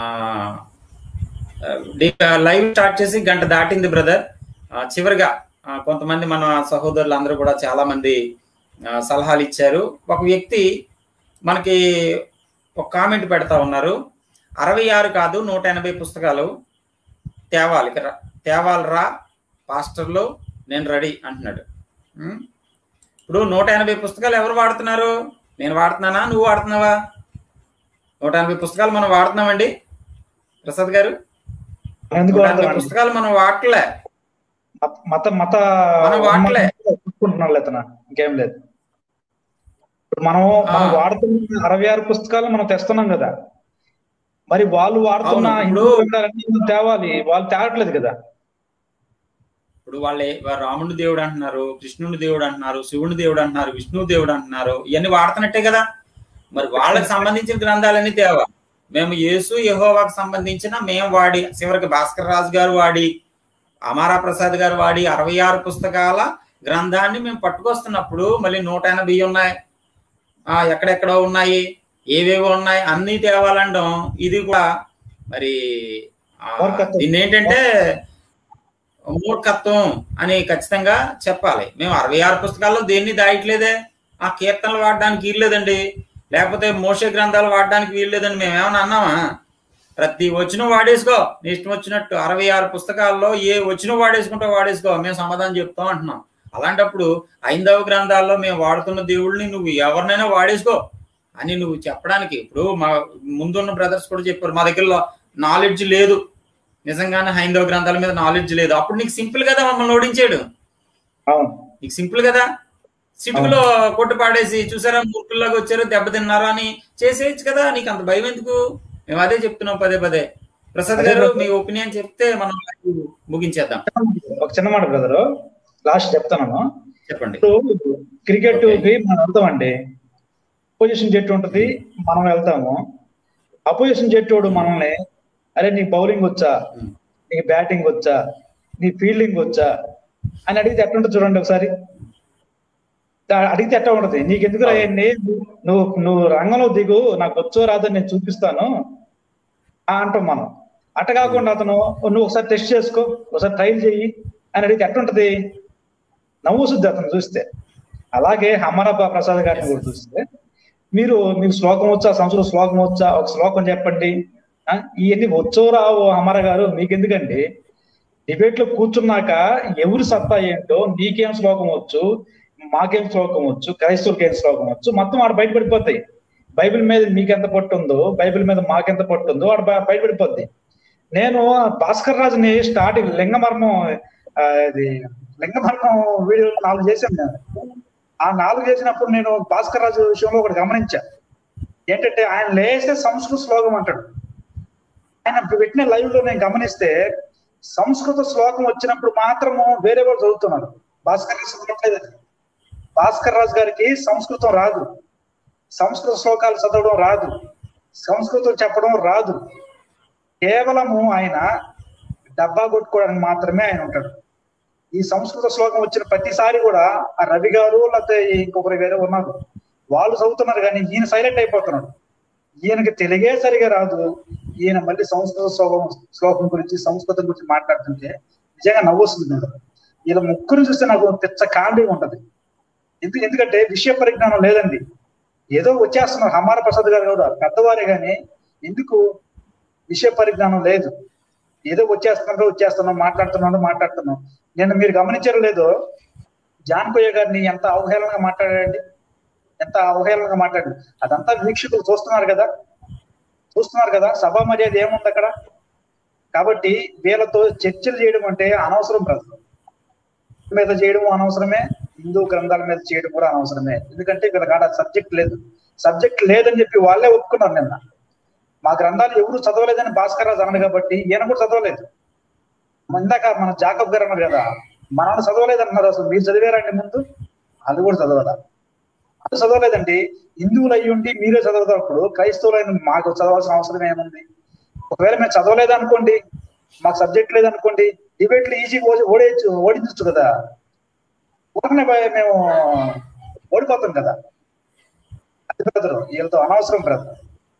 లైవ్ స్టార్ట్ చేసి గంట దాటింది బ్రదర్ చివరిగా ఆ, కొంతమంది మన సహోదరులు అందరూ కూడా చాలా మంది ఆ, సలహాలు ఇచ్చారు ఒక వ్యక్తి మనకి ఒక కామెంట్ పెడతా ఉన్నారు అరవై ఆరు కాదు నూట ఎనభై పుస్తకాలు తేవాలి రా- తేవాలరా పాస్టర్లు నేను రెడీ అంటున్నాడు ఉం? ఇప్పుడు నూట ఎనభై పుస్తకాలు ఎవరు వాడుతున్నారు నేను వాడుతున్నానా నువ్వు వాడుతున్నావా నూట ఎనభై పుస్తకాలు మనం వాడుతున్నామండి ప్రసాద్ గారు ఎందుకు నూట ఎనభై వాడతామండి? పుస్తకాలు మనం వాడలే మత- మత మత మనం వాడలే. చూసుకుంటున్నాం లేతన ఇంకేం లేదు ఇప్పుడు మనం మనం ఆ. వాడుతున్న అరవై ఆరు పుస్తకాలు మనం తెస్తున్నాం కదా మరి వాళ్ళు వాడుతున్న అవును, హిందూ ఇప్పుడు- గ్రంథాలన్నీ మనం తేవాలి వాళ్ళు తేవట్లేదు కదా ఇప్పుడు వాళ్ళే వా- రాముడు దేవుడు అంటున్నారు కృష్ణుడు దేవుడు అంటున్నారు శివుని దేవుడు అంటున్నారు విష్ణువు దేవుడు అంటున్నారు ఇవన్నీ వాడుతున్నట్టే కదా మరి వాళ్ళకి సంబంధించిన గ్రంథాలన్నీ తేవా మేము యేసు యెహోవాకు సంబంధించిన మేము వాడి చివరికి భాస్కర్ రాజు గారు వాడి అమారా ప్రసాద్ గారు వాడి అరవై ఆరు పుస్తకాల గ్రంథాన్ని మేము పట్టుకొస్తున్నప్పుడు మళ్ళీ నూట ఎనభై ఉన్నాయి ఆ ఎక్కడెక్కడో ఉన్నాయి ఏవేవో ఉన్నాయి అన్ని తేవాలండం ఇది కూడా మరి ఆ, మూర్ఖత్వం. దీన్ని ఏంటంటే మూర్ఖత్వం అని ఖచ్చితంగా చెప్పాలి మేము అరవై ఆరు పుస్తకాల్లో దేన్ని దాయట్లేదే ఆ కీర్తనలు వాడడానికి వీల్లేదండి లేకపోతే మోసే గ్రంథాలు వాడడానికి వీల్లేదండి మేము ఏమన్నా అన్నామా ప్రతి వచ్చిన వాడేసుకో నీ ఇష్టం వచ్చినట్టు అరవై ఆరు పుస్తకాల్లో ఏ వచ్చిన వాడేసుకుంటే వాడేసుకో మేము సమాధానం చెప్తాం అంటున్నాం అలాంటప్పుడు ఐదవ గ్రంథాల్లో మేము వాడుతున్న దేవుళ్ళని నువ్వు ఎవరినైనా వాడేసుకో అని నువ్వు చెప్పడానికి ఇప్పుడు మా ముందున్న బ్రదర్స్ కూడా చెప్పారు మా దగ్గర నాలెడ్జ్ లేదు నిజంగానే హైందవ గ్రంథాల మీద నాలెడ్జ్ లేదు అప్పుడు నీకు సింపుల్ కదా మమ్మల్ని ఓడించాడు అవును నీకు సింపుల్ కదా సిటుకులో కొట్టు పాడేసి చూసారా మూర్ఖుల్లాగా వచ్చారు దెబ్బతిన్నారు అని చేసేయచ్చు కదా నీకు అంత భయం ఎందుకు మేము అదే చెప్తున్నాం పదే పదే ప్రసాద్ గారు మీ ఒపీనియన్ చెప్తే మనం ముగించేద్దాం ఒక చిన్న మాట బ్రదర్ లాస్ట్ చెప్తాను చెప్పండి ఇప్పుడు క్రికెట్ కి మనం వెళ్తామండి అపోజిషన్ జట్టు ఉంటది మనం వెళ్తాము అపోజిషన్ జట్టు వాడు మనల్ని అరే నీ బౌలింగ్ వచ్చా Hmm. నీకు బ్యాటింగ్ వచ్చా నీ ఫీల్డింగ్ వచ్చా అని అడిగితే ఎట్లుంటుంది చూడండి ఒకసారి దా- అడిగితే ఎట్లా ఉంటది నీకు ఎందుకు రాయండి నువ్వు నువ్వు రంగంలో దిగు నాకు వచ్చో రాదని నేను చూపిస్తాను ఆ అంటాం మనం అట్ట కాకుండా అతను నువ్వు ఒకసారి టెస్ట్ చేసుకో ఒకసారి ట్రైల్ చెయ్యి అని అడిగితే ఎట్లుంటది నవ్వుసుద్ది అతను చూస్తే అలాగే హమరబా ప్రసాద్ గారిని కూడా చూస్తే మీరు మీకు శ్లోకం వచ్చా సంవత్సరం శ్లోకం వచ్చా ఒక శ్లోకం చెప్పండి ఆ, ఇవన్నీ వచ్చో రావో అమర గారు మీకెందుకండి డిబేట్ లో కూర్చున్నాక ఎవరి సత్తా ఏంటో నీకేం శ్లోకం వచ్చు మాకేం శ్లోకం వచ్చు క్రైస్తవులకి ఏం శ్లోకం వచ్చు మొత్తం ఆడ బయటపడిపోతాయి బైబిల్ మీద మీకెంత పట్టు ఉందో బైబిల్ మీద మాకెంత పట్టు ఉందో ఆడ బ- బయటపడిపోద్ది నేను భాస్కర్ రాజుని స్టార్టింగ్ లింగమర్మం ఆ, ఇది లింగమర్మం వీడియో నాలుగు చేశాను నేను ఆ నాలుగు చేసినప్పుడు నేను భాస్కర్ రాజు విషయంలో ఒకటి గమనించా ఏంటంటే ఆయన లేస్తే సంస్కృత శ్లోకం అంటాడు ఆయన పెట్టిన లైవ్ లో నేను గమనిస్తే సంస్కృత శ్లోకం వచ్చినప్పుడు మాత్రము వేరే వాళ్ళు చదువుతున్నారు భాస్కర్ రాజు చదవట్లేదు అది. భాస్కర్ రాజు గారికి సంస్కృతం రాదు సంస్కృత శ్లోకాలు చదవడం రాదు సంస్కృతం చెప్పడం రాదు కేవలము ఆయన డబ్బా కొట్టుకోవడానికి మాత్రమే ఆయన ఉంటాడు ఈ సంస్కృత శ్లోకం వచ్చిన ప్రతిసారి కూడా ఆ రవి గారు లేకపోతే ఇంకొకరు వేరే ఉన్నారు వాళ్ళు చదువుతున్నారు కానీ ఈయన సైలెంట్ అయిపోతున్నాడు ఈయనకి తెలుగే సరిగా రాదు ఈయన మళ్ళీ సంస్కృత శ్లోకం శ్లోకం గురించి సంస్కృతం గురించి మాట్లాడుతుంటే నిజంగా నవ్వు వస్తుంది నాకు వీళ్ళ ముగ్గురు చూస్తే నాకు తెచ్చ కామెడీగా ఉంటది ఎందుకు ఎందుకంటే విషయ పరిజ్ఞానం లేదండి ఏదో వచ్చేస్తున్నారు హమార ప్రసాద్ గారు కూడా పెద్దవారే గాని ఎందుకు విషయ పరిజ్ఞానం లేదు ఏదో వచ్చేస్తున్నారు వచ్చేస్తున్నాం మాట్లాడుతున్నాడు మాట్లాడుతున్నాం నేను మీరు గమనించారో లేదో జాన్కోయ్య గారిని ఎంత అవహేళనగా మాట్లాడాడండి ఎంత అవహేళనగా మాట్లాడాడు అదంతా వీక్షకులు చూస్తున్నారు కదా చూస్తున్నారు కదా సభా మర్యాద ఏముంది అక్కడ కాబట్టి వీళ్ళతో చర్చలు చేయడం అంటే అనవసరం ప్రజలు మీద చేయడం అనవసరమే హిందూ గ్రంథాల మీద చేయడం కూడా అనవసరమే ఎందుకంటే వీళ్ళ కాడ సబ్జెక్ట్ లేదు సబ్జెక్ట్ లేదని చెప్పి వాళ్ళే ఒప్పుకున్నారు నిన్న మా గ్రంథాలు ఎవరు చదవలేదని భాస్కర్ రాజు అన్నాడు కాబట్టి ఈయన కూడా చదవలేదు ఇందాక మన జాకబ్ గారు అన్నారు కదా మనల్ని చదవలేదు అన్నారు అసలు మీరు చదివారండి ముందు అది కూడా చదవదా అది చదవలేదండి హిందువులు అయ్యి ఉండి మీరే చదవదప్పుడు క్రైస్తవులైన మాకు చదవాల్సిన అవసరం ఏముంది ఒకవేళ మేము చదవలేదు అనుకోండి మాకు సబ్జెక్ట్ లేదనుకోండి డిబేట్లు ఈజీ ఓడేయచ్చు ఓడించచ్చు కదా ఊరనే మేము ఓడిపోతాం కదా అది బ్రదర్ వీళ్ళతో అనవసరం బ్రదర్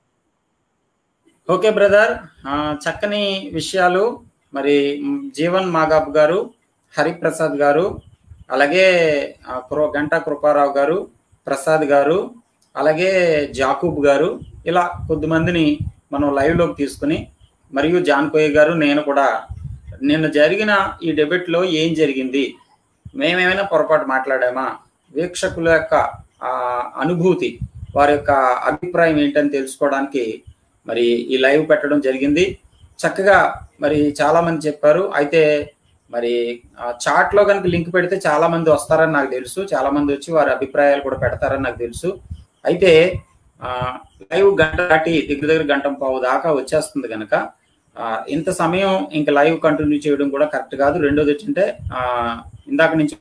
ఓకే బ్రదర్ ఆ, చక్కని విషయాలు మరి మ్, జీవన్ మాగాబ్ గారు హరిప్రసాద్ గారు అలాగే ఆ, కృ గంటా కృపారావు గారు ప్రసాద్ గారు అలాగే జాకూబ్ గారు ఇలా కొద్దిమందిని మనం లైవ్లోకి తీసుకుని మరియు జాన్కోయ్య గారు నేను కూడా నిన్న జరిగిన ఈ డెబేట్లో ఏం జరిగింది మేమేమైనా పొరపాటు మాట్లాడామా వీక్షకుల యొక్క ఆ, అనుభూతి వారి యొక్క అభిప్రాయం ఏంటని తెలుసుకోవడానికి మరి ఈ లైవ్ పెట్టడం జరిగింది చక్కగా మరి చాలా మంది చెప్పారు అయితే మరి చాట్ లో కనుక లింక్ పెడితే చాలా మంది వస్తారని నాకు తెలుసు చాలా మంది వచ్చి వారి అభిప్రాయాలు కూడా పెడతారని నాకు తెలుసు అయితే ఆ, లైవ్ గంట దాటి దగ్గర దగ్గర గంట పావు దాకా వచ్చేస్తుంది కనుక ఆ, ఇంత సమయం ఇంకా లైవ్ కంటిన్యూ చేయడం కూడా కరెక్ట్ కాదు రెండోది ఏంటంటే ఆ, ఇందాక నుంచి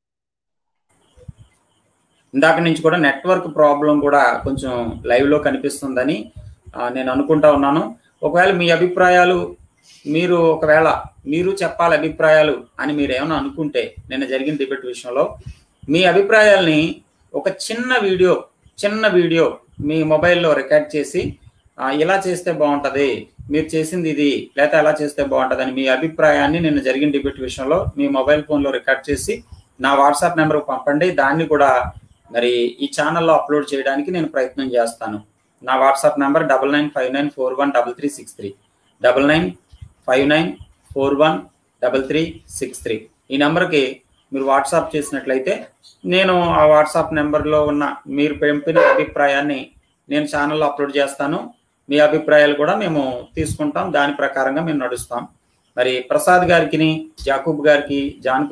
ఇందాక నుంచి కూడా నెట్వర్క్ ప్రాబ్లం కూడా కొంచెం లైవ్ లో కనిపిస్తుందని ఆ, నేను అనుకుంటా ఉన్నాను ఒకవేళ మీ అభిప్రాయాలు మీరు ఒకవేళ మీరు చెప్పాలి అభిప్రాయాలు అని మీరు ఏమైనా అనుకుంటే నిన్న జరిగిన డిబేట్ విషయంలో మీ అభిప్రాయాల్ని ఒక చిన్న వీడియో చిన్న వీడియో మీ మొబైల్లో రికార్డ్ చేసి ఆ, ఇలా చేస్తే బాగుంటది మీరు చేసింది ఇది లేకపోతే ఎలా చేస్తే బాగుంటది అని మీ అభిప్రాయాన్ని నిన్న జరిగిన డిబేట్ విషయంలో మీ మొబైల్ ఫోన్లో రికార్డ్ చేసి నా వాట్సాప్ నెంబర్ పంపండి దాన్ని కూడా మరి ఈ ఛానల్లో అప్లోడ్ చేయడానికి నేను ప్రయత్నం చేస్తాను నా WhatsApp number double nine five nine four one double three six three double nine five nine four one double three six three ఈ నెంబర్కి మీరు వాట్సాప్ చేసినట్లయితే నేను ఆ వాట్సాప్ నెంబర్లో ఉన్న మీరు పంపిన అభిప్రాయాన్ని నేను ఛానల్లో అప్లోడ్ చేస్తాను మీ అభిప్రాయాలు కూడా మేము తీసుకుంటాం దాని ప్రకారంగా మేము నడుస్తాం మరి ప్రసాద్ గారికి జాకూబ్ గారికి జాన్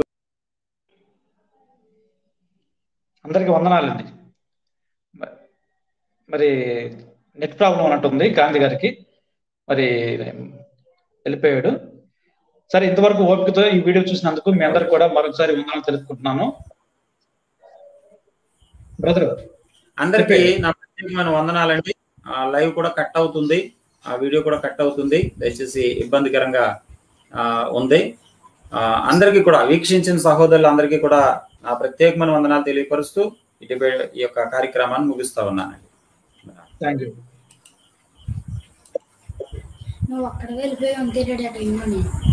అందరికీ వందనాలండి మ- మరి నెట్ ప్రాబ్లం ఉన్నట్టుంది గాంధీ గారికి మరి వెళ్ళిపోయాడు సరే ఇంతవరకు ఓపికతో ఈ వీడియో చూసినందుకు మీ అందరికి కూడా మరొకసారి వందనాలు తెలుపుకుంటున్నాను బ్రదర్ అందరికీ నా ప్రత్యేకమైన వందనాలండి ఆ లైవ్ కూడా కట్ అవుతుంది ఆ వీడియో కూడా కట్ అవుతుంది దయచేసి ఇబ్బందికరంగా ఆ, ఉంది ఆ, అందరికీ కూడా వీక్షించిన సహోదరులందరికీ కూడా నా ప్రత్యేకమైన వందనాలు తెలియపరుస్తూ ఈ డిబేట్ ఈ యొక్క కార్యక్రమాన్ని ముగిస్తా ఉన్నానండి థ్యాంక్ యూ నువ్వు అక్కడ వెళ్ళిపోయి ఉంటే ఆ టైంలో నేను